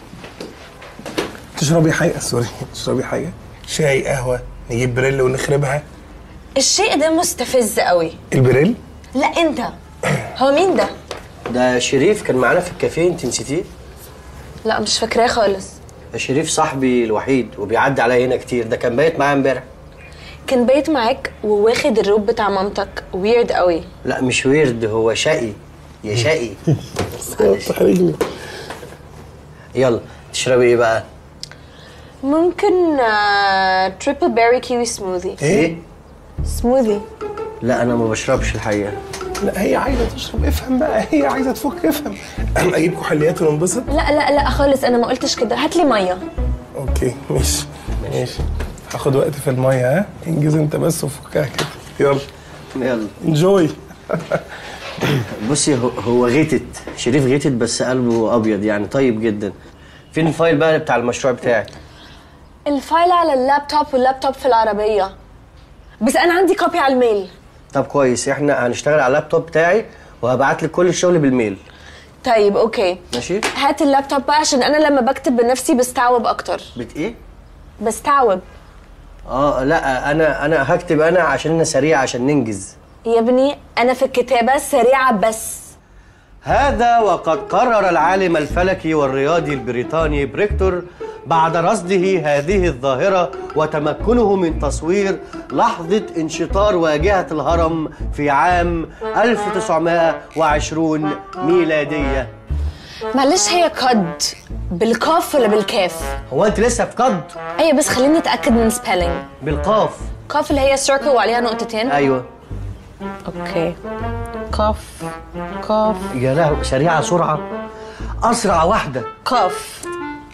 [SPEAKER 21] تشربي حاجه سوري تشربي حاجه شاي قهوه نجيب بريل ونخربها
[SPEAKER 5] الشيء ده مستفز قوي
[SPEAKER 21] البريل
[SPEAKER 5] لا انت هو مين ده
[SPEAKER 18] ده شريف كان معانا في الكافيه انت نسيتيه
[SPEAKER 5] لا مش فاكراه خالص
[SPEAKER 18] ده شريف صاحبي الوحيد وبيعدي عليا هنا كتير ده كان بايت معايا امبارح
[SPEAKER 12] كان بايت معاك وواخد الروب بتاع مامتك ويرد قوي
[SPEAKER 18] لا مش ويرد هو شقي يا شقي
[SPEAKER 21] تحرجني
[SPEAKER 18] يلا تشربي ايه بقى؟
[SPEAKER 12] ممكن تريبل بيري كيوي سموذي
[SPEAKER 18] ايه؟
[SPEAKER 12] سموذي
[SPEAKER 18] لا انا ما بشربش الحقيقه
[SPEAKER 21] لا هي عايزه تشرب افهم بقى هي عايزه تفك افهم اجيب كحوليات وننبسط
[SPEAKER 12] لا لا لا خالص انا ما قلتش كده هات لي ميه
[SPEAKER 21] اوكي ماشي ماشي هاخد وقت في الميه ها انجز انت بس وفكها كده يلا
[SPEAKER 18] يلا
[SPEAKER 21] انجوي
[SPEAKER 18] بصي هو, هو غيتت شريف غيتت بس قلبه ابيض يعني طيب جدا فين الفايل بقى بتاع المشروع بتاعك
[SPEAKER 12] الفايل على اللابتوب واللابتوب في العربيه بس انا عندي كوبي على الميل
[SPEAKER 18] طب كويس احنا هنشتغل على اللابتوب بتاعي وهبعت لك كل الشغل بالميل
[SPEAKER 12] طيب اوكي
[SPEAKER 18] ماشي
[SPEAKER 12] هات اللابتوب بقى عشان انا لما بكتب بنفسي بستعوب اكتر
[SPEAKER 18] بت ايه
[SPEAKER 12] بستعوب
[SPEAKER 18] اه لا انا انا هكتب انا عشان انا سريع عشان ننجز
[SPEAKER 12] يا ابني انا في الكتابه سريعه بس
[SPEAKER 18] هذا وقد قرر العالم الفلكي والرياضي البريطاني بريكتور بعد رصده هذه الظاهرة وتمكنه من تصوير لحظة انشطار واجهة الهرم في عام 1920 ميلادية
[SPEAKER 12] معلش هي قد بالقاف ولا بالكاف
[SPEAKER 18] هو انت لسه في قد
[SPEAKER 12] ايوه بس خليني اتاكد من سبيلنج
[SPEAKER 18] بالقاف
[SPEAKER 12] قاف اللي هي سيركل وعليها نقطتين
[SPEAKER 18] ايوه
[SPEAKER 12] اوكي قاف قاف
[SPEAKER 18] يا لهوي سريعة سرعة أسرع واحدة
[SPEAKER 12] قاف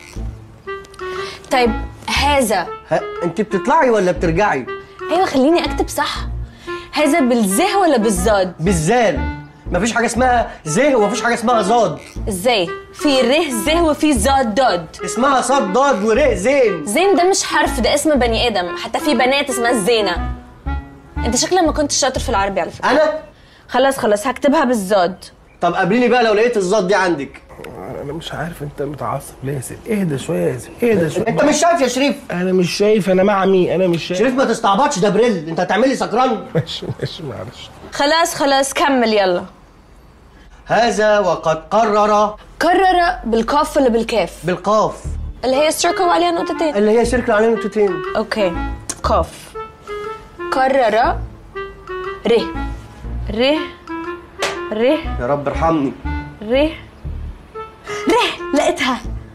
[SPEAKER 12] طيب هذا
[SPEAKER 18] ها انت بتطلعي ولا بترجعي
[SPEAKER 12] ايوه خليني اكتب صح هذا بالزه ولا بالزاد
[SPEAKER 18] بالزال مفيش حاجة اسمها زه ومفيش حاجة اسمها زاد
[SPEAKER 12] ازاي في ره زه وفي زاد داد
[SPEAKER 18] اسمها صاد ضاد ورق زين
[SPEAKER 12] زين ده مش حرف ده اسم بني ادم حتى في بنات اسمها الزينه انت شكلك ما كنتش شاطر في العربي على فكره
[SPEAKER 18] انا
[SPEAKER 12] خلاص خلاص هكتبها بالزاد
[SPEAKER 18] طب قابليني بقى لو لقيت الزاد دي عندك
[SPEAKER 21] انا مش عارف انت متعصب ليه يا ياسر اهدى شويه يا ياسر اهدى شويه
[SPEAKER 18] انت مش شايف يا شريف
[SPEAKER 21] انا مش شايف انا مع مين انا مش شايف
[SPEAKER 18] شريف ما تستعبطش ده بريل انت هتعملي سكران
[SPEAKER 21] ماشي ماشي معلش
[SPEAKER 12] خلاص خلاص كمل يلا
[SPEAKER 18] هذا وقد قرر
[SPEAKER 12] قرر بالقاف ولا بالكاف
[SPEAKER 18] بالقاف
[SPEAKER 12] اللي هي السيركل وعليها نقطتين
[SPEAKER 18] اللي هي سيركل عليها نقطتين
[SPEAKER 12] اوكي قاف قرر ر ر ر
[SPEAKER 18] يا رب ارحمني
[SPEAKER 12] ر ر لقيتها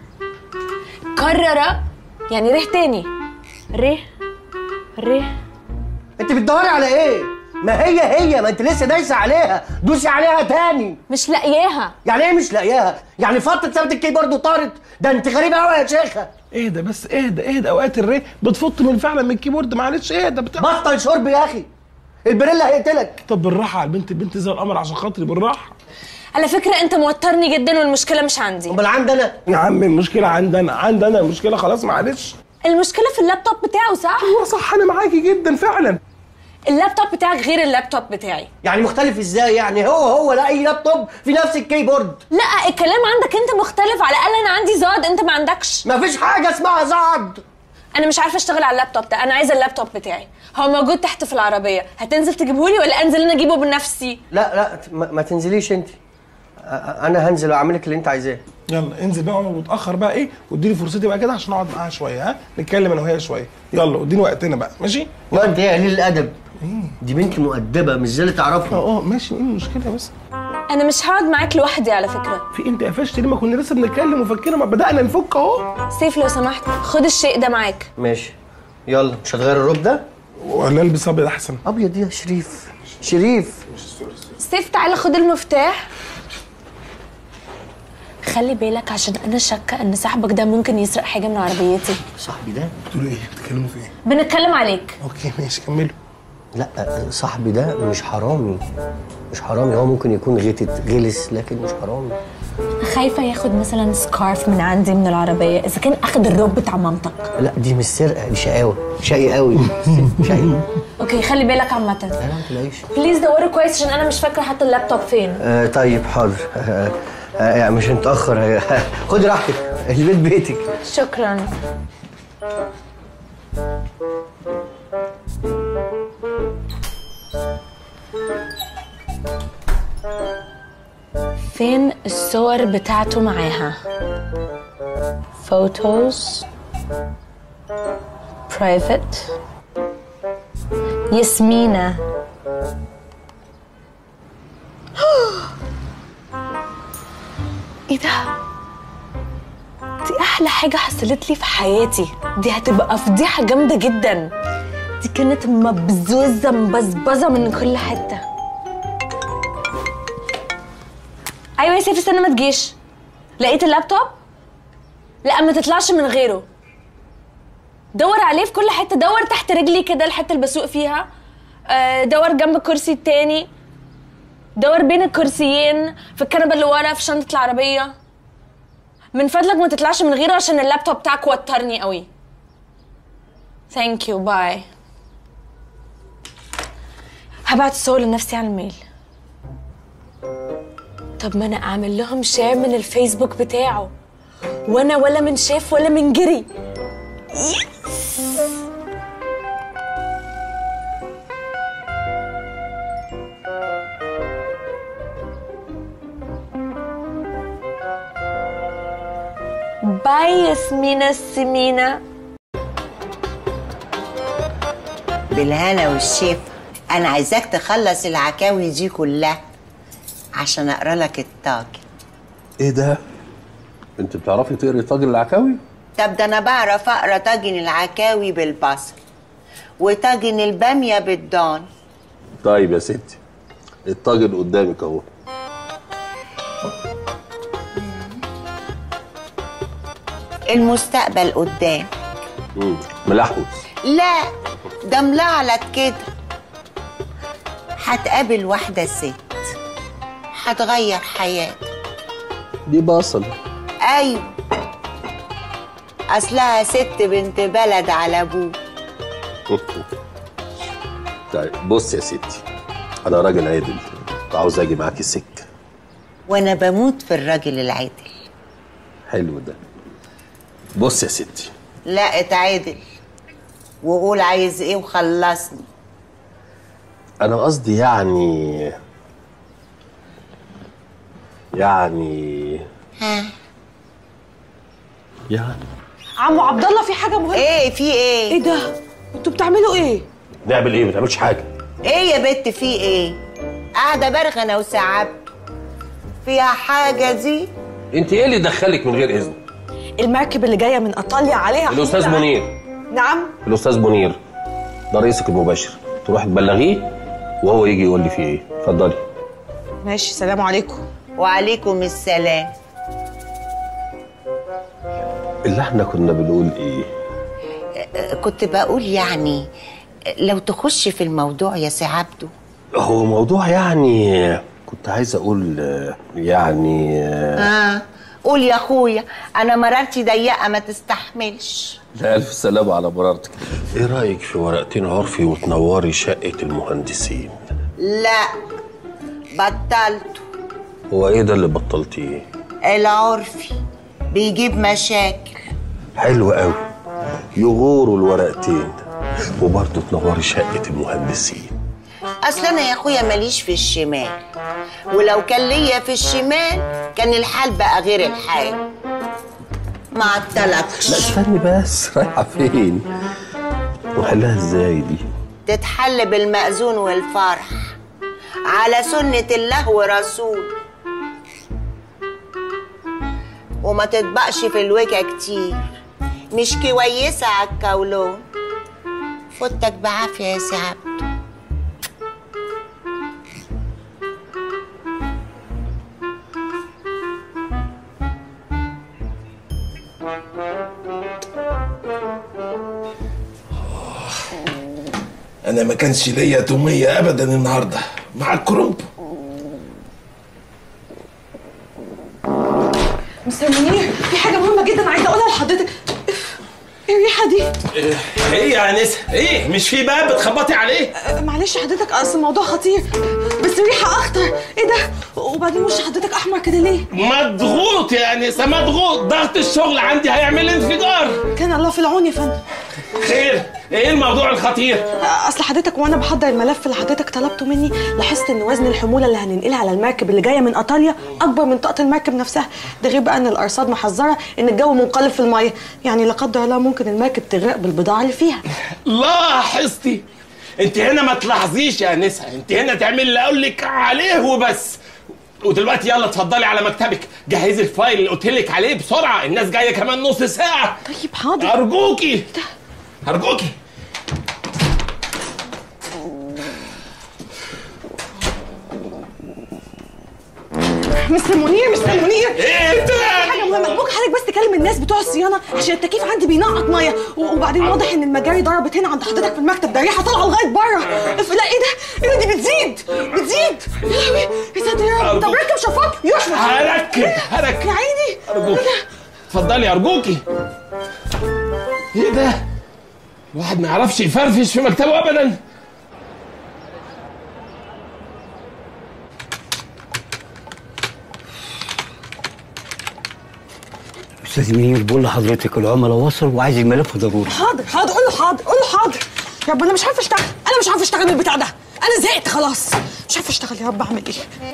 [SPEAKER 12] قرر يعني ره تاني ر ر
[SPEAKER 18] انت بتدوري على ايه ما هي هي ما انت لسه دايسه عليها دوسي عليها تاني
[SPEAKER 12] مش لاقياها
[SPEAKER 18] يعني ايه مش لاقياها يعني فتره ثبت الكيبورد وطارت ده انت غريبه قوي يا شيخه
[SPEAKER 21] اهدى بس اهدى اهدى اوقات الري بتفط من فعلا من الكيبورد معلش اهدى بتاع
[SPEAKER 18] بطل شرب يا اخي البريلا هيقتلك
[SPEAKER 21] طب بالراحه على البنت البنت زي القمر عشان خاطري بالراحه
[SPEAKER 12] على فكره انت موترني جدا والمشكله مش عندي
[SPEAKER 18] امال عندي انا
[SPEAKER 21] يا عم المشكله عندي انا عندي انا المشكله خلاص معلش
[SPEAKER 12] المشكله في اللابتوب بتاعه صح
[SPEAKER 21] ايوه صح انا معاكي جدا فعلا
[SPEAKER 12] اللابتوب بتاعك غير اللابتوب بتاعي
[SPEAKER 18] يعني مختلف ازاي يعني هو هو لا اي لابتوب في نفس الكيبورد
[SPEAKER 12] لا الكلام عندك انت مختلف على الاقل انا عندي زاد انت ما عندكش
[SPEAKER 18] مفيش حاجه اسمها زاد
[SPEAKER 12] انا مش عارفه اشتغل على اللابتوب ده انا عايزه اللابتوب بتاعي هو موجود تحت في العربيه هتنزل تجيبهولي ولا انزل انا اجيبه بنفسي
[SPEAKER 18] لا لا ما, ما تنزليش انت أ- انا هنزل واعمل لك اللي انت عايزاه
[SPEAKER 21] يلا انزل بقى وانا متاخر بقى ايه واديني فرصتي بقى كده عشان اقعد معاها شويه ها نتكلم انا وهي شويه يلا اديني وقتنا بقى ماشي
[SPEAKER 18] لا انت يا قليل الادب دي بنت مؤدبه مش زي اللي تعرفها
[SPEAKER 21] اه اه ماشي ايه المشكله بس
[SPEAKER 12] انا مش هقعد معاك لوحدي على فكره
[SPEAKER 21] في انت قفشت ليه ما كنا لسه بنتكلم وفكنا ما بدانا نفك اهو
[SPEAKER 12] سيف لو سمحت خد الشيء ده معاك
[SPEAKER 18] ماشي يلا مش هتغير الروب ده
[SPEAKER 21] ولا البس ابيض احسن
[SPEAKER 18] ابيض يا شريف شريف
[SPEAKER 12] سيف تعالى خد المفتاح خلي بالك عشان انا شاكه ان صاحبك ده ممكن يسرق حاجه من عربيتي
[SPEAKER 18] صاحبي ده
[SPEAKER 21] بتقولوا ايه بتتكلموا في ايه
[SPEAKER 12] بنتكلم عليك
[SPEAKER 21] اوكي ماشي كملوا
[SPEAKER 18] لا صاحبي ده مش حرامي مش حرامي هو ممكن يكون غتت غلس لكن مش حرامي
[SPEAKER 12] خايفه ياخد مثلا سكارف من عندي من العربيه اذا كان اخد الروب بتاع مامتك
[SPEAKER 18] لا دي مش سرقه دي شقاوه شقي قوي شقي
[SPEAKER 12] اوكي خلي بالك عامه
[SPEAKER 18] لا ما تلاقيش
[SPEAKER 12] بليز دوروا كويس عشان انا مش فاكره حتى اللابتوب فين
[SPEAKER 18] آه طيب حاضر آه آه يعني مش هنتاخر خدي راحتك البيت بيتك
[SPEAKER 12] شكرا فين الصور بتاعته معاها photos private
[SPEAKER 9] ياسمينة
[SPEAKER 12] ايه ده دي احلى حاجه حصلت لي في حياتي دي هتبقى فضيحه جامده جدا دي كانت مبزوزه مبزبزه من كل حته
[SPEAKER 9] ايوه يا سيف استنى ما تجيش لقيت اللابتوب لا ما تطلعش من غيره دور عليه في كل حته دور تحت رجلي كده الحته اللي بسوق فيها آه، دور جنب الكرسي التاني دور بين الكرسيين في الكنبه اللي ورا في شنطه العربيه من فضلك ما تطلعش من غيره عشان اللابتوب بتاعك وترني قوي ثانك يو باي هبعت الصور لنفسي على الميل طب ما انا اعمل لهم شير من الفيسبوك بتاعه وانا ولا من شاف ولا من جري باي ياسمينة السمينة
[SPEAKER 1] بالهنا والشفا انا عايزاك تخلص العكاوي دي كلها عشان اقرا لك الطاج
[SPEAKER 3] ايه ده؟ انت بتعرفي تقري طاجن العكاوي؟
[SPEAKER 1] طب ده انا بعرف اقرا طاجن العكاوي بالبصل وطاجن الباميه بالضان
[SPEAKER 3] طيب يا ستي الطاجن قدامك اهو
[SPEAKER 1] المستقبل قدام
[SPEAKER 3] مم، ملحوس
[SPEAKER 1] لا ده ملعلت كده هتقابل واحدة ست هتغير حياتك
[SPEAKER 3] دي بصل
[SPEAKER 1] أيوة أصلها ست بنت بلد على أبوه
[SPEAKER 3] طيب بص يا ستي انا راجل عادل عاوز اجي معاكي السكه
[SPEAKER 1] وأنا بموت في الراجل العادل
[SPEAKER 3] حلو ده بص يا ستي
[SPEAKER 1] لا اتعادل وقول عايز ايه وخلصني
[SPEAKER 3] انا قصدي يعني يعني
[SPEAKER 1] ها
[SPEAKER 3] يعني
[SPEAKER 8] عمو عبد الله في حاجه مهمه
[SPEAKER 1] ايه في ايه
[SPEAKER 8] ايه ده انتوا بتعملوا ايه
[SPEAKER 3] نعمل ايه ما تعملش حاجه
[SPEAKER 1] ايه يا بت في ايه قاعده بارغه انا وسعبت فيها حاجه دي
[SPEAKER 3] انت ايه اللي دخلك من غير اذن
[SPEAKER 8] المركب اللي جايه من ايطاليا عليها
[SPEAKER 3] الاستاذ
[SPEAKER 8] حمولة.
[SPEAKER 3] منير
[SPEAKER 8] نعم
[SPEAKER 3] الاستاذ منير ده رئيسك المباشر تروح تبلغيه وهو يجي يقول لي فيه ايه اتفضلي
[SPEAKER 8] ماشي سلام عليكم
[SPEAKER 1] وعليكم السلام
[SPEAKER 3] اللي احنا كنا بنقول ايه
[SPEAKER 1] كنت بقول يعني لو تخش في الموضوع يا سي عبده
[SPEAKER 3] هو موضوع يعني كنت عايز اقول آه، يعني آه،
[SPEAKER 1] اه قول يا اخويا انا مرارتي ضيقه ما تستحملش
[SPEAKER 3] لا الف سلامة على مرارتك ايه رايك في ورقتين عرفي وتنوري شقه المهندسين
[SPEAKER 1] لا بطلت
[SPEAKER 3] هو ايه ده اللي بطلتيه
[SPEAKER 1] العرفي بيجيب مشاكل
[SPEAKER 3] حلو قوي يغوروا الورقتين وبرضه تنوري شقه المهندسين
[SPEAKER 1] اصل انا يا اخويا ماليش في الشمال ولو كان ليا في الشمال كان الحال بقى غير الحال ما عطلكش
[SPEAKER 3] لا استني بس رايحه فين وحلها ازاي دي
[SPEAKER 1] تتحل بالمأذون والفرح على سنة الله ورسول وما تطبقش في الوجه كتير مش كويسة على الكولون فوتك بعافية يا سي عبده
[SPEAKER 14] انا ما كانش ليا توميه ابدا النهارده مع الكرنب
[SPEAKER 8] مستر منير في حاجه مهمه جدا عايزه اقولها لحضرتك ايه الريحه دي
[SPEAKER 16] ايه ايه يا انسه ايه مش في باب بتخبطي عليه
[SPEAKER 8] أه، معلش حضرتك اصل الموضوع خطير بس الريحه اخطر ايه ده وبعدين وش حضرتك احمر كده ليه
[SPEAKER 16] مضغوط يا انسه مضغوط ضغط الشغل عندي هيعمل انفجار
[SPEAKER 8] كان الله في العون يا فندم
[SPEAKER 16] خير ايه الموضوع الخطير
[SPEAKER 8] اصل حضرتك وانا بحضر الملف اللي حضرتك طلبته مني لاحظت ان وزن الحموله اللي هننقلها على المركب اللي جايه من ايطاليا اكبر من طاقه المركب نفسها ده غير بقى ان الارصاد محذره ان الجو منقلب في الميه يعني لا قدر الله ممكن المركب تغرق بالبضاعه اللي فيها
[SPEAKER 16] لاحظتي انت هنا ما تلاحظيش يا انسه انت هنا تعملي اللي اقول لك عليه وبس ودلوقتي يلا اتفضلي على مكتبك جهزي الفايل اللي قلت لك عليه بسرعه الناس جايه كمان نص ساعه
[SPEAKER 8] طيب حاضر
[SPEAKER 16] ارجوكي ارجوكي
[SPEAKER 8] مستر منير مستر منير
[SPEAKER 16] ايه انت
[SPEAKER 8] حاجه مهمه ممكن حضرتك بس تكلم الناس بتوع الصيانه عشان التكييف عندي بينقط ميه و- وبعدين واضح ان المجاري ضربت هنا عند حضرتك في المكتب ده ريحه طالعه لغايه بره اف- لا ايه ده ايه ده دي بتزيد بتزيد يا لهوي يا ساتر يا رب طب ركب شفاط يشفط
[SPEAKER 16] هركب هركب
[SPEAKER 8] يا عيني
[SPEAKER 16] ارجوكي اتفضلي ارجوكي ايه ده الواحد ما يعرفش يفرفش في مكتبه ابدا
[SPEAKER 19] استاذ منير بقول لحضرتك العملاء وصل وعايز الملف ضروري
[SPEAKER 8] حاضر حاضر قول له حاضر قول له حاضر يا رب انا مش عارفه اشتغل انا مش عارفه اشتغل بالبتاع ده انا زهقت خلاص مش عارفه اشتغل يا رب اعمل ايه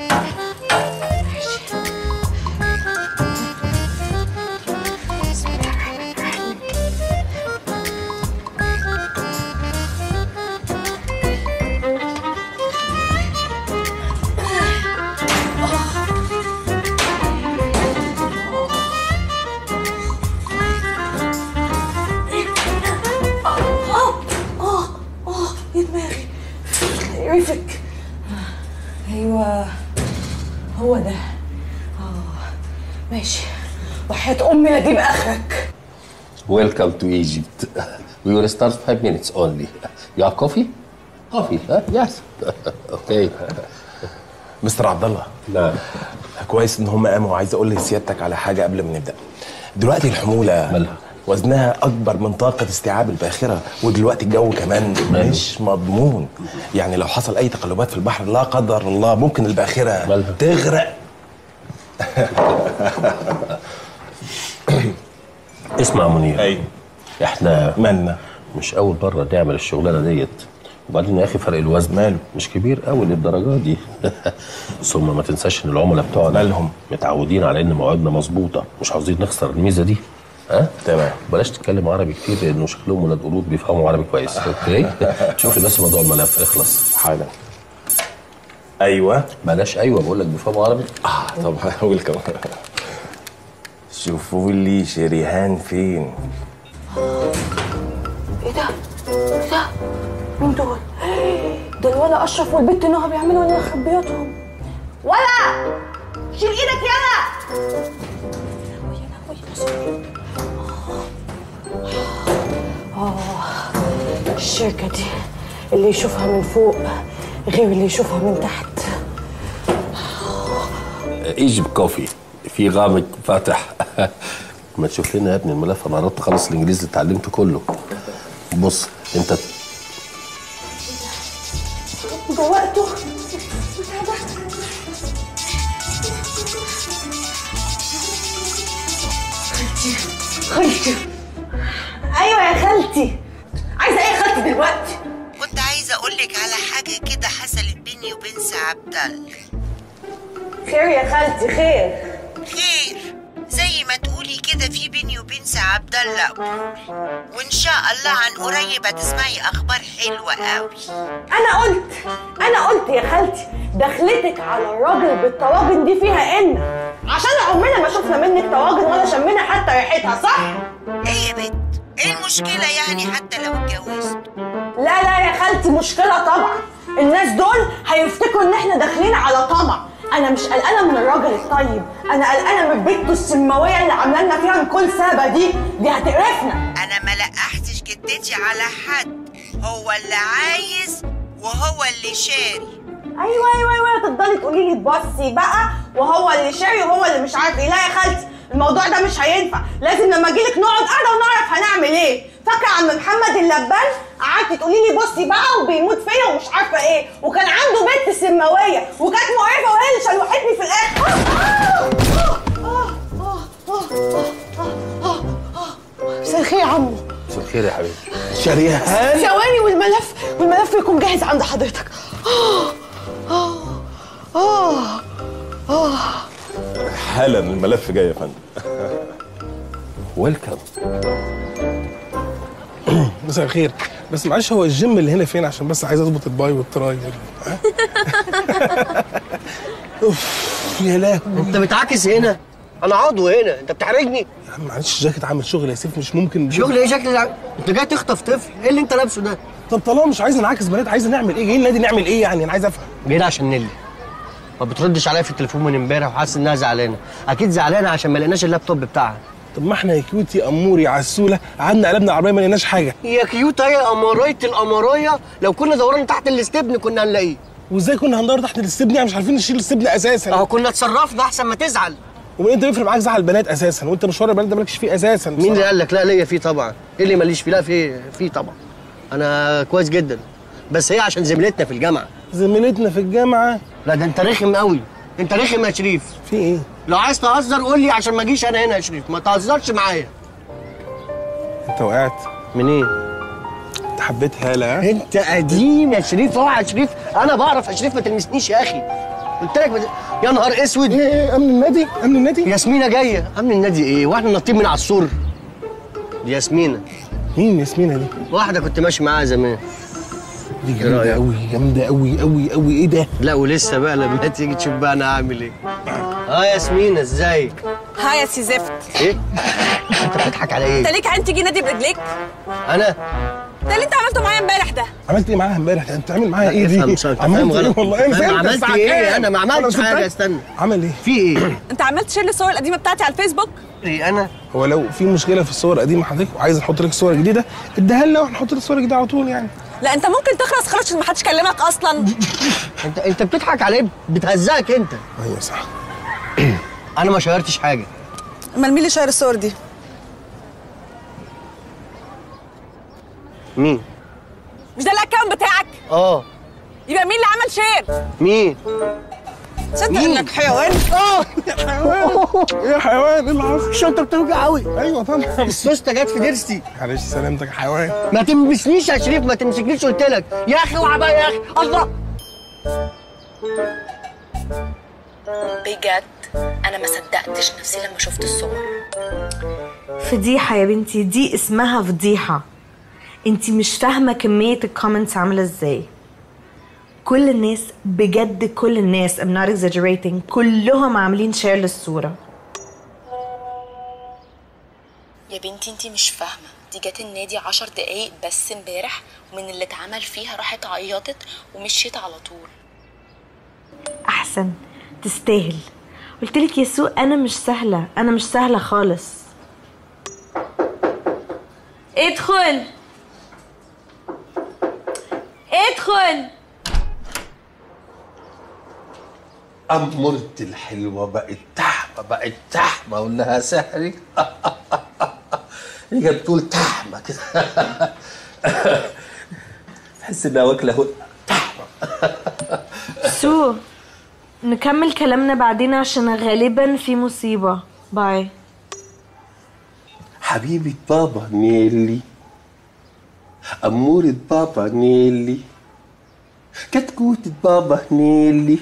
[SPEAKER 8] اه اه اه يا دماغي يقرفك ايوه هو ده اه ماشي وحياة امي اجيب اخرك
[SPEAKER 3] Welcome to Egypt. We will start five minutes only. You have coffee? Coffee, huh? Yes. okay.
[SPEAKER 14] مستر عبد الله
[SPEAKER 3] نعم
[SPEAKER 14] كويس ان هم قاموا وعايز اقول لسيادتك على حاجه قبل ما نبدا دلوقتي الحموله مالها وزنها اكبر من طاقه استيعاب الباخره ودلوقتي الجو كمان مش مضمون يعني لو حصل اي تقلبات في البحر لا قدر الله ممكن الباخره مالها. تغرق
[SPEAKER 3] اسمع منير
[SPEAKER 14] ايوه
[SPEAKER 3] احنا
[SPEAKER 14] مالنا
[SPEAKER 3] مش اول مره نعمل الشغلانه ديت وبعدين يا اخي فرق الوزن ماله مش كبير قوي للدرجه دي ثم ما تنساش ان العملاء بتوعنا مالهم متعودين على ان مواعيدنا مظبوطه مش عاوزين نخسر الميزه دي ها
[SPEAKER 14] تمام
[SPEAKER 3] بلاش تتكلم عربي كتير لانه شكلهم ولاد قرود بيفهموا عربي كويس اوكي شوف لي بس موضوع الملف اخلص
[SPEAKER 14] حالا ايوه
[SPEAKER 3] بلاش ايوه بقول لك بيفهموا عربي
[SPEAKER 14] اه طب هقول كمان شوفوا لي شريهان فين
[SPEAKER 8] ايه ده؟ ايه ده؟ مين دول؟ ده الولا اشرف والبت نهى بيعملوا لنا خبياتهم ولا شيل ايدك يلا اه الشركة دي اللي يشوفها من فوق غير اللي يشوفها من تحت
[SPEAKER 3] ايجيب كوفي في غامق فاتح ما تشوف لنا يا ابني الملف انا قربت اخلص الانجليزي اللي اتعلمته كله بص انت
[SPEAKER 8] ده وقته خالتي خالتي ايوه يا خالتي عايزه ايه يا خالتي دلوقتي
[SPEAKER 6] كنت عايزه اقول لك على حاجه كده حصلت بيني وبين سي عبد الله
[SPEAKER 8] خير يا خالتي خير
[SPEAKER 6] خير زي ما تقولي كده في بيني وبين سي عبد الله قبول وان شاء الله عن قريب هتسمعي اخبار حلوه قوي
[SPEAKER 8] انا قلت انا قلت يا خالتي دخلتك على الراجل بالطواجن دي فيها ان عشان عمرنا ما شفنا منك طواجن ولا شمينا حتى ريحتها صح
[SPEAKER 6] ايه يا بت ايه المشكله يعني حتى لو اتجوزت
[SPEAKER 8] لا لا يا خالتي مشكله طبعا الناس دول هيفتكروا ان احنا داخلين على طمع انا مش قلقانه من الراجل الطيب انا قلقانه من بنته السماويه اللي عامله لنا فيها كل سابه دي دي هتقرفنا
[SPEAKER 6] انا ما لقحتش جدتي على حد هو اللي عايز وهو اللي شاري
[SPEAKER 8] ايوه ايوه ايوه تفضلي تقولي لي بصي بقى وهو اللي شاري وهو اللي مش عارف ايه لا يا خالتي الموضوع ده مش هينفع لازم لما اجيلك نقعد قاعده ونعرف هنعمل ايه فاكره عم محمد اللبان قعدتي تقولي لي بصي بقى وبيموت فيا ومش عارفه ايه وكان عنده بنت سماويه وكانت مقرفه وهي اللي شلوحتني في الاخر مساء الخير يا عمو
[SPEAKER 3] مساء الخير يا حبيبي
[SPEAKER 14] شريهان
[SPEAKER 8] ثواني والملف والملف يكون جاهز عند حضرتك آه آه آه آه
[SPEAKER 14] حالا الملف جاي يا فندم
[SPEAKER 3] ويلكم
[SPEAKER 21] مساء الخير بس معلش هو الجيم اللي هنا فين عشان بس عايز اظبط الباي والتراي ها؟ اوف يا لهوي
[SPEAKER 7] انت بتعاكس هنا انا عضو هنا انت بتحرجني
[SPEAKER 21] يا عم معلش الجاكيت عامل شغل يا سيف مش ممكن
[SPEAKER 7] شغل ايه شكل انت جاي تخطف طفل ايه اللي انت لابسه ده
[SPEAKER 21] طب طالما مش عايز نعاكس بنات عايز نعمل ايه جايين النادي نعمل ايه يعني انا عايز افهم
[SPEAKER 7] جايين عشان نيلي ما بتردش عليا في التليفون من امبارح وحاسس انها زعلانه اكيد زعلانه عشان ما لقيناش اللابتوب بتاعها
[SPEAKER 21] طب ما احنا يا كيوت يا امور يا عسوله قعدنا قلبنا العربيه ما لقيناش حاجه
[SPEAKER 7] يا كيوت يا قمرايه القمرايه لو كنا دورنا تحت الاستبن كنا هنلاقيه
[SPEAKER 21] وازاي كنا هندور تحت الاستبن يعني مش عارفين نشيل الاستبن اساسا
[SPEAKER 7] اهو كنا اتصرفنا احسن ما تزعل
[SPEAKER 21] ومن انت بيفرق معاك زعل البنات اساسا وانت مشوار البنات ده مالكش فيه اساسا
[SPEAKER 7] مين اللي قال لك لا ليا فيه طبعا ايه اللي ماليش فيه لا فيه فيه طبعا انا كويس جدا بس هي عشان زميلتنا في الجامعه
[SPEAKER 21] زميلتنا في الجامعه
[SPEAKER 7] لا ده انت رخم قوي انت رخم يا شريف
[SPEAKER 21] في ايه
[SPEAKER 7] لو عايز تهزر قول لي عشان ما اجيش انا هنا يا شريف ما تهزرش معايا
[SPEAKER 21] انت وقعت
[SPEAKER 7] من ايه
[SPEAKER 21] انت حبيت هاله ها؟
[SPEAKER 7] انت قديم يا شريف اوعى يا شريف انا بعرف يا شريف ما تلمسنيش يا اخي قلت لك بد... يا نهار اسود
[SPEAKER 21] ايه ايه امن النادي امن النادي
[SPEAKER 7] ياسمينه جايه امن النادي ايه واحنا نطيب من على السور دي ياسمينه
[SPEAKER 21] مين ياسمينه دي
[SPEAKER 7] واحده كنت ماشي معاها زمان
[SPEAKER 21] دي جامده قوي جامده قوي قوي قوي ايه ده
[SPEAKER 7] لا ولسه بقى لما تيجي تشوف بقى انا هعمل ايه اه ياسمينه ازاي
[SPEAKER 12] ها يا سي زفت
[SPEAKER 7] ايه انت بتضحك على
[SPEAKER 12] انت
[SPEAKER 7] ايه
[SPEAKER 12] ليك عين تيجي نادي برجليك
[SPEAKER 7] انا
[SPEAKER 12] ده اللي انت عملته معايا امبارح ده
[SPEAKER 21] عملت ايه معاها امبارح انت بتعمل معاها ايه
[SPEAKER 7] افهم
[SPEAKER 21] دي
[SPEAKER 7] صح، أنت
[SPEAKER 21] عملت
[SPEAKER 7] فاهم
[SPEAKER 21] ايه
[SPEAKER 7] غلط.
[SPEAKER 21] والله ايه
[SPEAKER 7] فاهم
[SPEAKER 21] فهمت
[SPEAKER 7] عملت
[SPEAKER 21] الساعة
[SPEAKER 7] إيه؟
[SPEAKER 21] كام؟
[SPEAKER 7] أنا ما عملتش
[SPEAKER 21] أنا
[SPEAKER 7] حاجة،
[SPEAKER 21] سبتك.
[SPEAKER 7] استنى.
[SPEAKER 21] عمل ايه
[SPEAKER 7] في ايه
[SPEAKER 12] انت عملت شير الصور القديمه بتاعتي على الفيسبوك
[SPEAKER 7] ايه انا
[SPEAKER 21] هو لو في مشكله في الصور القديمه حضرتك وعايز نحط لك صور جديده اديها لنا ونحط لك صور جديده على طول يعني
[SPEAKER 12] لا انت ممكن تخلص خالص عشان ما حدش كلمك اصلا
[SPEAKER 7] انت انت بتضحك على ايه بتهزقك انت
[SPEAKER 21] ايوه صح
[SPEAKER 7] انا ما شيرتش حاجه
[SPEAKER 12] امال مين اللي شاير الصور دي
[SPEAKER 7] مين
[SPEAKER 12] مش ده الاكونت بتاعك
[SPEAKER 7] اه
[SPEAKER 12] يبقى مين اللي عمل شير
[SPEAKER 7] مين
[SPEAKER 12] تصدق انك حيوان
[SPEAKER 7] اه
[SPEAKER 21] يا حيوان ايه اللي حصل
[SPEAKER 7] الشنطه بتوجع قوي
[SPEAKER 21] ايوه طبعا
[SPEAKER 7] السوسته جت في ضرسي
[SPEAKER 21] معلش سلامتك يا حيوان
[SPEAKER 7] ما تلمسنيش يا شريف ما تمسكنيش قلت لك يا اخي اوعى بقى يا اخي الله
[SPEAKER 11] بجد انا ما صدقتش نفسي لما شفت الصور
[SPEAKER 5] فضيحة يا بنتي دي اسمها فضيحة انتي مش فاهمة كمية الكومنتس عاملة ازاي كل الناس بجد كل الناس I'm not exaggerating كلهم عاملين شير للصورة
[SPEAKER 11] يا بنتي انتي مش فاهمه دي جت النادي عشر دقايق بس امبارح ومن اللي اتعمل فيها راحت عيطت ومشيت على طول
[SPEAKER 5] احسن تستاهل قلتلك يا سو انا مش سهلة انا مش سهلة خالص ادخل ادخل
[SPEAKER 3] أمرت الحلوة بقت تحمة بقت تحمة وإنها سحري هي بتقول تحمة كده تحس إنها واكلة هو-
[SPEAKER 5] سو نكمل كلامنا بعدين عشان غالبا في مصيبة باي
[SPEAKER 3] حبيبة بابا نيلي أمورة بابا نيلي كتكوتة بابا نيلي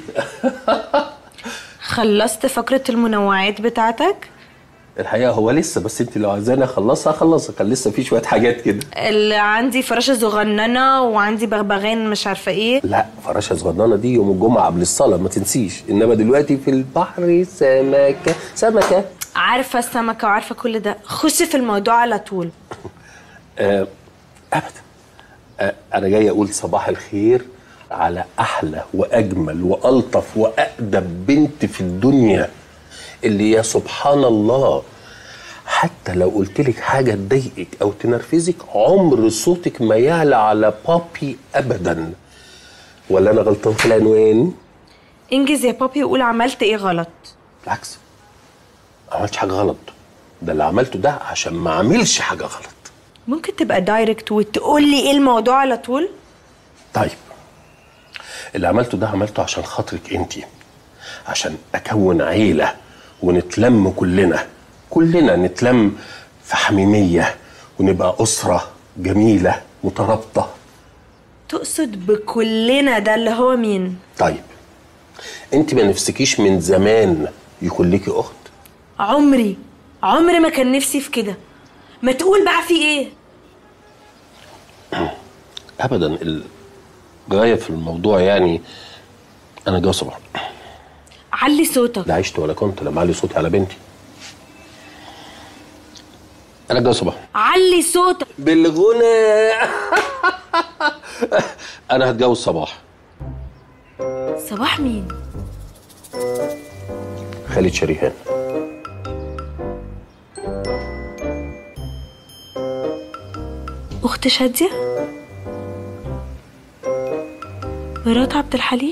[SPEAKER 5] خلصت فقرة المنوعات بتاعتك
[SPEAKER 3] الحقيقة هو لسه بس انت لو عايزاني اخلصها اخلصها كان لسه في شوية حاجات كده
[SPEAKER 5] اللي عندي فراشة صغننة وعندي بغبغان مش عارفة ايه
[SPEAKER 3] لا فراشة صغننة دي يوم الجمعة قبل الصلاة ما تنسيش انما دلوقتي في البحر سمكة سمكة
[SPEAKER 5] عارفة السمكة وعارفة كل ده خش في الموضوع على طول
[SPEAKER 3] آه ابدا آه انا جاي اقول صباح الخير على احلى واجمل والطف واقدم بنت في الدنيا اللي يا سبحان الله حتى لو قلت لك حاجه تضايقك او تنرفزك عمر صوتك ما يعلى على بابي ابدا ولا انا غلطان في العنوان
[SPEAKER 5] انجز يا بابي وقول عملت ايه غلط
[SPEAKER 3] بالعكس ما عملتش حاجه غلط ده اللي عملته ده عشان ما اعملش حاجه غلط
[SPEAKER 5] ممكن تبقى دايركت وتقول لي ايه الموضوع على طول
[SPEAKER 3] طيب اللي عملته ده عملته عشان خاطرك انت عشان اكون عيله ونتلم كلنا كلنا نتلم في حميميه ونبقى اسره جميله مترابطه
[SPEAKER 5] تقصد بكلنا ده اللي هو مين
[SPEAKER 3] طيب انت ما نفسكيش من زمان يكون ليكي اخت
[SPEAKER 5] عمري عمري ما كان نفسي في كده ما تقول بقى في ايه
[SPEAKER 3] ابدا الغايه في الموضوع يعني انا جوز صباح
[SPEAKER 12] علي صوتك
[SPEAKER 3] لا عشت ولا كنت لما علي صوتي على بنتي انا جوز صباح
[SPEAKER 12] علي صوتك
[SPEAKER 3] بالغنى انا هتجوز صباح
[SPEAKER 12] صباح مين
[SPEAKER 3] خالد شريهان
[SPEAKER 12] اخت شاديه مرات عبد الحليم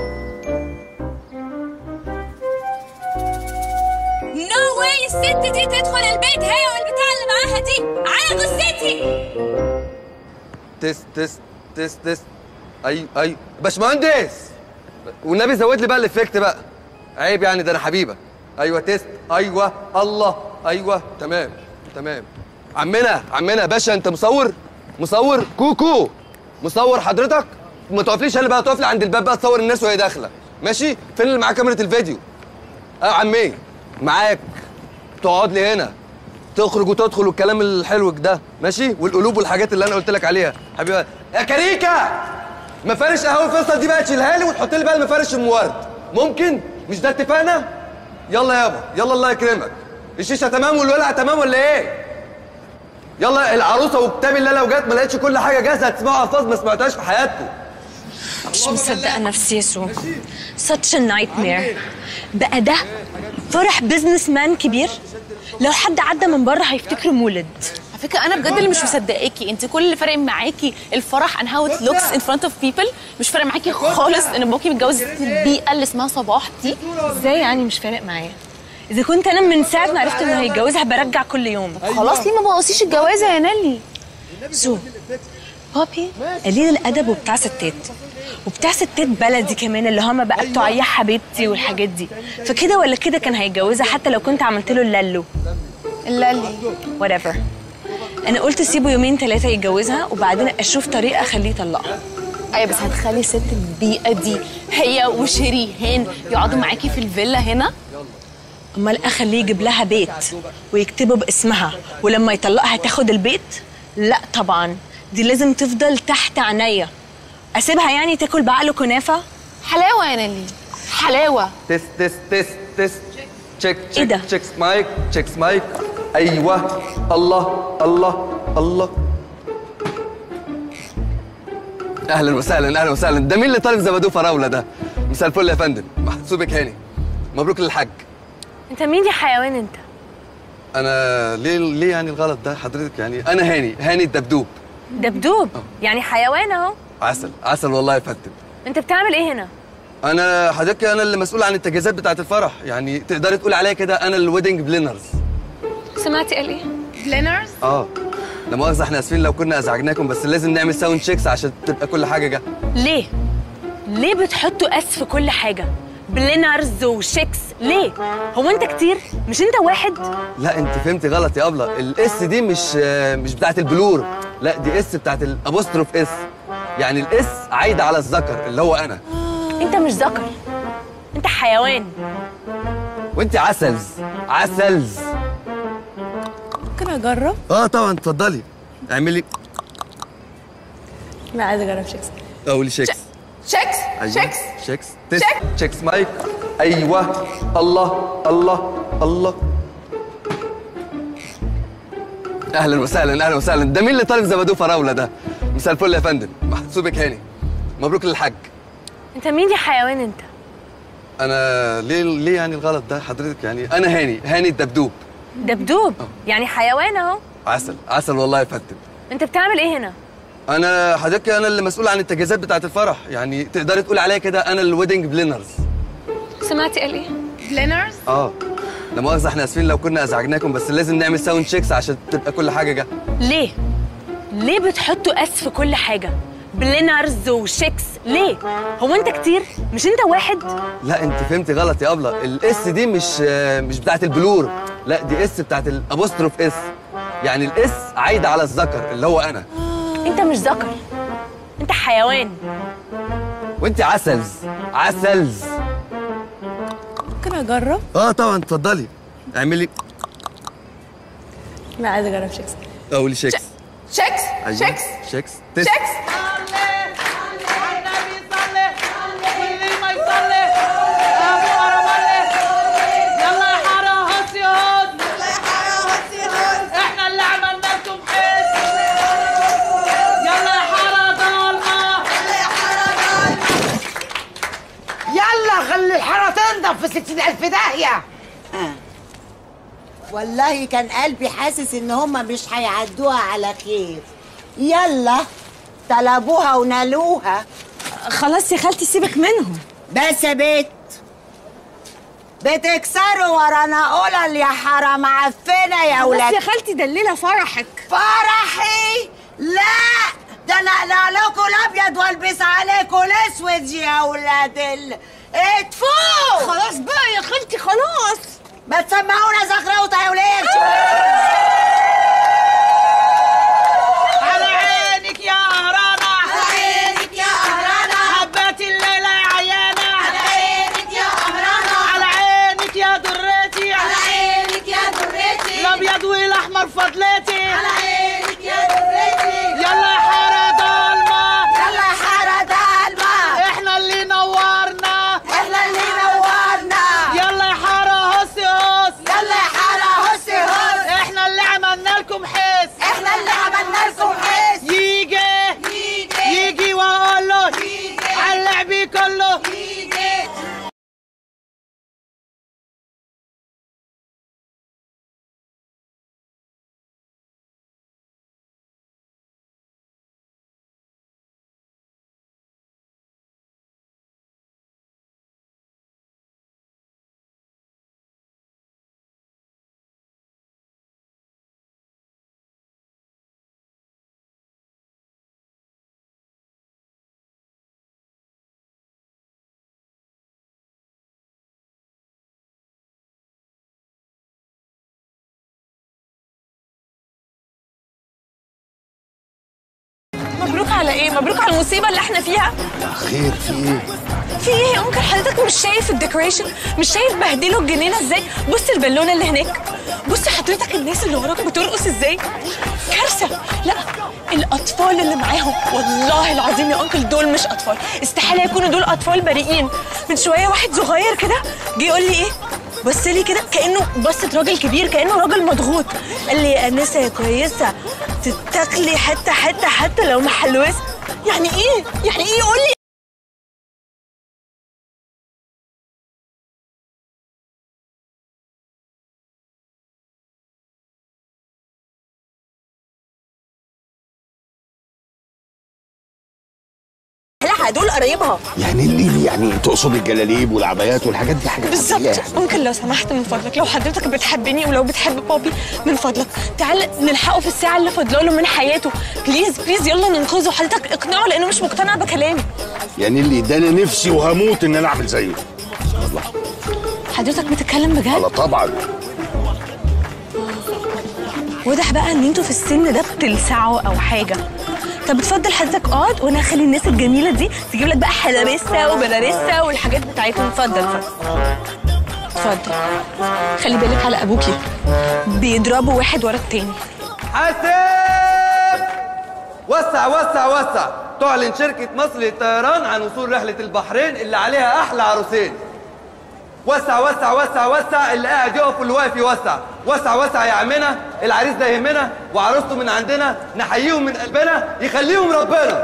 [SPEAKER 11] نو واي الست دي تدخل البيت هي والبتاع اللي معاها دي على جثتي
[SPEAKER 20] تست تست تست تست ايوه ايوه باشمهندس والنبي زود لي بقى الافكت بقى عيب يعني ده انا حبيبك ايوه تست ايوه الله ايوه تمام تمام عمنا عمنا باشا انت مصور مصور كوكو مصور حضرتك ما تقفليش انا بقى تقف لي عند الباب بقى تصور الناس وهي داخله ماشي فين اللي معاه كاميرا الفيديو اه عمي معاك تقعد لي هنا تخرج وتدخل والكلام الحلو ده ماشي والقلوب والحاجات اللي انا قلت لك عليها حبيبي يا كريكه مفارش قهوه الفصل دي بقى تشيلها لي وتحط لي بقى المفارش ام ورد ممكن مش ده اتفقنا يلا يابا يلا الله يكرمك الشيشه تمام والولع تمام ولا ايه يلا العروسه وكتاب الله لو جت ما لقيتش كل حاجه جاهزه هتسمعوا الفاظ ما سمعتهاش في حياتكم
[SPEAKER 12] مش مصدقه نفسي يسوع such a nightmare بقى ده فرح بزنس مان كبير لو حد عدى من بره هيفتكره مولد
[SPEAKER 11] على فكره انا بجد اللي مش مصدقاكي انت كل اللي فارق معاكي الفرح and how it looks in front of people مش فارق معاكي خالص ان باباكي متجوز البيئه اللي اسمها صباح دي
[SPEAKER 12] ازاي يعني مش فارق معايا اذا كنت انا من ساعه ما عرفت انه هيتجوزها برجع كل يوم
[SPEAKER 11] خلاص ليه ما بوظيش الجوازه يا نالي
[SPEAKER 12] سو بابي قليل الادب وبتاع ستات وبتاع ستات بلدي كمان اللي هم بقى بتوع يا حبيبتي والحاجات دي فكده ولا كده كان هيتجوزها حتى لو كنت عملت له اللالو
[SPEAKER 11] اللالي
[SPEAKER 12] whatever انا قلت سيبه يومين ثلاثه يتجوزها وبعدين اشوف طريقه اخليه يطلقها
[SPEAKER 11] ايوه بس هتخلي ست البيئه دي هي وشريهان يقعدوا معاكي في الفيلا هنا
[SPEAKER 12] امال اخليه يجيب لها بيت ويكتبه باسمها ولما يطلقها تاخد البيت لا طبعا دي لازم تفضل تحت عينيا اسيبها يعني تاكل بعقله كنافه
[SPEAKER 11] حلاوه يا نالي حلاوه
[SPEAKER 20] تست تست تست تست تشيك
[SPEAKER 12] إيه
[SPEAKER 20] تشيك
[SPEAKER 12] ده؟
[SPEAKER 20] تشيكس مايك تشيكس مايك ايوه الله الله الله اهلا وسهلا اهلا وسهلا ده مين اللي طالب زبادو فراوله ده مساء الفل يا فندم محسوبك هاني مبروك للحاج
[SPEAKER 12] انت مين يا حيوان انت
[SPEAKER 20] انا ليه ليه يعني الغلط ده حضرتك يعني انا هاني هاني الدبدوب
[SPEAKER 12] دبدوب يعني حيوان اهو
[SPEAKER 20] عسل عسل والله يا فندم
[SPEAKER 12] انت بتعمل ايه هنا
[SPEAKER 20] انا حضرتك انا اللي مسؤول عن التجهيزات بتاعه الفرح يعني تقدري تقولي عليا كده انا الويدنج بلينرز
[SPEAKER 12] سمعتي قال ايه
[SPEAKER 11] بلينرز
[SPEAKER 20] اه لا مؤاخذه احنا اسفين لو كنا ازعجناكم بس لازم نعمل ساوند تشيكس عشان تبقى كل حاجه جاهزه
[SPEAKER 12] ليه ليه بتحطوا اس في كل حاجه بلينرز وشيكس ليه هو انت كتير مش انت واحد
[SPEAKER 20] لا انت فهمتي غلط يا ابله الاس دي مش آه، مش بتاعه البلور لا دي اس بتاعه الابوستروف اس يعني الاس عايده على الذكر اللي هو انا
[SPEAKER 12] انت مش ذكر انت حيوان
[SPEAKER 20] وانت عسلز عسلز
[SPEAKER 11] ممكن اجرب
[SPEAKER 20] اه طبعا اتفضلي اعملي
[SPEAKER 11] لا عايزه اجرب شيكس
[SPEAKER 20] قولي شيكس
[SPEAKER 11] شيكس
[SPEAKER 20] أيوة.
[SPEAKER 11] شيكس
[SPEAKER 20] شيكس تست شيكس مايك ايوه الله الله الله اهلا وسهلا اهلا وسهلا ده مين اللي طالب زبادو فراوله ده مساء الفل يا فندم محسوبك هاني مبروك للحاج
[SPEAKER 12] انت مين يا حيوان انت
[SPEAKER 20] انا ليه ليه يعني الغلط ده حضرتك يعني انا هاني هاني الدبدوب
[SPEAKER 12] دبدوب يعني حيوان اهو
[SPEAKER 20] عسل عسل والله يا فندم
[SPEAKER 12] انت بتعمل ايه هنا
[SPEAKER 20] انا حضرتك انا اللي مسؤول عن التجهيزات بتاعه الفرح يعني تقدري تقولي عليا كده انا الويدنج بلينرز
[SPEAKER 12] سمعتي قال ايه
[SPEAKER 11] بلينرز
[SPEAKER 20] اه لا مؤاخذه احنا اسفين لو كنا ازعجناكم بس لازم نعمل ساوند تشيكس عشان تبقى كل حاجه جاهزه
[SPEAKER 12] ليه ليه بتحطوا اس في كل حاجه بلينرز وشيكس ليه هو انت كتير مش انت واحد
[SPEAKER 20] لا انت فهمتي غلط يا ابله الاس دي مش آه، مش بتاعه البلور لا دي اس بتاعه الابوستروف اس يعني الاس عايده على الذكر اللي هو انا
[SPEAKER 12] انت مش ذكر انت حيوان
[SPEAKER 20] وانت عسلز عسلز
[SPEAKER 11] ممكن اجرب
[SPEAKER 20] اه طبعا اتفضلي اعملي
[SPEAKER 11] لا عايزه اجرب شيكس
[SPEAKER 20] قولي شيكس
[SPEAKER 11] شيكس
[SPEAKER 20] أيوة.
[SPEAKER 11] شيكس
[SPEAKER 20] شيكس تست
[SPEAKER 11] شيكس
[SPEAKER 1] هتودينا في ستين ألف داهية والله كان قلبي حاسس إن هما مش هيعدوها على خير يلا طلبوها ونالوها
[SPEAKER 8] خلاص يا خالتي سيبك منهم
[SPEAKER 1] بس يا بت بتكسروا ورانا قلل يا حرام عفنة يا
[SPEAKER 8] بس
[SPEAKER 1] ولاد
[SPEAKER 8] يا خالتي ده الليله فرحك
[SPEAKER 1] فرحي لا ده انا اقلع لكم الابيض والبس عليكم الاسود يا ولاد ال اتفوا
[SPEAKER 8] خلاص بقى يا خالتي خلاص
[SPEAKER 1] ما تسمعونا زخرفة يا ولاد
[SPEAKER 4] على عينك يا قهرانة
[SPEAKER 1] على عينك يا قهرانة
[SPEAKER 4] حبات الليلة يا عيانة
[SPEAKER 1] على عينك يا قهرانة
[SPEAKER 4] على عينك يا درتي
[SPEAKER 1] على عينك يا درتي
[SPEAKER 4] الابيض والاحمر فضلتي
[SPEAKER 1] على عينك يا درتي
[SPEAKER 4] يلا يا حارة ضلمة
[SPEAKER 1] يلا يا حارة ضلمة
[SPEAKER 4] احنا اللي نورنا
[SPEAKER 1] احنا اللي نورنا
[SPEAKER 4] يلا يا حارة هسي هس
[SPEAKER 1] يلا يا حارة هسي هس
[SPEAKER 4] احنا اللي عملنا لكم حس
[SPEAKER 1] احنا اللي عملنا لكم حس
[SPEAKER 4] يجي
[SPEAKER 1] يجي
[SPEAKER 4] يجي واقول له علق بيه كله
[SPEAKER 1] يجي
[SPEAKER 12] مبروك على ايه مبروك على المصيبه اللي احنا فيها
[SPEAKER 22] خير في ايه؟
[SPEAKER 12] في ايه يا انكل حضرتك مش شايف الديكوريشن مش شايف بهدلوا الجنينه ازاي بص البالونه اللي هناك بص حضرتك الناس اللي وراك بترقص ازاي كارثه لا الاطفال اللي معاهم والله العظيم يا انكل دول مش اطفال استحاله يكونوا دول اطفال بريئين من شويه واحد صغير كده جه يقول لي ايه بص لي كده كانه بصت راجل كبير كانه راجل مضغوط قال لي يا انسه يا كويسه تتاكلي حته حته حتى لو محلوسه يعني ايه يعني ايه يقول لي لا دول قرايبها
[SPEAKER 22] يعني اللي يعني تقصد الجلاليب والعبايات والحاجات دي حاجات
[SPEAKER 12] بالظبط
[SPEAKER 22] عادية يعني.
[SPEAKER 12] ممكن لو سمحت من فضلك لو حضرتك بتحبني ولو بتحب بابي من فضلك تعال نلحقه في الساعه اللي فاضله له من حياته بليز بليز يلا ننقذه حضرتك اقنعه لانه مش مقتنع بكلامي
[SPEAKER 22] يعني اللي ده انا نفسي وهموت ان انا اعمل زيه الله
[SPEAKER 12] حضرتك بتتكلم بجد
[SPEAKER 22] الله طبعا
[SPEAKER 12] واضح بقى ان انتوا في السن ده بتلسعوا او حاجه طب اتفضل حضرتك اقعد وانا هخلي الناس الجميله دي تجيب لك بقى حلبسه وبلارسه والحاجات بتاعتهم اتفضل اتفضل اتفضل خلي بالك على ابوكي بيضربوا واحد ورا التاني
[SPEAKER 20] حاسب وسع وسع وسع تعلن شركة مصر للطيران عن وصول رحلة البحرين اللي عليها أحلى عروسين وسع وسع وسع وسع اللي قاعد يقف واللي واقف يوسع وسع وسع يا عمنا العريس ده يهمنا وعروسته من عندنا نحييهم من قلبنا يخليهم ربنا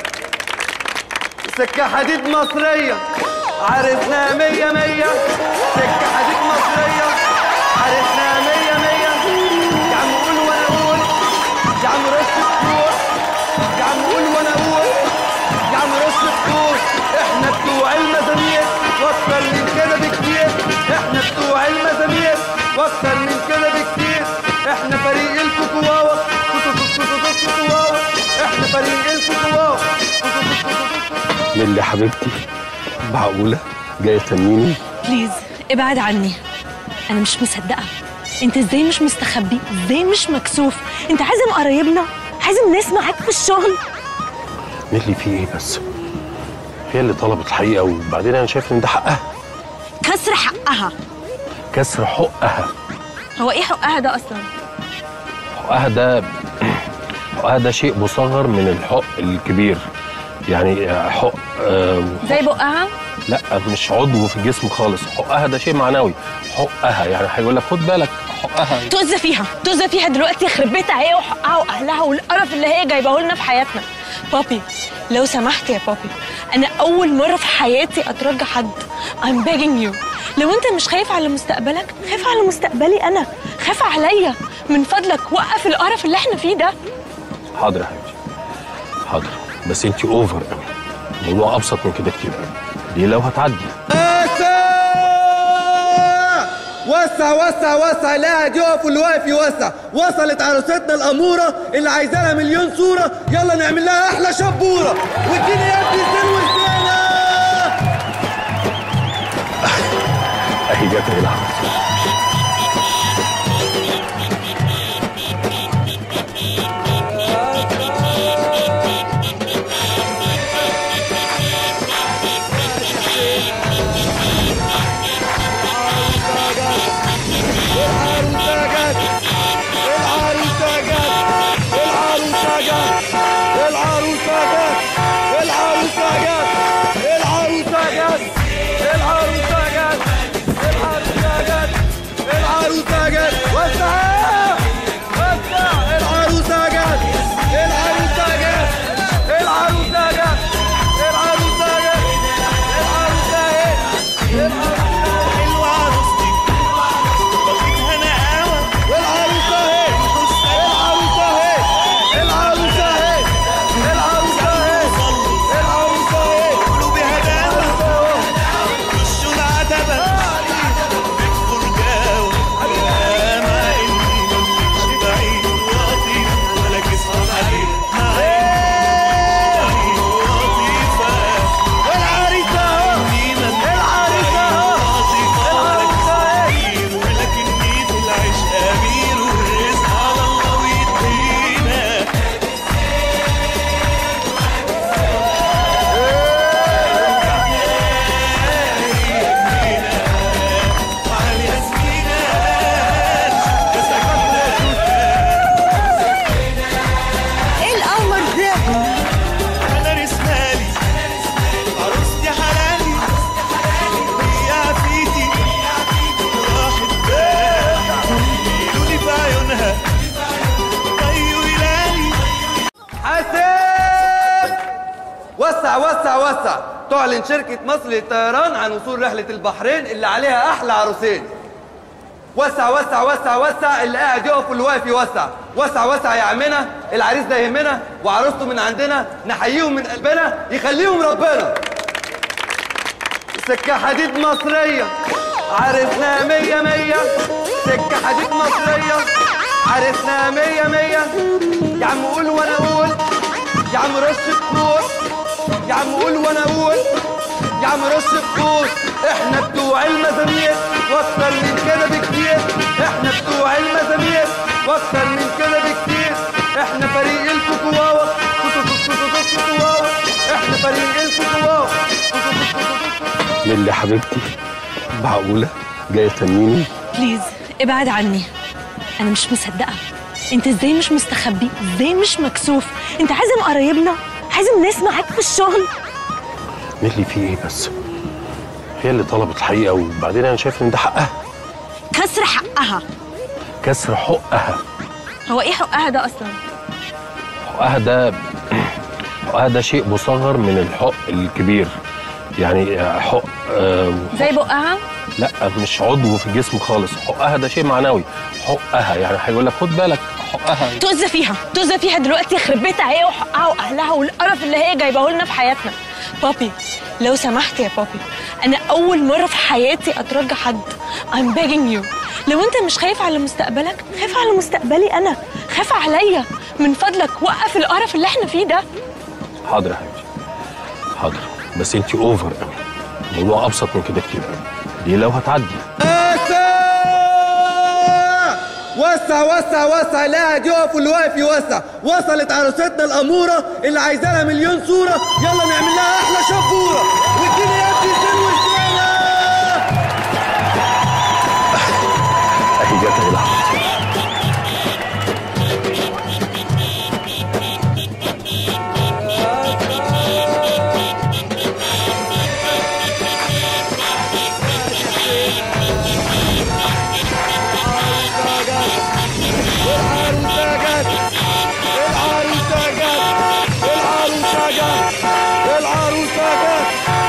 [SPEAKER 20] سكة حديد مصرية عرسنا مية مية سكة حديد مصرية عرسنا مية مية يا عم قول وانا اقول يا عم رش الطور يا عم قول وانا اقول يا عم رش الطور احنا بتوع المزامير واكتر من كده بكتير احنا بتوع المزامير واكتر من كده بكتير احنا فريق الكوكواوا كوكواوا احنا فريق الكوكواوا
[SPEAKER 3] نيلي حبيبتي معقولة جاية تنيني
[SPEAKER 12] بليز ابعد عني انا مش مصدقه انت ازاي مش مستخبي ازاي مش مكسوف انت عازم قرايبنا عازم ناس معاك في الشغل
[SPEAKER 3] نيلي في ايه بس هي اللي طلبت الحقيقة وبعدين انا شايف ان ده حقها
[SPEAKER 12] كسر حقها
[SPEAKER 3] كسر حقها
[SPEAKER 12] هو ايه حقها ده اصلا
[SPEAKER 3] حقها ده حقها ده شيء مصغر من الحق الكبير يعني حق آه
[SPEAKER 12] زي بقها
[SPEAKER 3] لا مش عضو في الجسم خالص حقها ده شيء معنوي حقها يعني هيقول لك خد بالك حقها
[SPEAKER 12] تؤذى فيها تؤذى فيها دلوقتي يخرب بيتها هي وحقها واهلها والقرف اللي هي جايباه لنا في حياتنا بابي لو سمحت يا بابي انا اول مره في حياتي اترجى حد I'm begging you لو انت مش خايف على مستقبلك خاف على مستقبلي انا خاف عليا من فضلك وقف القرف اللي احنا فيه ده
[SPEAKER 3] حاضر يا حبيبتي حاضر بس انت اوفر قوي الموضوع ابسط من كده كتير قوي دي لو هتعدي
[SPEAKER 20] وسع وسع وسع اللي قاعد يقف واللي واقف يوسع وصلت عروستنا الاموره اللي عايزه لها مليون صوره يلا نعمل لها احلى شبوره واديني يا ابني سلوى الزينه
[SPEAKER 3] اهي جت اهي العرض
[SPEAKER 4] ايه القمر ده؟ انا رسمالي عروستي حلالي هي عفيتي راحت بالي قولولي في عيونها طيو هلالي
[SPEAKER 20] حاسب وسع وسع وسع تعلن شركة مصر للطيران عن وصول رحلة البحرين اللي عليها أحلى عروسين وسع وسع وسع وسع اللي قاعد يقف واللي واقف يوسع وسع وسع يا عمنا العريس ده يهمنا وعروسته من عندنا نحييهم من قلبنا يخليهم ربنا سكة حديد مصرية عرسنا مية مية سكة حديد مصرية عرسنا مية مية يا عم قول وانا اقول يا عم رش بخور يا عم قول وانا اقول يا عم رش بخور احنا بتوع المزامير واكتر من كده بكتير احنا بتوع المزامير واكتر من كده بكتير احنا فريق الكوكواوا كوكواوا احنا فريق الكوكواوا
[SPEAKER 3] نيلي حبيبتي معقولة جاية تنيني
[SPEAKER 12] بليز ابعد عني انا مش مصدقه انت ازاي مش مستخبي ازاي مش مكسوف انت عازم قرايبنا عازم ناس معاك في الشغل
[SPEAKER 3] نيلي في ايه بس هي اللي طلبت الحقيقة وبعدين انا شايف ان ده حقها
[SPEAKER 12] كسر حقها
[SPEAKER 3] كسر حقها
[SPEAKER 12] هو ايه حقها ده اصلا
[SPEAKER 3] حقها ده حقها ده شيء مصغر من الحق الكبير يعني حق آه
[SPEAKER 12] زي بقها
[SPEAKER 3] لا مش عضو في الجسم خالص حقها ده شيء معنوي حقها يعني هيقول لك خد بالك حقها
[SPEAKER 12] تؤذى فيها تؤذى فيها دلوقتي يخرب بيتها هي وحقها واهلها والقرف اللي هي جايباه لنا في حياتنا بابي لو سمحت يا بابي انا اول مره في حياتي اترجى حد I'm begging you لو انت مش خايف على مستقبلك خاف على مستقبلي انا خاف عليا من فضلك وقف القرف اللي احنا فيه ده
[SPEAKER 3] حاضر يا حبيبتي حاضر بس انت اوفر قوي الموضوع ابسط من كده كتير قوي دي لو هتعدي
[SPEAKER 20] وسع وسع وسع اللي قاعد يقف واللي واقف يوسع وصلت عروستنا الاموره اللي عايزه لها مليون صوره يلا نعمل لها احلى شبوره واديني يا ابني سلوى الزينه
[SPEAKER 3] اهي جت اهي العرض
[SPEAKER 20] العروسه جت العروسه جت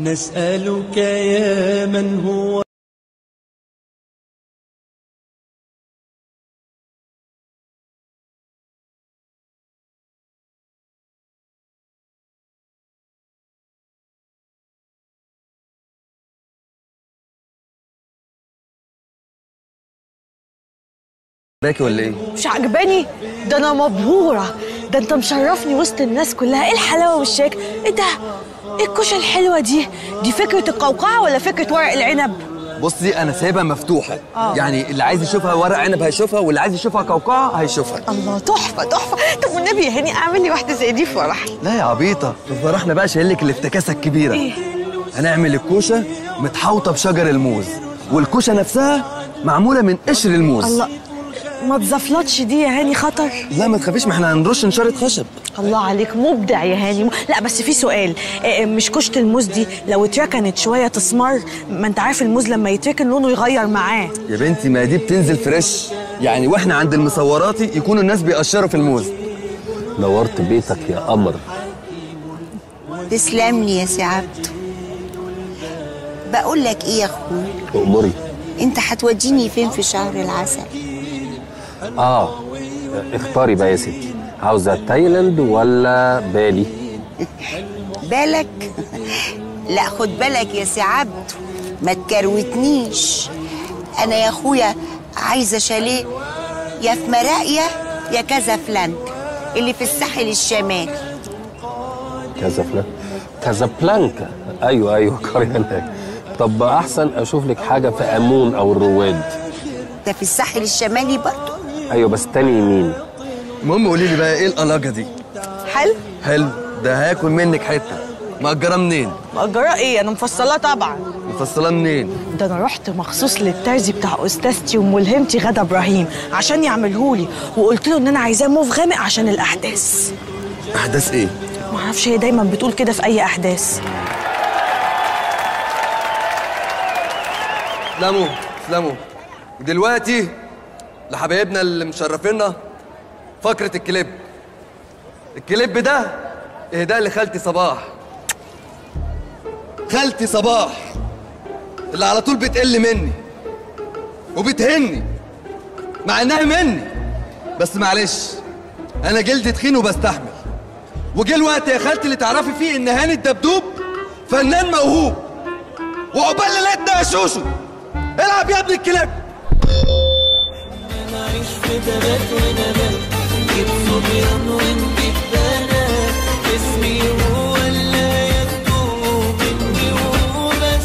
[SPEAKER 10] نسألك يا من هو
[SPEAKER 20] باكي ولا ايه؟
[SPEAKER 8] مش عجباني ده انا مبهوره ده انت مشرفني وسط الناس كلها ايه الحلاوه والشيك ايه ده ايه الكوشه الحلوه دي دي فكره القوقعه ولا فكره ورق العنب
[SPEAKER 20] بصي انا سايبها مفتوحه
[SPEAKER 8] آه.
[SPEAKER 20] يعني اللي عايز يشوفها ورق عنب هيشوفها واللي عايز يشوفها قوقعه هيشوفها
[SPEAKER 8] الله تحفه تحفه طب والنبي يا هاني اعمل لي واحده زي دي في فرحي
[SPEAKER 20] لا يا عبيطه في فرحنا بقى شايل لك الافتكاسه الكبيره
[SPEAKER 8] إيه؟
[SPEAKER 20] هنعمل الكوشه متحوطه بشجر الموز والكوشه نفسها معموله من قشر الموز
[SPEAKER 8] الله ما تزفلطش دي يا هاني خطر
[SPEAKER 20] لا ما تخافيش ما احنا هنرش نشاره خشب
[SPEAKER 8] الله عليك مبدع يا هاني م... لا بس في سؤال آه، مش كشت الموز دي لو اتركنت شويه تسمر ما انت عارف الموز لما يتركن لونه يغير معاه
[SPEAKER 20] يا بنتي ما دي بتنزل فريش يعني واحنا عند المصوراتي يكونوا الناس بيقشروا في الموز
[SPEAKER 3] نورت بيتك يا قمر
[SPEAKER 1] تسلم لي يا سي عبده بقول لك ايه يا اخوي
[SPEAKER 3] أمري
[SPEAKER 1] انت هتوديني فين في شهر العسل
[SPEAKER 3] اه اختاري بقى يا ستي عاوزة تايلاند ولا بالي
[SPEAKER 1] بالك لا خد بالك يا سي عبده ما تكروتنيش انا يا اخويا عايزه شاليه يا في مراقيه يا كازافلانكا اللي في الساحل الشمالي
[SPEAKER 3] كازافلانكا كازابلانكا ايوه ايوه قرية هناك طب احسن اشوف لك حاجة في امون او الرواد
[SPEAKER 1] ده في الساحل الشمالي برضه
[SPEAKER 3] ايوه بس تاني يمين
[SPEAKER 20] المهم قولي لي بقى ايه القلاجه دي
[SPEAKER 8] حلو
[SPEAKER 20] حلو ده هاكل منك حته مأجرة منين؟
[SPEAKER 8] مأجرة ايه انا مفصلاه طبعا
[SPEAKER 20] مفصلة منين؟
[SPEAKER 8] ده انا رحت مخصوص للترزي بتاع استاذتي وملهمتي غدا ابراهيم عشان يعملهولي وقلت له ان انا عايزاه موف غامق عشان الاحداث
[SPEAKER 20] احداث ايه؟
[SPEAKER 8] معرفش هي دايما بتقول كده في اي احداث
[SPEAKER 20] تسلموا تسلموا دلوقتي لحبايبنا اللي مشرفينا فقرة الكليب الكليب ده اهداء لخالتي صباح خالتي صباح اللي على طول بتقل مني وبتهني مع انها مني بس معلش انا جلدي تخين وبستحمل وجه الوقت يا خالتي اللي تعرفي فيه ان هاني الدبدوب فنان موهوب وعقبال ليلتنا يا شوشو العب يا ابن الكلاب
[SPEAKER 10] نعيش في بنات ونبات نجيب صبيان ونجيب بنات اسمي هو اللي يكتب مني وبس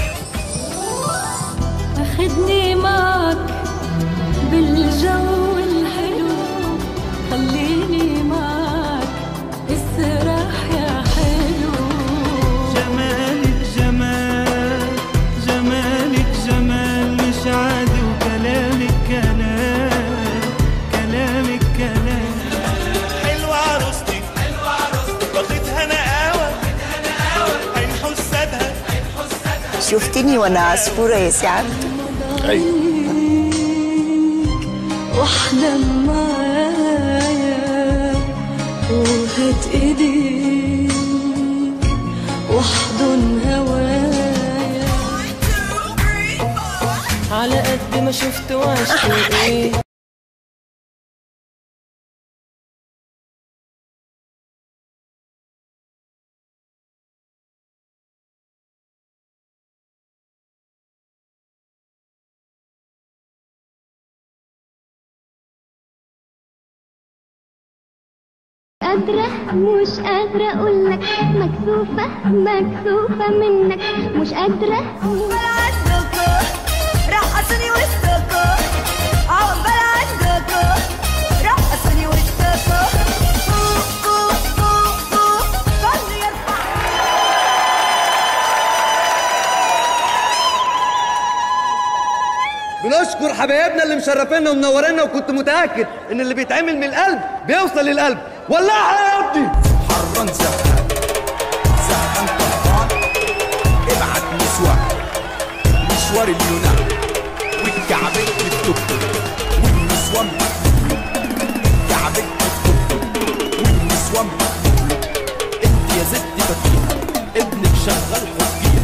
[SPEAKER 13] أخدني معك بالجو الحلو خليني معك اسرح يا حلو
[SPEAKER 10] جمالك جمال جمالك جمال مش عادي وكلامك كلام كلامك كلام حلوة عروستك حلوة عروستك واخدها نقاوة عين حسادها
[SPEAKER 1] شفتني وانا عصفوره يا سي عبده
[SPEAKER 3] ايوه
[SPEAKER 13] واحلم معايا وهات ايديك واحضن هوايا
[SPEAKER 10] على قد ما شفت وعشت ايه
[SPEAKER 13] قادرة مش قادرة أقولك مكسوفة مكسوفة منك مش قادرة
[SPEAKER 23] عندكم رقصوني وسطكم عقبال عندكم رقصوني وسطكم فوق فوق فوق فوق فضل يرفع
[SPEAKER 20] بنشكر حبايبنا اللي مشرفينا ومنورينا وكنت متاكد ان اللي بيتعمل من القلب بيوصل للقلب ولعها يا ابني
[SPEAKER 24] حران زهقان زهقان طهقان ابعت نسوان مشوار اليونان والكعبك في التوك والنسوان كعبك في التوك والنسوان انت يا ست فتيها ابنك شغال حفيها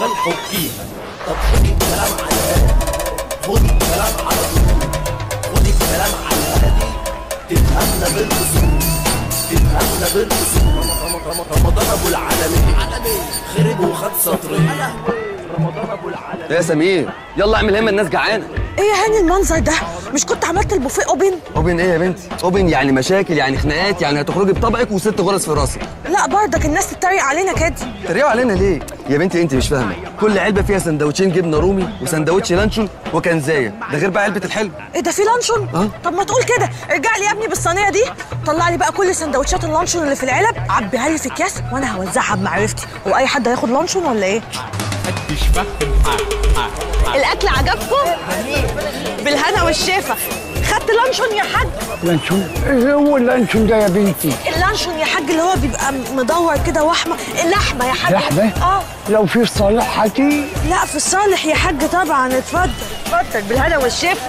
[SPEAKER 10] شغال حكيها طب خد الكلام على الهادي خد الكلام على طول خد الكلام على الهادي تفهمنا بالاصول تفهمنا بالاصول رمضان ابو العالمين خرج وخد سطرين رمضان ابو العالمين
[SPEAKER 20] يا سمير يلا اعمل همه الناس جعانه
[SPEAKER 8] ايه يا هاني المنظر ده مش كنت عملت البوفيه اوبن
[SPEAKER 20] اوبن ايه يا بنتي اوبن يعني مشاكل يعني خناقات يعني هتخرجي بطبقك وست غرز في راسك
[SPEAKER 8] لا برضك الناس تتريق علينا كده
[SPEAKER 20] تريقوا علينا ليه يا بنتي انت مش فاهمه كل علبه فيها سندوتشين جبنه رومي وسندوتش لانشون وكنزايه ده غير بقى علبه الحلو
[SPEAKER 8] ايه ده في لانشون
[SPEAKER 20] اه
[SPEAKER 8] طب ما تقول كده ارجع لي يا ابني بالصينيه دي طلع لي بقى كل سندوتشات اللانشون اللي في العلب عبيها لي في اكياس وانا هوزعها بمعرفتي هو اي حد هياخد لانشون ولا ايه
[SPEAKER 10] محدش فاهم
[SPEAKER 8] الاكل عجبكم بالهنا والشفا خدت لانشون يا حاج
[SPEAKER 19] لانشون ايه هو اللانشون ده يا بنتي
[SPEAKER 8] اللانشون يا حاج اللي هو بيبقى مدور كده واحمر اللحمه يا حاج
[SPEAKER 19] لحمة؟
[SPEAKER 8] اه
[SPEAKER 19] لو في صالح هاتي
[SPEAKER 8] لا في الصالح يا حاج طبعا اتفضل اتفضل بالهنا والشفا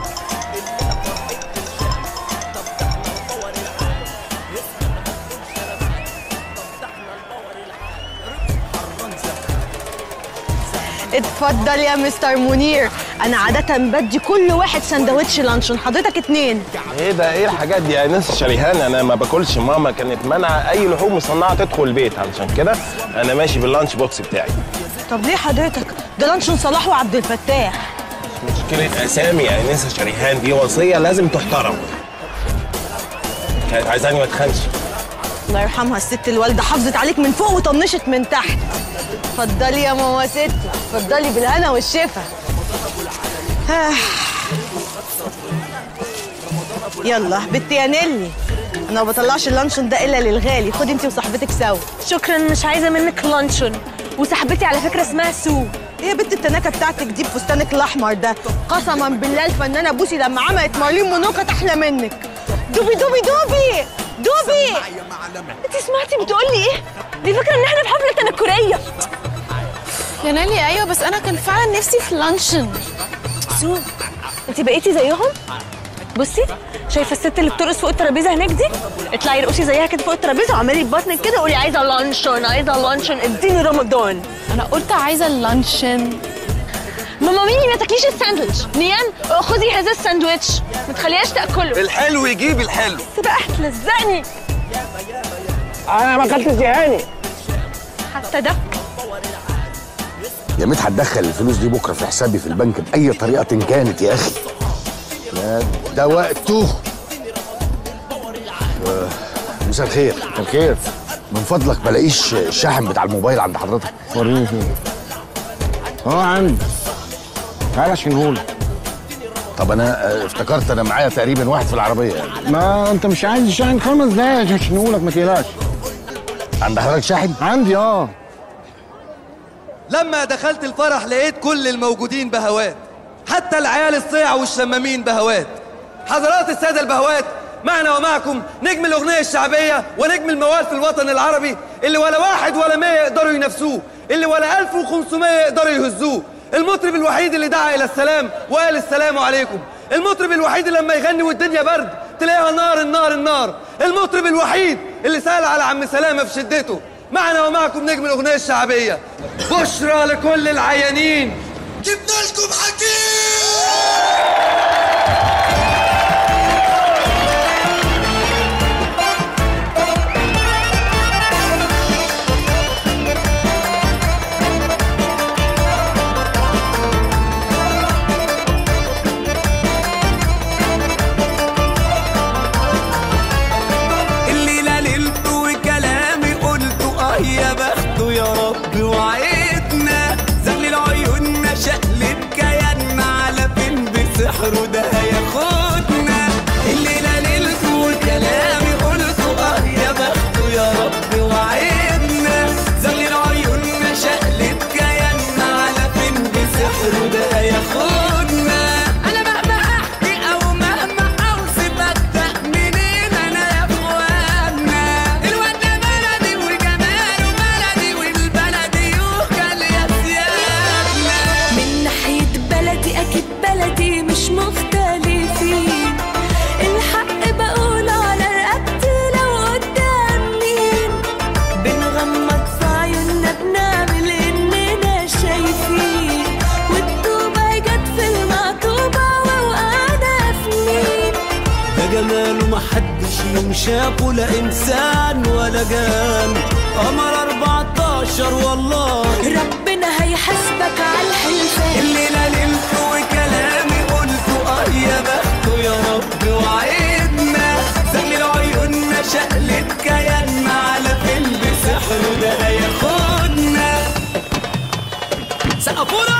[SPEAKER 8] اتفضل يا مستر منير انا عاده بدي كل واحد سندوتش لانشون حضرتك اتنين
[SPEAKER 14] ايه ده ايه الحاجات دي يا ناس شريهان انا ما باكلش ماما كانت مانعه اي لحوم مصنعه تدخل البيت علشان كده انا ماشي باللانش بوكس بتاعي
[SPEAKER 8] طب ليه حضرتك ده لانشون صلاح وعبد الفتاح
[SPEAKER 14] مشكله اسامي يا ناس شريهان دي وصيه لازم تحترم كانت عايزاني ما اتخنش
[SPEAKER 8] الله يرحمها الست الوالده حافظت عليك من فوق وطنشت من تحت اتفضلي يا ماما ست اتفضلي بالهنا والشفا آه. يلا بنتي يا نيلي انا ما بطلعش اللانشون ده الا للغالي خدي انت وصاحبتك سوا
[SPEAKER 5] شكرا مش عايزه منك لانشون وصاحبتي على فكره اسمها سو
[SPEAKER 8] ايه يا بنت التناكه بتاعتك دي بفستانك الاحمر ده قسما بالله الفنانه بوسي لما عملت مارلين مونوكا احلى منك دوبي دوبي دوبي دوبي
[SPEAKER 5] انت سمعتي بتقولي ايه دي فكره ان احنا في حفله تنكريه
[SPEAKER 11] يا نالي ايوه بس انا كان فعلا نفسي في لانشون
[SPEAKER 5] سو انت بقيتي زيهم بصي شايفه الست اللي بترقص فوق الترابيزه هناك دي اطلعي ارقصي زيها كده فوق الترابيزه وعملي ببطنك كده وقولي عايزه لانشون عايزه لانشون اديني رمضان
[SPEAKER 11] انا قلت عايزه اللانشون
[SPEAKER 5] ماما ميني ما تاكليش الساندوتش نيان خذي هذا الساندوتش ما تخليهاش تاكله
[SPEAKER 20] الحلو يجيب الحلو
[SPEAKER 5] بس بقى هتلزقني
[SPEAKER 19] انا ما اكلتش يا هاني
[SPEAKER 5] حتى ده
[SPEAKER 22] يا ميت هتدخل الفلوس دي بكره في حسابي في البنك باي طريقه كانت يا اخي لا ده وقته آه، مساء الخير الخير من فضلك بلاقيش الشاحن بتاع الموبايل عند حضرتك
[SPEAKER 19] وريني فين اه عندي تعالى اشيلهولك
[SPEAKER 22] طب انا آه، افتكرت انا معايا تقريبا واحد في العربيه يعني
[SPEAKER 19] ما انت مش عايز شاحن خمس دقايق عشان اشيلهولك ما تقلقش
[SPEAKER 22] عند حضرتك شاحن
[SPEAKER 19] عندي اه
[SPEAKER 20] لما دخلت الفرح لقيت كل الموجودين بهوات حتى العيال الصيع والشمامين بهوات حضرات السادة البهوات معنا ومعكم نجم الأغنية الشعبية ونجم الموال في الوطن العربي اللي ولا واحد ولا مية يقدروا ينافسوه اللي ولا 1500 يقدروا يهزوه المطرب الوحيد اللي دعا إلى السلام وقال السلام عليكم المطرب الوحيد اللي لما يغني والدنيا برد تلاقيها نار النار النار المطرب الوحيد اللي سأل على عم سلامة في شدته معنا ومعكم نجم الأغنية الشعبية بشرى لكل العيانين جبنا لكم
[SPEAKER 10] الليلة ليلته وكلامي قلته اه يا بخته يا رب وعيتنا زغلل عيوننا شقلب كياننا جماله محدش يوم شافه لا انسان ولا جان قمر 14 والله
[SPEAKER 12] ربنا هيحاسبك على الحلفان
[SPEAKER 10] الليلة نمت وكلامي قلته اه يا بخته يا رب وعيدنا زغلل عيوننا شقلت كياننا على فيلم سحر ده هياخدنا سقفونا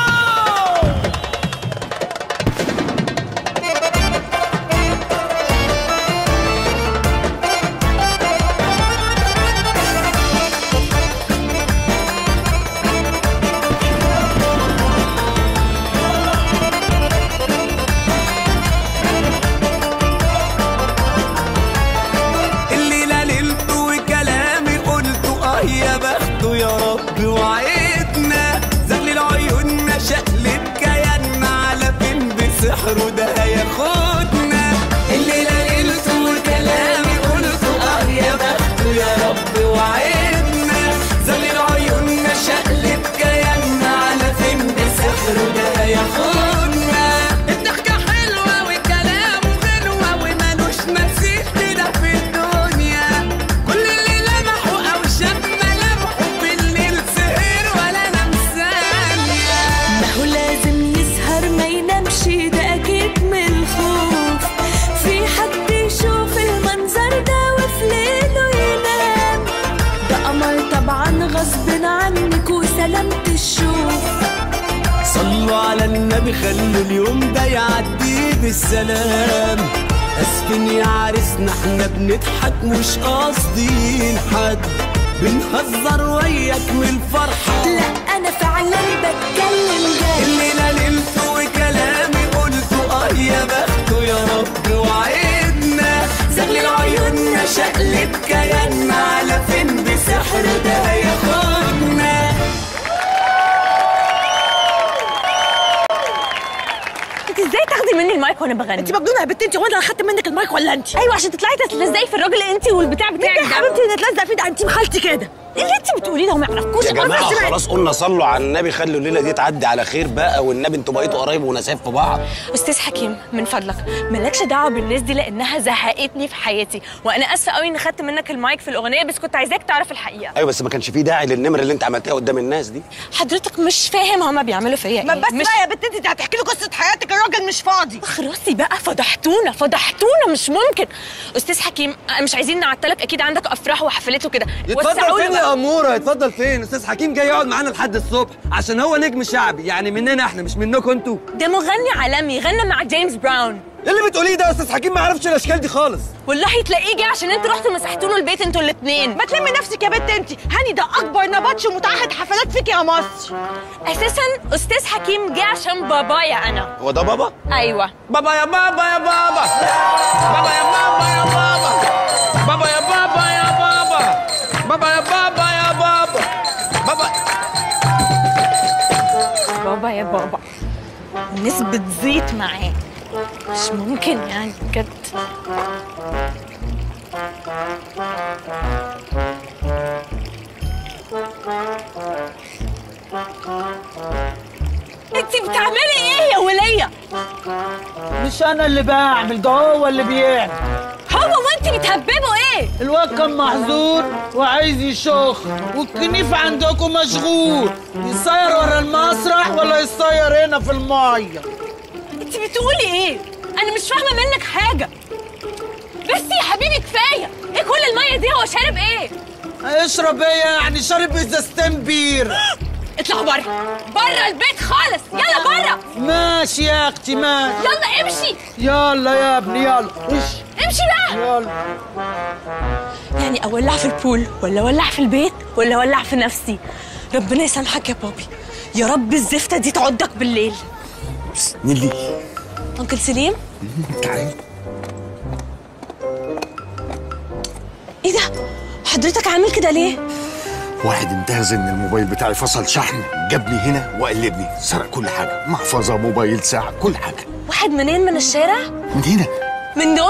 [SPEAKER 10] الليلة نلت وكلامي قلته اه يا بخته يا رب وعيدنا زغلل عيوننا شقلت كياننا على فين بسحره ده هياخدنا الليلة نلت وكلامي قلته اه يا بخته يا رب وعيدنا زغلل عيوننا شقلت كياننا على فين بسحره ده هياخدنا الضحكة حلوة وكلامه غنوة ومالوش مثيل كده في الدنيا كل اللي لمحه أو شاف ملامحه بالليل سهر ولا نام ثانية
[SPEAKER 12] ما هو لازم يسهر ما ينامش ده اكيد من الخوف في حد يشوف المنظر ده وفي ليله ينام ده قمر طبعا غصب عنك وسلامة الشوف
[SPEAKER 10] صلوا على النبي خلوا اليوم ده يعدي بالسلام اسفين يا عريسنا احنا بنضحك مش قاصدين حد بنهزر وياك من الفرحة
[SPEAKER 12] لا انا فعلا بتكلم جد
[SPEAKER 10] الليلة نمت وكلامي قلته اه يا بخته يا رب وعيدنا زغلل عيوننا شقلت كياننا على فين بسحر ده هياخدنا
[SPEAKER 11] انت ازاي تاخدي مني المايك وانا بغني انت
[SPEAKER 8] مجنونه يا بنت انت وانا اخدت منك المايك ولا انت
[SPEAKER 11] ايوه عشان تطلعي تتلزقي في الراجل انت والبتاع بتاعك
[SPEAKER 8] يا حبيبتي نتلزق فيه ده انت خالتي كده ايه اللي انت بتقوليه ده هو ما يعرفكوش
[SPEAKER 2] يا
[SPEAKER 8] أمال
[SPEAKER 2] جماعه
[SPEAKER 8] بس ما-
[SPEAKER 2] خلاص قلنا صلوا على النبي خلوا الليله دي تعدي على خير بقى والنبي انتوا بقيتوا قرايب ونسايب في بعض
[SPEAKER 11] استاذ حكيم من فضلك مالكش دعوه بالناس دي لانها زهقتني في حياتي وانا اسفه قوي اني خدت منك المايك في الاغنيه بس كنت عايزاك تعرف الحقيقه
[SPEAKER 2] ايوه بس ما كانش فيه داعي للنمر اللي انت عملتها قدام الناس دي
[SPEAKER 11] حضرتك مش فاهم هما بيعملوا فيا
[SPEAKER 8] ما
[SPEAKER 11] ايه
[SPEAKER 8] بس
[SPEAKER 11] مش
[SPEAKER 8] بقى يا بنت انت انت هتحكي له قصه حياتك الراجل مش فاضي
[SPEAKER 11] خلاصي بقى فضحتونا فضحتونا مش ممكن استاذ حكيم مش عايزين نعطلك اكيد عندك افراح وحفلات وكده
[SPEAKER 20] يتفضل
[SPEAKER 11] وسعوا
[SPEAKER 20] فين
[SPEAKER 11] لي
[SPEAKER 20] يا
[SPEAKER 11] بقى.
[SPEAKER 20] اموره يتفضل فين استاذ حكيم جاي يقعد معانا لحد الصبح عشان هو نجم شعبي يعني مننا احنا مش منكم انتوا
[SPEAKER 11] ده مغني عالمي غنى مع جيمس براون
[SPEAKER 20] ايه اللي بتقوليه ده يا استاذ حكيم ما عرفش الاشكال دي خالص
[SPEAKER 11] والله تلاقيه جه عشان انتوا رحتوا مسحتوا له البيت انتوا الاثنين
[SPEAKER 8] ما تلمي نفسك يا بنت انت هاني ده اكبر نبطش ومتعهد حفلات فيك يا مصر
[SPEAKER 11] اساسا استاذ حكيم جه عشان بابايا انا
[SPEAKER 2] هو ده بابا
[SPEAKER 11] ايوه
[SPEAKER 16] بابا يا بابا يا بابا بابا يا بابا يا بابا بابا يا بابا يا بابا بابا يا بابا يا بابا بابا
[SPEAKER 11] بابا يا بابا الناس بتزيط معاه مش ممكن يعني بجد انت بتعملي ايه يا وليه
[SPEAKER 4] مش انا اللي بعمل ده هو اللي بيعمل
[SPEAKER 11] هو وانت بتهببوا ايه
[SPEAKER 4] الواد كان محظور وعايز يشخ والكنيف عندكم مشغول يصير ورا المسرح ولا يصير هنا في الميه
[SPEAKER 11] انت بتقولي ايه انا مش فاهمه منك حاجه بس يا حبيبي كفايه ايه كل الميه دي هو شارب ايه
[SPEAKER 4] اشرب ايه يعني شارب ازازتين بير
[SPEAKER 11] اطلعوا بره بره البيت خالص يلا بره
[SPEAKER 4] ماشي يا اختي ماشي
[SPEAKER 11] يلا امشي
[SPEAKER 4] يلا يا ابني يلا وش
[SPEAKER 11] امشي بقى
[SPEAKER 4] يلا
[SPEAKER 11] يعني اولع في البول ولا اولع في البيت ولا اولع في نفسي ربنا يسامحك يا بابي يا رب الزفته دي تعضك بالليل
[SPEAKER 22] نيلي
[SPEAKER 11] انكل سليم
[SPEAKER 22] تعالي
[SPEAKER 11] ايه ده حضرتك عامل كده ليه
[SPEAKER 22] واحد انتهز ان الموبايل بتاعي فصل شحن جابني هنا وقلبني سرق كل حاجه محفظه موبايل ساعه كل حاجه
[SPEAKER 11] واحد منين من الشارع
[SPEAKER 22] من هنا
[SPEAKER 11] من دول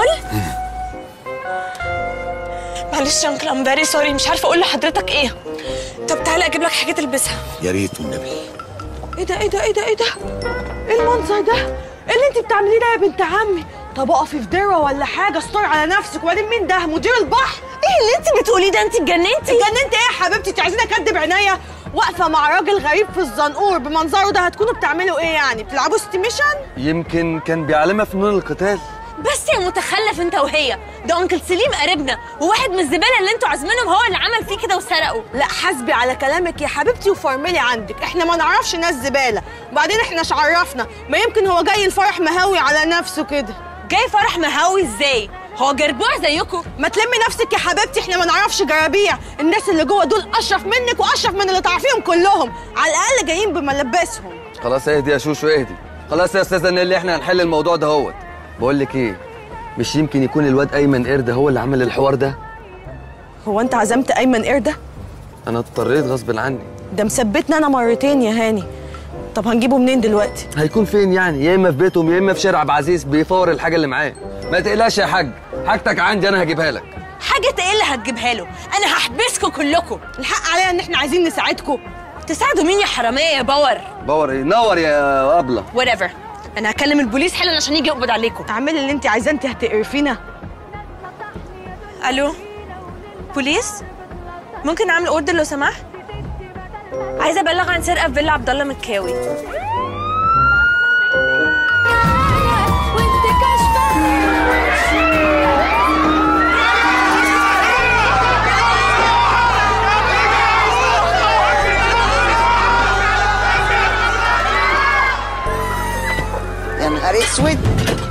[SPEAKER 11] معلش يا انكل ام فيري سوري مش عارفه اقول لحضرتك ايه طب تعالى اجيب لك حاجه تلبسها
[SPEAKER 22] يا ريت والنبي
[SPEAKER 8] ايه ده ايه ده ايه ده ايه ده ايه المنظر ده ايه اللي انت بتعمليه ده يا بنت عمي طب اقفي في دره ولا حاجه استري على نفسك وبعدين مين ده مدير البحر
[SPEAKER 5] ايه اللي انت بتقوليه ده انت اتجننتي
[SPEAKER 8] اتجننت ايه يا حبيبتي انت عايزين اكدب عينيا واقفه مع راجل غريب في الزنقور بمنظره ده هتكونوا بتعملوا ايه يعني بتلعبوا استيميشن
[SPEAKER 20] يمكن كان بيعلمها فنون القتال
[SPEAKER 5] بس يا متخلف انت وهي ده انكل سليم قريبنا وواحد من الزباله اللي انتوا عازمينهم هو اللي عمل فيه كده وسرقه
[SPEAKER 8] لا حاسبي على كلامك يا حبيبتي وفرملي عندك احنا ما نعرفش ناس زباله وبعدين احنا ايش عرفنا ما يمكن هو جاي الفرح مهاوي على نفسه كده
[SPEAKER 5] جاي فرح مهاوي ازاي هو جربوع زيكم
[SPEAKER 8] ما تلمي نفسك يا حبيبتي احنا ما نعرفش جرابيع الناس اللي جوه دول اشرف منك واشرف من اللي تعرفيهم كلهم على الاقل جايين بملبسهم
[SPEAKER 20] خلاص اهدي يا شوشو اهدي خلاص يا استاذه نيلي احنا هنحل الموضوع ده هوت بقول لك ايه مش يمكن يكون الواد ايمن قرد هو اللي عمل الحوار ده
[SPEAKER 8] هو انت عزمت ايمن قرده
[SPEAKER 20] انا اضطريت غصب عني
[SPEAKER 8] ده مثبتنا انا مرتين يا هاني طب هنجيبه منين دلوقتي
[SPEAKER 20] هيكون فين يعني يا اما في بيتهم يا اما في شارع عبد العزيز بيفور الحاجه اللي معاه ما تقلقش يا حاج حاجتك عندي انا هجيبها لك
[SPEAKER 5] حاجه ايه اللي هتجيبها له انا هحبسكم كلكم
[SPEAKER 8] الحق علينا ان احنا عايزين نساعدكم
[SPEAKER 5] تساعدوا مين يا حراميه يا باور
[SPEAKER 20] باور ايه نور يا ابله
[SPEAKER 5] whatever انا هكلم البوليس حالا عشان يجي يقبض عليكم
[SPEAKER 8] اعملي اللي انت عايزاه انت هتقرفينا
[SPEAKER 5] الو بوليس ممكن اعمل اوردر لو سمحت عايزه ابلغ عن سرقه في فيلا عبد الله مكاوي
[SPEAKER 1] يا نهار اسود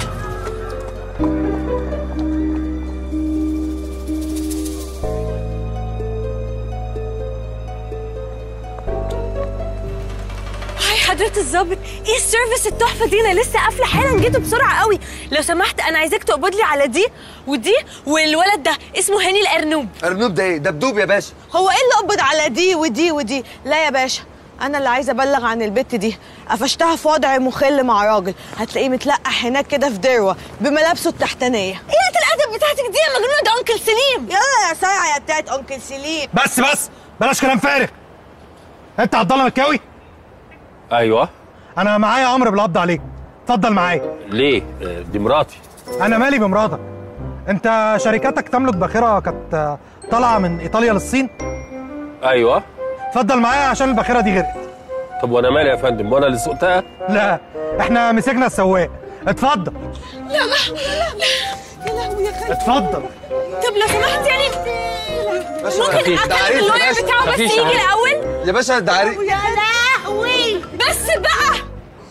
[SPEAKER 5] هاي حضرة الظابط ايه السيرفيس التحفة دي انا لسه قافلة حالا جيتوا بسرعة قوي لو سمحت انا عايزاك تقبض لي على دي ودي والولد ده اسمه هاني الارنوب
[SPEAKER 20] ارنوب ده ايه دبدوب يا باشا
[SPEAKER 8] هو ايه اللي قبض على دي ودي ودي لا يا باشا انا اللي عايزه ابلغ عن البت دي قفشتها في وضع مخل مع راجل هتلاقيه متلقح هناك كده في دروه بملابسه التحتانيه
[SPEAKER 5] قلة الادب بتاعتك دي يا مجنونه ده انكل سليم
[SPEAKER 8] يلا يا ساعه يا بتاعت انكل سليم
[SPEAKER 21] بس بس بلاش كلام فارغ انت عبد الله مكاوي
[SPEAKER 9] ايوه
[SPEAKER 21] انا معايا امر بالقبض عليك اتفضل معايا
[SPEAKER 9] ليه آه، دي مراتي
[SPEAKER 21] انا مالي بمراتك انت شركتك تملك باخره كانت طالعه من ايطاليا للصين
[SPEAKER 9] ايوه
[SPEAKER 21] اتفضل معايا عشان الباخره دي غرقت
[SPEAKER 9] طب وانا مالي يا فندم وانا اللي سوقتها
[SPEAKER 21] لا احنا مسكنا السواق اتفضل
[SPEAKER 5] لا لا يا لهوي يا خالد
[SPEAKER 21] اتفضل
[SPEAKER 5] طب لو سمحت يعني ممكن
[SPEAKER 20] مفيش، ده عريس
[SPEAKER 5] اكلم
[SPEAKER 20] يا
[SPEAKER 5] اللوير
[SPEAKER 20] باشا.
[SPEAKER 5] بتاعه بس
[SPEAKER 20] مفيش
[SPEAKER 5] يجي
[SPEAKER 20] عريس.
[SPEAKER 5] الاول
[SPEAKER 20] يا باشا ده عريس
[SPEAKER 5] يا لهوي بس بقى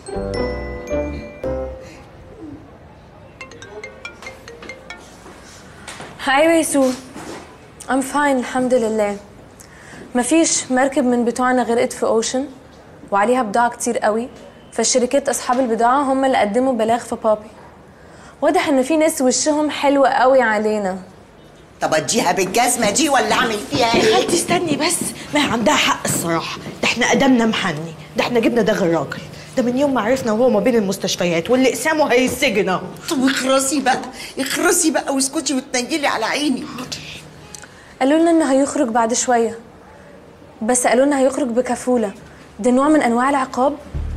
[SPEAKER 5] ايوه يا سو I'm fine الحمد لله مفيش مركب من بتوعنا غرقت في اوشن وعليها بضاعة كتير قوي فالشركات اصحاب البضاعة هم اللي قدموا بلاغ في بابي واضح ان في ناس وشهم حلو قوي علينا
[SPEAKER 1] طب اديها بالجزمه دي ولا اعمل فيها
[SPEAKER 8] يا
[SPEAKER 1] ايه
[SPEAKER 8] خالتي استني بس ما هي عندها حق الصراحه ده احنا قدمنا محني ده احنا جبنا ده غير راجل ده من يوم ما عرفنا وهو ما بين المستشفيات واللي اقسامه هيسجن اهو
[SPEAKER 1] طب اخرسي بقى اخرسي بقى واسكتي وتنجلي على عيني
[SPEAKER 5] قالوا لنا انه هيخرج بعد شويه بس قالوا لنا هيخرج بكفوله ده نوع من انواع العقاب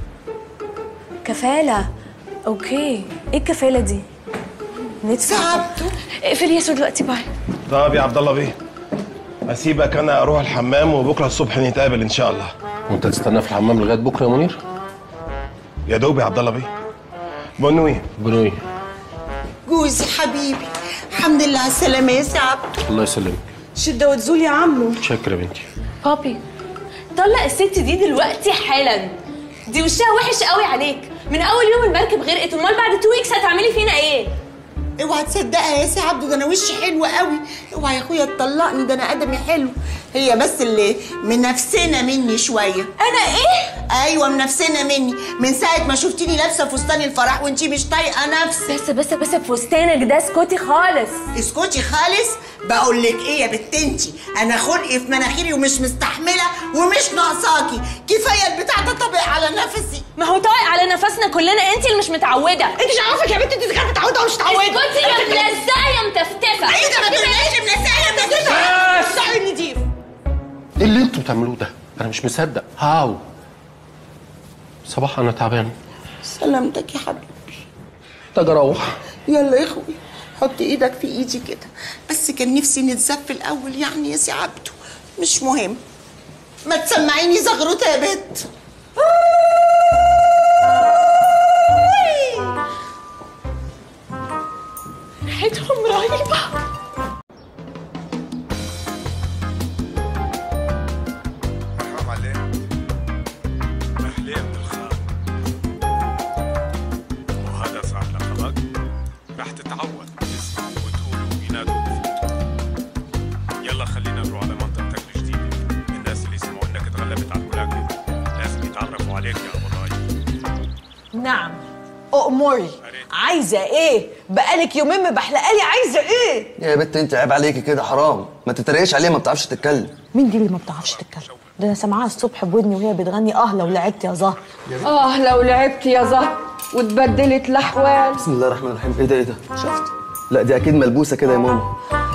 [SPEAKER 5] كفاله اوكي ايه الكفاله دي ندفع اقفلي يا سو دلوقتي باي
[SPEAKER 21] طب يا عبد الله بيه اسيبك انا اروح الحمام وبكره الصبح نتقابل ان شاء الله
[SPEAKER 3] وانت تستنى في الحمام لغايه بكره يا منير
[SPEAKER 21] يا دوب يا عبد الله بيه بنوي
[SPEAKER 3] بنوي
[SPEAKER 1] جوزي حبيبي الحمد لله على السلامه يا سعد
[SPEAKER 3] الله يسلمك
[SPEAKER 8] شده وتزول يا عمو
[SPEAKER 3] شكرا يا بنتي
[SPEAKER 5] بابي طلق الست دي دلوقتي حالا دي وشها وحش قوي عليك من اول يوم المركب غرقت امال بعد تو ويكس هتعملي فينا ايه
[SPEAKER 1] اوعى تصدقها يا سي عبده ده انا وشي حلو قوي اوعى يا اخويا تطلقني ده انا ادمي حلو هي بس اللي منفسنه مني شويه
[SPEAKER 5] انا ايه
[SPEAKER 1] ايوه منفسنه مني من ساعه ما شفتيني لابسه فستان الفرح وانتي مش طايقه نفسك
[SPEAKER 5] بس بس بس فستانك ده اسكتي خالص
[SPEAKER 1] اسكتي خالص بقول لك ايه يا بت انتي انا خلقي في مناخيري ومش مستحمله ومش ناقصاكي كفايه البتاع ده طابق على نفسي
[SPEAKER 5] ما هو طايق على نفسنا كلنا انت اللي مش متعوده
[SPEAKER 8] انت مش عارفك يا بنت انت كانت متعوده ومش متعوده
[SPEAKER 5] اسكتي يا ملزقه يا متفتفه
[SPEAKER 1] ايه ده ما تقوليش ملزقه يا ملزقه
[SPEAKER 8] بس شعر نضيف
[SPEAKER 3] ايه اللي انتوا بتعملوه ده انا مش مصدق هاو صباح انا تعبان
[SPEAKER 1] سلامتك يا حبيبي
[SPEAKER 3] محتاج اروح
[SPEAKER 1] يلا يا اخوي حط ايدك في ايدي كده بس كان نفسي نتزف الاول يعني يا سي عبده مش مهم ما تسمعيني زغروطه يا بت
[SPEAKER 12] ريحتهم رهيبة
[SPEAKER 6] حرام عليك محليه من الخال وهذا صار لك خلق رح تتعود تسمعوا وتقولوا وينادوا فيك يلا خلينا نروح على منطقتك الجديدة الناس اللي سمعوا انك تغلبت على الملاكمة لازم يتعرفوا عليك يا ابو راي
[SPEAKER 8] نعم أأمري عايزة إيه؟ بقالك يومين مبحلقالي عايزة إيه؟
[SPEAKER 20] يا بت انت عيب عليكي كده حرام ما تتريقش عليها ما بتعرفش تتكلم
[SPEAKER 8] مين دي اللي ما بتعرفش تتكلم؟ ده أنا سامعاها الصبح بودني وهي بتغني آه لو لعبت يا زهر
[SPEAKER 15] اه لو لعبت يا زهر واتبدلت الاحوال
[SPEAKER 20] بسم الله الرحمن الرحيم ايه ده ايه ده شفت لا دي اكيد ملبوسه كده يا ماما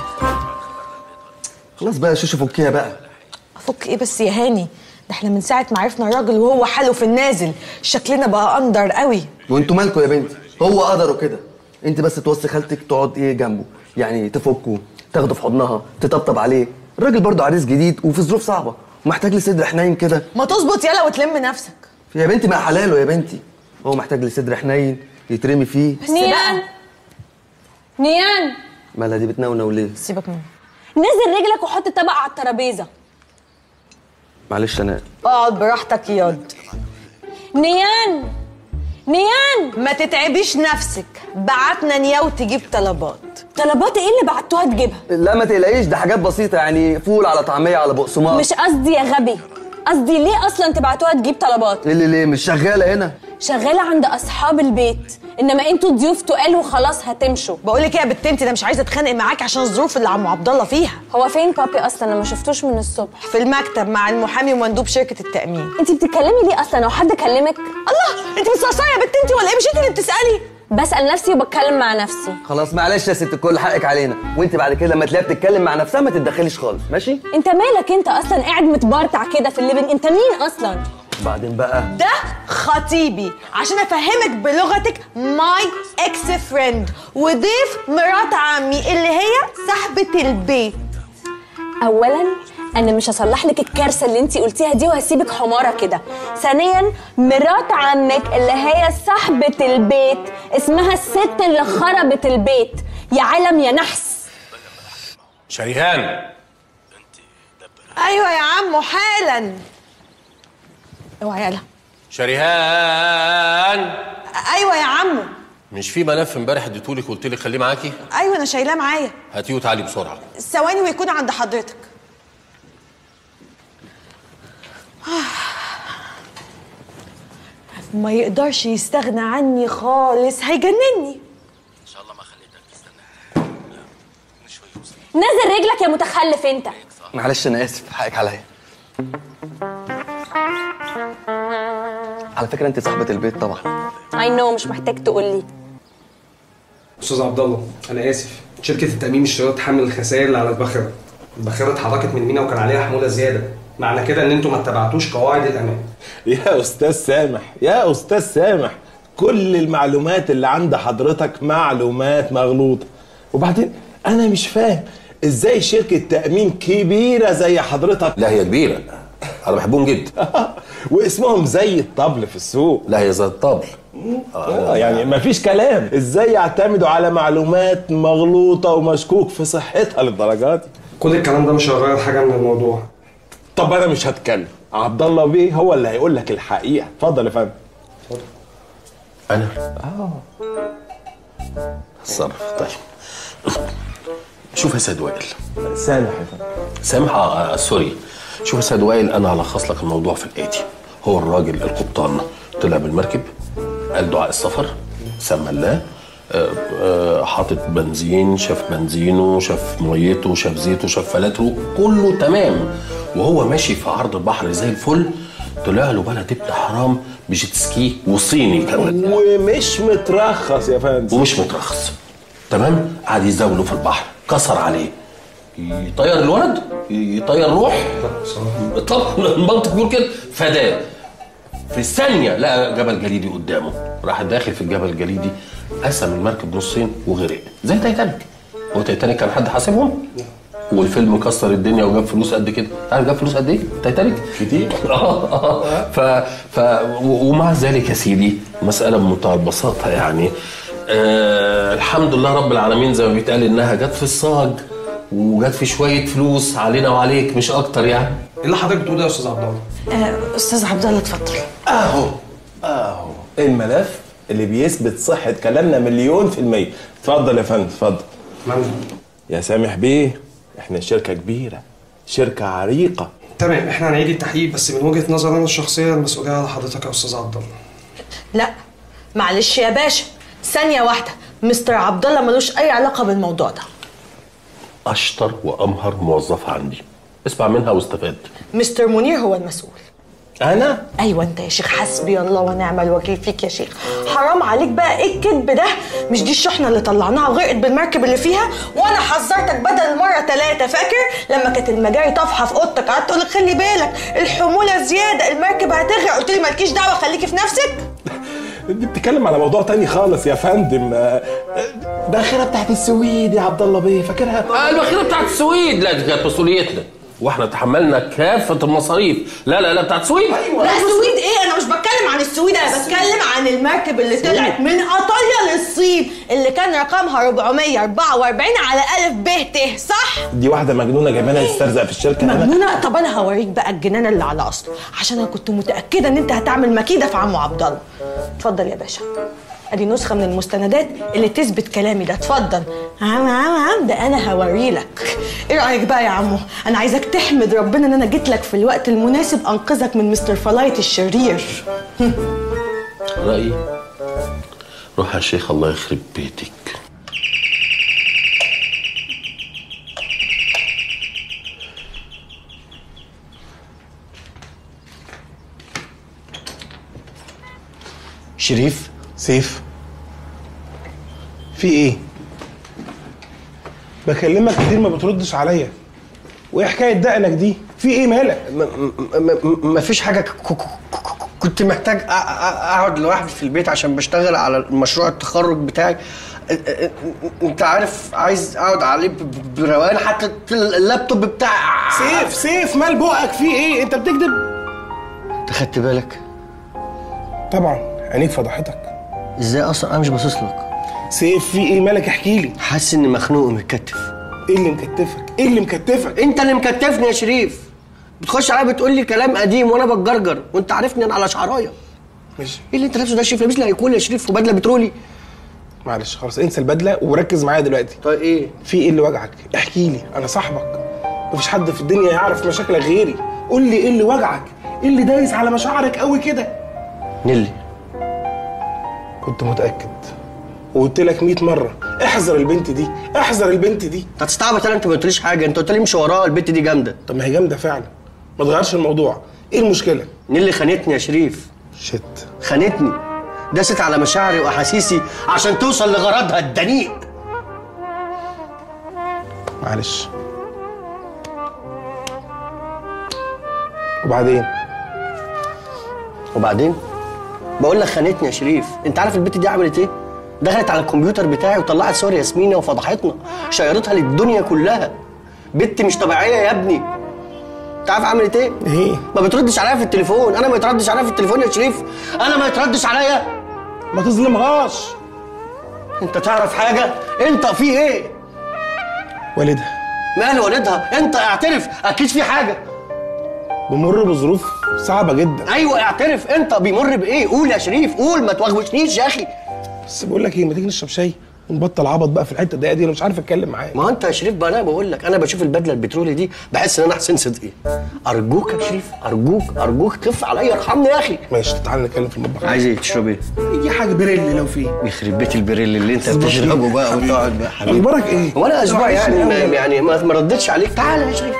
[SPEAKER 20] خلاص بقى يا شوشو فكيها بقى
[SPEAKER 8] أفك إيه بس يا هاني؟ ده احنا من ساعة ما عرفنا الراجل وهو حاله في النازل شكلنا بقى أندر قوي
[SPEAKER 20] وانتوا مالكوا يا بنتي هو قدره كده انت بس توصي خالتك تقعد ايه جنبه يعني تفكه تاخده في حضنها تطبطب عليه الراجل برضه عريس جديد وفي ظروف صعبه ومحتاج لصدر حنين كده
[SPEAKER 8] ما تظبط يلا وتلم نفسك
[SPEAKER 20] يا بنتي ما حلاله يا بنتي هو محتاج لصدر حنين يترمي فيه
[SPEAKER 12] نيان نيان
[SPEAKER 20] مالها دي بتنونو ليه
[SPEAKER 8] سيبك منه
[SPEAKER 12] نزل رجلك وحط الطبق على الترابيزه
[SPEAKER 20] معلش انا
[SPEAKER 8] اقعد براحتك ياض
[SPEAKER 12] نيان نيان
[SPEAKER 8] ما تتعبيش نفسك بعتنا نياو تجيب طلبات
[SPEAKER 12] طلبات ايه اللي بعتوها تجيبها
[SPEAKER 20] لا ما تقلقيش ده حاجات بسيطه يعني فول على طعميه على بقسماط
[SPEAKER 12] مش قصدي يا غبي قصدي ليه اصلا تبعتوها تجيب طلبات
[SPEAKER 20] ايه اللي ليه مش شغاله هنا
[SPEAKER 12] شغاله عند اصحاب البيت انما انتوا ضيوف تقال وخلاص هتمشوا
[SPEAKER 8] بقول لك ايه يا بت انت انا مش عايزه اتخانق معاك عشان الظروف اللي عم عبد الله فيها
[SPEAKER 12] هو فين بابي اصلا انا ما شفتوش من الصبح
[SPEAKER 8] في المكتب مع المحامي ومندوب شركه التامين
[SPEAKER 12] انت بتتكلمي ليه اصلا هو حد كلمك
[SPEAKER 8] الله انت متصاصيه يا بت انت ولا ايه مش انت اللي بتسالي
[SPEAKER 12] بسال نفسي وبتكلم مع نفسي
[SPEAKER 20] خلاص معلش يا ست الكل حقك علينا وانت بعد كده لما تلاقيها بتتكلم مع نفسها ما تتدخليش خالص ماشي
[SPEAKER 12] انت مالك انت اصلا قاعد متبرطع كده في الليفنج انت مين اصلا
[SPEAKER 20] بعدين بقى
[SPEAKER 8] ده خطيبي عشان افهمك بلغتك ماي اكس فريند وضيف مرات عمي اللي هي صاحبه البيت
[SPEAKER 12] اولا انا مش هصلح لك الكارثه اللي انت قلتيها دي وهسيبك حماره كده ثانيا مرات عمك اللي هي صاحبه البيت اسمها الست اللي خربت البيت يا علم يا نحس
[SPEAKER 9] شريهان
[SPEAKER 8] ايوه يا عمو حالا اوعى يلا
[SPEAKER 9] شريهان
[SPEAKER 8] ايوه يا عمو
[SPEAKER 9] مش في ملف امبارح اديتهولك قلت لك خليه معاكي
[SPEAKER 8] ايوه انا شايلاه معايا
[SPEAKER 9] هاتيه وتعالي بسرعه
[SPEAKER 8] ثواني ويكون عند حضرتك ما يقدرش يستغنى عني خالص هيجنني
[SPEAKER 12] نزل رجلك يا متخلف انت
[SPEAKER 20] معلش انا اسف حقك عليا على فكره انت صاحبه البيت طبعا
[SPEAKER 12] اي نو مش محتاج تقول لي
[SPEAKER 17] استاذ عبد الله انا اسف شركه التامين اشترت تحمل الخسائر اللي على الباخره الباخره اتحركت من مينا وكان عليها حموله زياده معنى كده ان انتوا ما اتبعتوش قواعد الامان
[SPEAKER 21] يا استاذ سامح يا استاذ سامح كل المعلومات اللي عند حضرتك معلومات مغلوطه وبعدين انا مش فاهم ازاي شركه تامين كبيره زي حضرتك
[SPEAKER 3] لا هي كبيره انا بحبهم جدا
[SPEAKER 21] واسمهم زي الطبل في السوق
[SPEAKER 3] لا هي زي الطبل
[SPEAKER 21] آه يعني مفيش كلام ازاي يعتمدوا على معلومات مغلوطه ومشكوك في صحتها للدرجات دي
[SPEAKER 17] كل الكلام ده مش هيغير حاجه من الموضوع
[SPEAKER 21] طب انا مش هتكلم عبد الله بيه هو اللي هيقول لك الحقيقه اتفضل يا فندم
[SPEAKER 3] انا
[SPEAKER 21] اه
[SPEAKER 3] اتصرف طيب شوف يا سيد وائل
[SPEAKER 21] سامح يا فندم
[SPEAKER 3] سامح آه آه، سوري شوف يا سيد وائل انا هلخص لك الموضوع في الاتي هو الراجل القبطان طلع بالمركب قال دعاء السفر سمى الله آه، آه، حاطط بنزين شاف بنزينه شاف ميته شاف زيته شاف فلاتره كله تمام وهو ماشي في عرض البحر زي الفل طلع له بلد ابن حرام بجيت سكي وصيني كمان
[SPEAKER 21] ومش مترخص يا فندم
[SPEAKER 3] ومش مترخص تمام قعد يزاوله في البحر كسر عليه يطير الولد يطير روح طبعا المنطق بيقول كده فداه في الثانية لقى جبل جليدي قدامه راح داخل في الجبل الجليدي
[SPEAKER 9] قسم المركب نصين وغرق زي تايتانيك هو تايتانيك كان حد حاسبهم والفيلم كسر الدنيا وجاب فلوس قد كده عارف جاب فلوس قد ايه تايتانيك كتير اه اه ف ف و- ومع ذلك يا سيدي مساله بمنتهى البساطه يعني آه الحمد لله رب العالمين زي ما بيتقال انها جت في الصاج وجت في شويه فلوس علينا وعليك مش اكتر يعني
[SPEAKER 17] ايه اللي حضرتك بتقوله ده يا استاذ عبد الله؟
[SPEAKER 8] آه، استاذ عبد الله اتفضل
[SPEAKER 21] اهو اهو الملف اللي بيثبت صحة كلامنا مليون في المية اتفضل يا فندم اتفضل يا سامح بيه احنا شركة كبيرة شركة عريقة
[SPEAKER 17] تمام احنا هنعيد التحقيق بس من وجهه نظر انا الشخصيه المسؤوليه على حضرتك يا استاذ عبد الله
[SPEAKER 8] لا معلش يا باشا ثانية واحدة مستر عبد الله ملوش أي علاقة بالموضوع ده
[SPEAKER 9] اشطر وامهر موظفه عندي اسمع منها واستفاد
[SPEAKER 8] مستر منير هو المسؤول
[SPEAKER 21] انا
[SPEAKER 8] ايوه انت يا شيخ حسبي الله ونعم الوكيل فيك يا شيخ حرام عليك بقى ايه الكذب ده مش دي الشحنه اللي طلعناها وغرقت بالمركب اللي فيها وانا حذرتك بدل المره ثلاثه فاكر لما كانت المجاري طافحه في اوضتك قعدت اقول لك خلي بالك الحموله زياده المركب هتغرق قلت لي مالكيش دعوه خليكي في نفسك
[SPEAKER 21] دي بتتكلم على موضوع تاني خالص يا فندم آه، آه، باخرة بتاعت السويد يا عبد الله بيه فاكرها
[SPEAKER 9] آه البخيله بتاعت السويد لا دي كانت مسؤوليتنا واحنا تحملنا كافه المصاريف لا لا لا بتاعت السويد
[SPEAKER 8] لا السويد ايه انا مش بتكلم عن السويد انا بتكلم عن المركب اللي طلعت من ايطاليا للصين اللي كان رقمها 444 على الف ب ت صح
[SPEAKER 21] دي واحدة مجنونة جايبانا تسترزق في الشركة أنا
[SPEAKER 8] مجنونه طب انا هوريك بقى الجنان اللي على اصله عشان انا كنت متاكده ان انت هتعمل مكيده في عمو عبد الله اتفضل يا باشا ادي نسخه من المستندات اللي تثبت كلامي ده اتفضل عم عم عم ده انا هوريلك ايه رايك بقى يا عمو انا عايزك تحمد ربنا ان انا جيت لك في الوقت المناسب انقذك من مستر فلايت الشرير
[SPEAKER 9] رايي روح يا شيخ الله يخرب بيتك
[SPEAKER 7] شريف
[SPEAKER 21] سيف في ايه بكلمك كتير ما بتردش عليا وايه حكايه دقنك دي في ايه مالك
[SPEAKER 7] ما فيش حاجه ك- ك- ك- كنت محتاج أ- أ- اقعد لوحدي في البيت عشان بشتغل على مشروع التخرج بتاعي أ- أ- انت عارف عايز اقعد عليه ب- ب- بروقان حتى اللابتوب بتاع
[SPEAKER 21] سيف سيف مال بقك في ايه انت بتكذب
[SPEAKER 7] انت خدت بالك
[SPEAKER 21] طبعا عينيك فضحتك
[SPEAKER 7] ازاي اصلا انا مش باصص لك
[SPEAKER 21] سيف في ايه مالك احكي لي
[SPEAKER 7] حاسس اني مخنوق ومتكتف
[SPEAKER 21] ايه اللي مكتفك ايه اللي مكتفك
[SPEAKER 7] انت اللي مكتفني يا شريف بتخش عليا بتقول لي كلام قديم وانا بتجرجر وانت عارفني انا على شعرايه
[SPEAKER 21] ماشي
[SPEAKER 7] ايه اللي انت لابسه ده يا شريف لابس لي هيكون يا شريف وبدله بترولي
[SPEAKER 21] معلش خلاص انسى البدله وركز معايا دلوقتي
[SPEAKER 7] طيب ايه
[SPEAKER 21] في ايه اللي وجعك احكي لي انا صاحبك مفيش حد في الدنيا يعرف مشاكلك غيري قول لي ايه اللي وجعك ايه اللي دايس على مشاعرك قوي كده
[SPEAKER 7] نيلي
[SPEAKER 21] كنت متاكد وقلت لك 100 مره احذر البنت دي احذر البنت دي
[SPEAKER 7] انت هتستعبط انا انت ما قلتليش حاجه انت قلت لي امشي وراها البنت دي جامده
[SPEAKER 21] طب ما هي جامده فعلا ما تغيرش الموضوع ايه المشكله
[SPEAKER 7] نيلي خانتني يا شريف
[SPEAKER 21] شت
[SPEAKER 7] خانتني داست على مشاعري واحاسيسي عشان توصل لغرضها الدنيء
[SPEAKER 21] معلش وبعدين
[SPEAKER 7] وبعدين بقول لك خانتني يا شريف انت عارف البنت دي عملت ايه دخلت على الكمبيوتر بتاعي وطلعت صور ياسمينة وفضحتنا شيرتها للدنيا كلها بنت مش طبيعيه يا ابني انت عارف عملت ايه
[SPEAKER 21] ايه
[SPEAKER 7] ما بتردش عليا في التليفون انا ما يتردش عليا في التليفون يا شريف انا ما يتردش عليا
[SPEAKER 21] ما تظلمهاش
[SPEAKER 7] انت تعرف حاجه انت في ايه
[SPEAKER 21] والدها
[SPEAKER 7] مال والدها انت اعترف اكيد في حاجه
[SPEAKER 21] بمر بظروف صعبه جدا
[SPEAKER 7] ايوه اعترف انت بيمر بايه قول يا شريف قول ما توغوشنيش يا اخي
[SPEAKER 21] بس بقول لك ايه ما تيجي نشرب شاي ونبطل عبط بقى في الحته الضيقه دي انا مش عارف اتكلم معاك
[SPEAKER 7] ما هو انت يا شريف بقى انا بقول لك انا بشوف البدله البترولي دي بحس ان انا حسين صدقي ارجوك يا شريف ارجوك ارجوك خف عليا ارحمني يا اخي
[SPEAKER 21] ماشي تعالى نتكلم في المطبخ
[SPEAKER 7] عايز ايه تشرب ايه
[SPEAKER 21] اي حاجه بريلي لو في
[SPEAKER 7] يخرب بيت البريل اللي انت
[SPEAKER 21] أصبر
[SPEAKER 7] بتشربه
[SPEAKER 21] ليه؟
[SPEAKER 7] بقى
[SPEAKER 21] حبيبي.
[SPEAKER 7] وتقعد بقى حبيبي
[SPEAKER 21] اخبارك ايه
[SPEAKER 7] وانا اسبوع
[SPEAKER 21] معلش
[SPEAKER 7] يعني ما
[SPEAKER 21] أنا-
[SPEAKER 7] يعني ما ما ردتش عليك تعالى يا شريف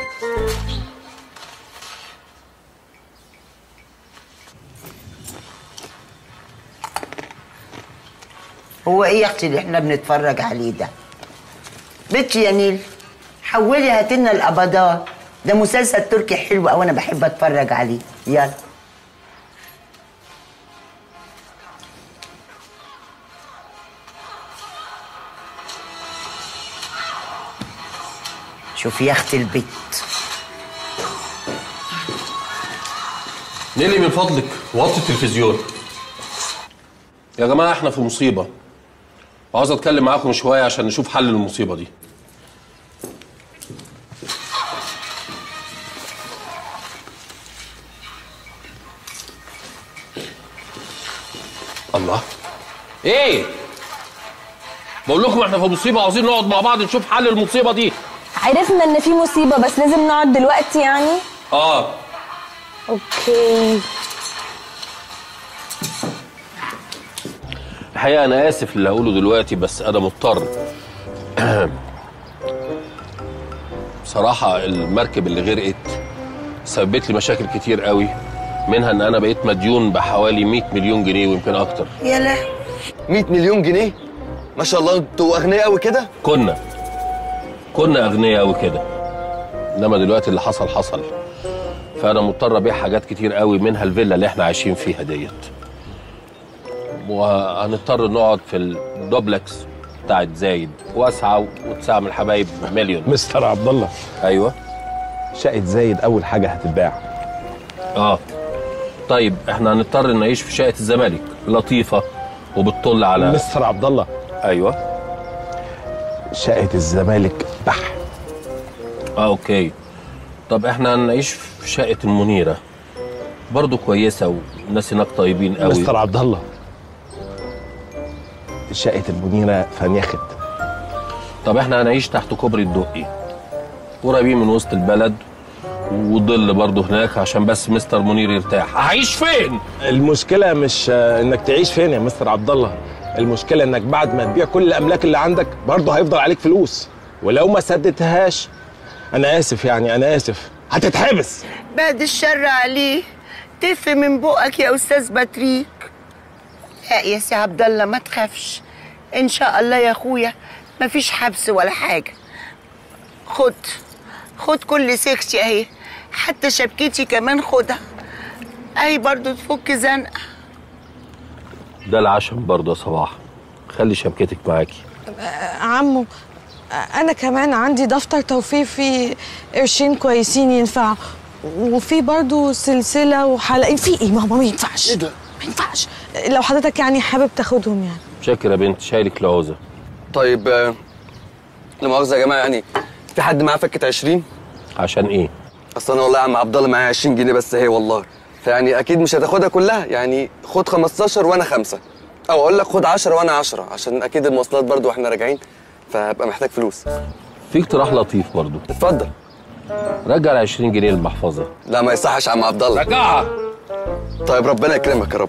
[SPEAKER 1] هو ايه يا اختي اللي احنا بنتفرج عليه ده بنتي يا نيل حولي هاتلنا القبضات ده مسلسل تركي حلو قوي انا بحب اتفرج عليه يلا شوف يا اختي البت
[SPEAKER 9] نيلي من فضلك وطي التلفزيون يا جماعه احنا في مصيبه وعاوز اتكلم معاكم شويه عشان نشوف حل للمصيبه دي الله ايه بقول لكم احنا في مصيبه عاوزين نقعد مع بعض نشوف حل المصيبه دي
[SPEAKER 12] عرفنا ان في مصيبه بس لازم نقعد دلوقتي يعني
[SPEAKER 9] اه
[SPEAKER 12] اوكي
[SPEAKER 9] الحقيقه انا اسف اللي هقوله دلوقتي بس انا مضطر بصراحه المركب اللي غرقت سببت لي مشاكل كتير قوي منها ان انا بقيت مديون بحوالي 100 مليون جنيه ويمكن اكتر
[SPEAKER 1] يا لا
[SPEAKER 20] 100 مليون جنيه ما شاء الله انتوا اغنياء قوي كده
[SPEAKER 9] كنا كنا اغنياء قوي كده انما دلوقتي اللي حصل حصل فانا مضطر ابيع حاجات كتير قوي منها الفيلا اللي احنا عايشين فيها ديت وهنضطر نقعد في الدوبلكس بتاعت زايد واسعه وتسعه من الحبايب مليون
[SPEAKER 21] مستر عبد الله
[SPEAKER 9] ايوه
[SPEAKER 21] شقه زايد اول حاجه هتتباع
[SPEAKER 9] اه طيب احنا هنضطر نعيش في شقه الزمالك لطيفه وبتطل على
[SPEAKER 21] مستر عبد الله
[SPEAKER 9] ايوه
[SPEAKER 21] شقه الزمالك بح
[SPEAKER 9] اه اوكي طب احنا هنعيش في شقه المنيره برضه كويسه والناس هناك طيبين قوي
[SPEAKER 21] مستر عبد الله شقه المنيره فنيخت
[SPEAKER 9] طب احنا هنعيش تحت كوبري الدقي قريبين من وسط البلد وظل برضه هناك عشان بس مستر منير يرتاح هعيش فين
[SPEAKER 21] المشكله مش آه، انك تعيش فين يا مستر عبد الله المشكله انك بعد ما تبيع كل الاملاك اللي عندك برضه هيفضل عليك فلوس ولو ما سددتهاش انا اسف يعني انا اسف هتتحبس
[SPEAKER 1] بعد الشر عليه تف من بقك يا استاذ بطريق لا يا سي عبد الله ما تخافش ان شاء الله يا اخويا مفيش حبس ولا حاجه خد خد كل سكتي اهي حتى شبكتي كمان خدها اهي برضو تفك زنقه
[SPEAKER 9] ده العشم برضه يا صباح خلي شبكتك معاكي
[SPEAKER 8] آه، عمو آه، انا كمان عندي دفتر توفير فيه قرشين كويسين ينفعوا وفي برضو سلسله وحلقين في ايه ماما ما ينفعش ايه ده ما ينفعش لو حضرتك يعني حابب تاخدهم يعني
[SPEAKER 9] شاكر يا بنت شايلك العوزه
[SPEAKER 20] طيب آه، لا مؤاخذه يا جماعه يعني في حد معاه فكه 20
[SPEAKER 9] عشان ايه
[SPEAKER 20] اصل انا والله يا عم عبد الله معايا 20 جنيه بس هي والله فيعني اكيد مش هتاخدها كلها يعني خد 15 وانا خمسة او اقول لك خد 10 وانا 10 عشان اكيد المواصلات برضو واحنا راجعين فهبقى محتاج فلوس
[SPEAKER 9] في اقتراح لطيف برضه
[SPEAKER 20] اتفضل
[SPEAKER 9] رجع ال 20 جنيه للمحفظه
[SPEAKER 20] لا ما يصحش يا عم عبد الله
[SPEAKER 9] رجعها
[SPEAKER 20] طيب ربنا يكرمك يا رب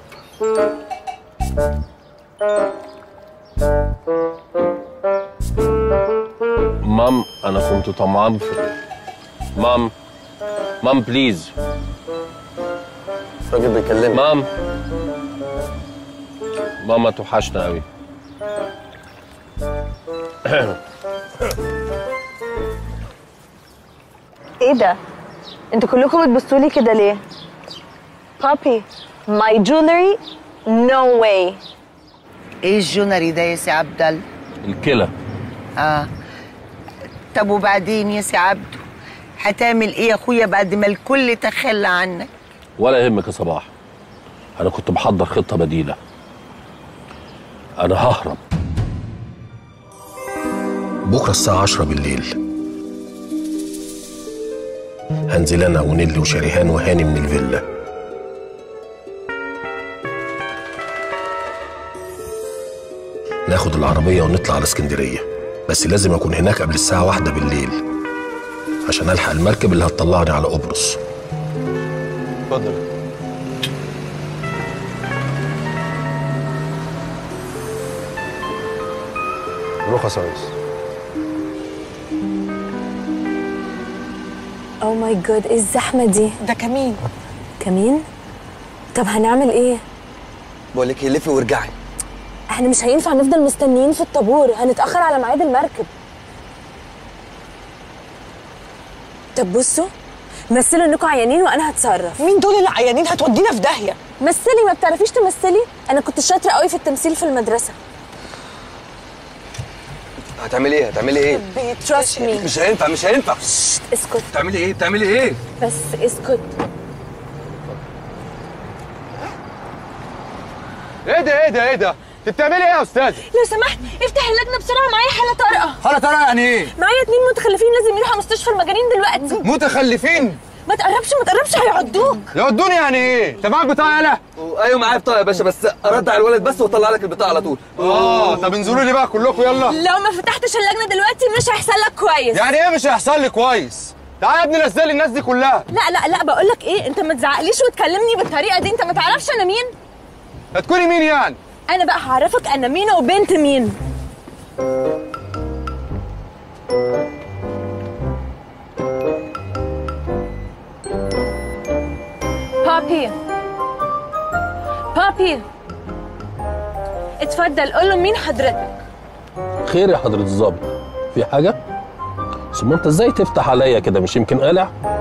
[SPEAKER 9] مام انا كنت طمعان في مام مام بليز
[SPEAKER 20] الراجل بيكلمني
[SPEAKER 9] مام ماما توحشنا قوي
[SPEAKER 12] ايه ده انتوا كلكم بتبصوا لي كده ليه بابي ماي جولري نو واي
[SPEAKER 1] ايه الجونري ده يا سي عبد الله
[SPEAKER 9] الكلى
[SPEAKER 1] اه طب وبعدين يا سي عبده هتعمل ايه يا اخويا بعد ما الكل تخلى عنك
[SPEAKER 9] ولا يهمك يا صباح انا كنت محضر خطه بديله انا ههرب بكره الساعه 10 بالليل هنزل انا ونيلي وشريهان وهاني من الفيلا ناخد العربيه ونطلع على اسكندريه بس لازم اكون هناك قبل الساعه واحدة بالليل عشان الحق المركب اللي هتطلعني على قبرص
[SPEAKER 3] اتفضل
[SPEAKER 17] رخص يا ريس
[SPEAKER 12] او ماي جاد ايه الزحمه دي
[SPEAKER 8] ده كمين
[SPEAKER 12] كمين طب هنعمل ايه
[SPEAKER 20] بقول لك إيه، لفي وارجعي
[SPEAKER 12] احنا مش هينفع نفضل مستنيين في الطابور هنتاخر على ميعاد المركب طب بصوا مثلوا انكم عيانين وانا هتصرف
[SPEAKER 8] مين دول اللي عيانين هتودينا في داهيه
[SPEAKER 12] مثلي ما بتعرفيش تمثلي انا كنت شاطره قوي في التمثيل في المدرسه
[SPEAKER 20] هتعملي ايه هتعملي ايه
[SPEAKER 12] trust me
[SPEAKER 20] مش هينفع مش هينفع
[SPEAKER 12] اسكت
[SPEAKER 20] بتعملي ايه بتعملي ايه
[SPEAKER 12] بس اسكت
[SPEAKER 20] ايه ده ايه ده ايه ده انت بتعملي ايه يا استاذه
[SPEAKER 12] لو سمحت افتح اللجنه بسرعه معايا حاله طارئه
[SPEAKER 20] حاله طارئه يعني ايه
[SPEAKER 12] معايا اتنين متخلفين لازم يروحوا مستشفى المجانين دلوقتي
[SPEAKER 20] متخلفين
[SPEAKER 12] ما تقربش ما تقربش هيعضوك
[SPEAKER 20] يودوني يعني ايه انت معاك بطاقه يالا ايوه معايا بطاقه يا باشا بس ارد على الولد بس واطلع لك البطاقه على طول اه طب انزلوا لي بقى كلكم يلا
[SPEAKER 12] لو ما فتحتش اللجنه دلوقتي مش هيحصل لك كويس
[SPEAKER 20] يعني ايه مش هيحصل لي كويس تعالى يا ابني نزل لي الناس دي كلها
[SPEAKER 12] لا لا لا بقول لك ايه انت ما تزعقليش وتكلمني بالطريقه دي انت ما تعرفش انا مين
[SPEAKER 20] هتكوني مين يعني
[SPEAKER 12] انا بقى هعرفك انا مين وبنت مين بابي بابي اتفضل قول له مين حضرتك
[SPEAKER 9] خير يا حضرة الظابط في حاجة؟ ثم انت ازاي تفتح عليا كده مش يمكن قالع؟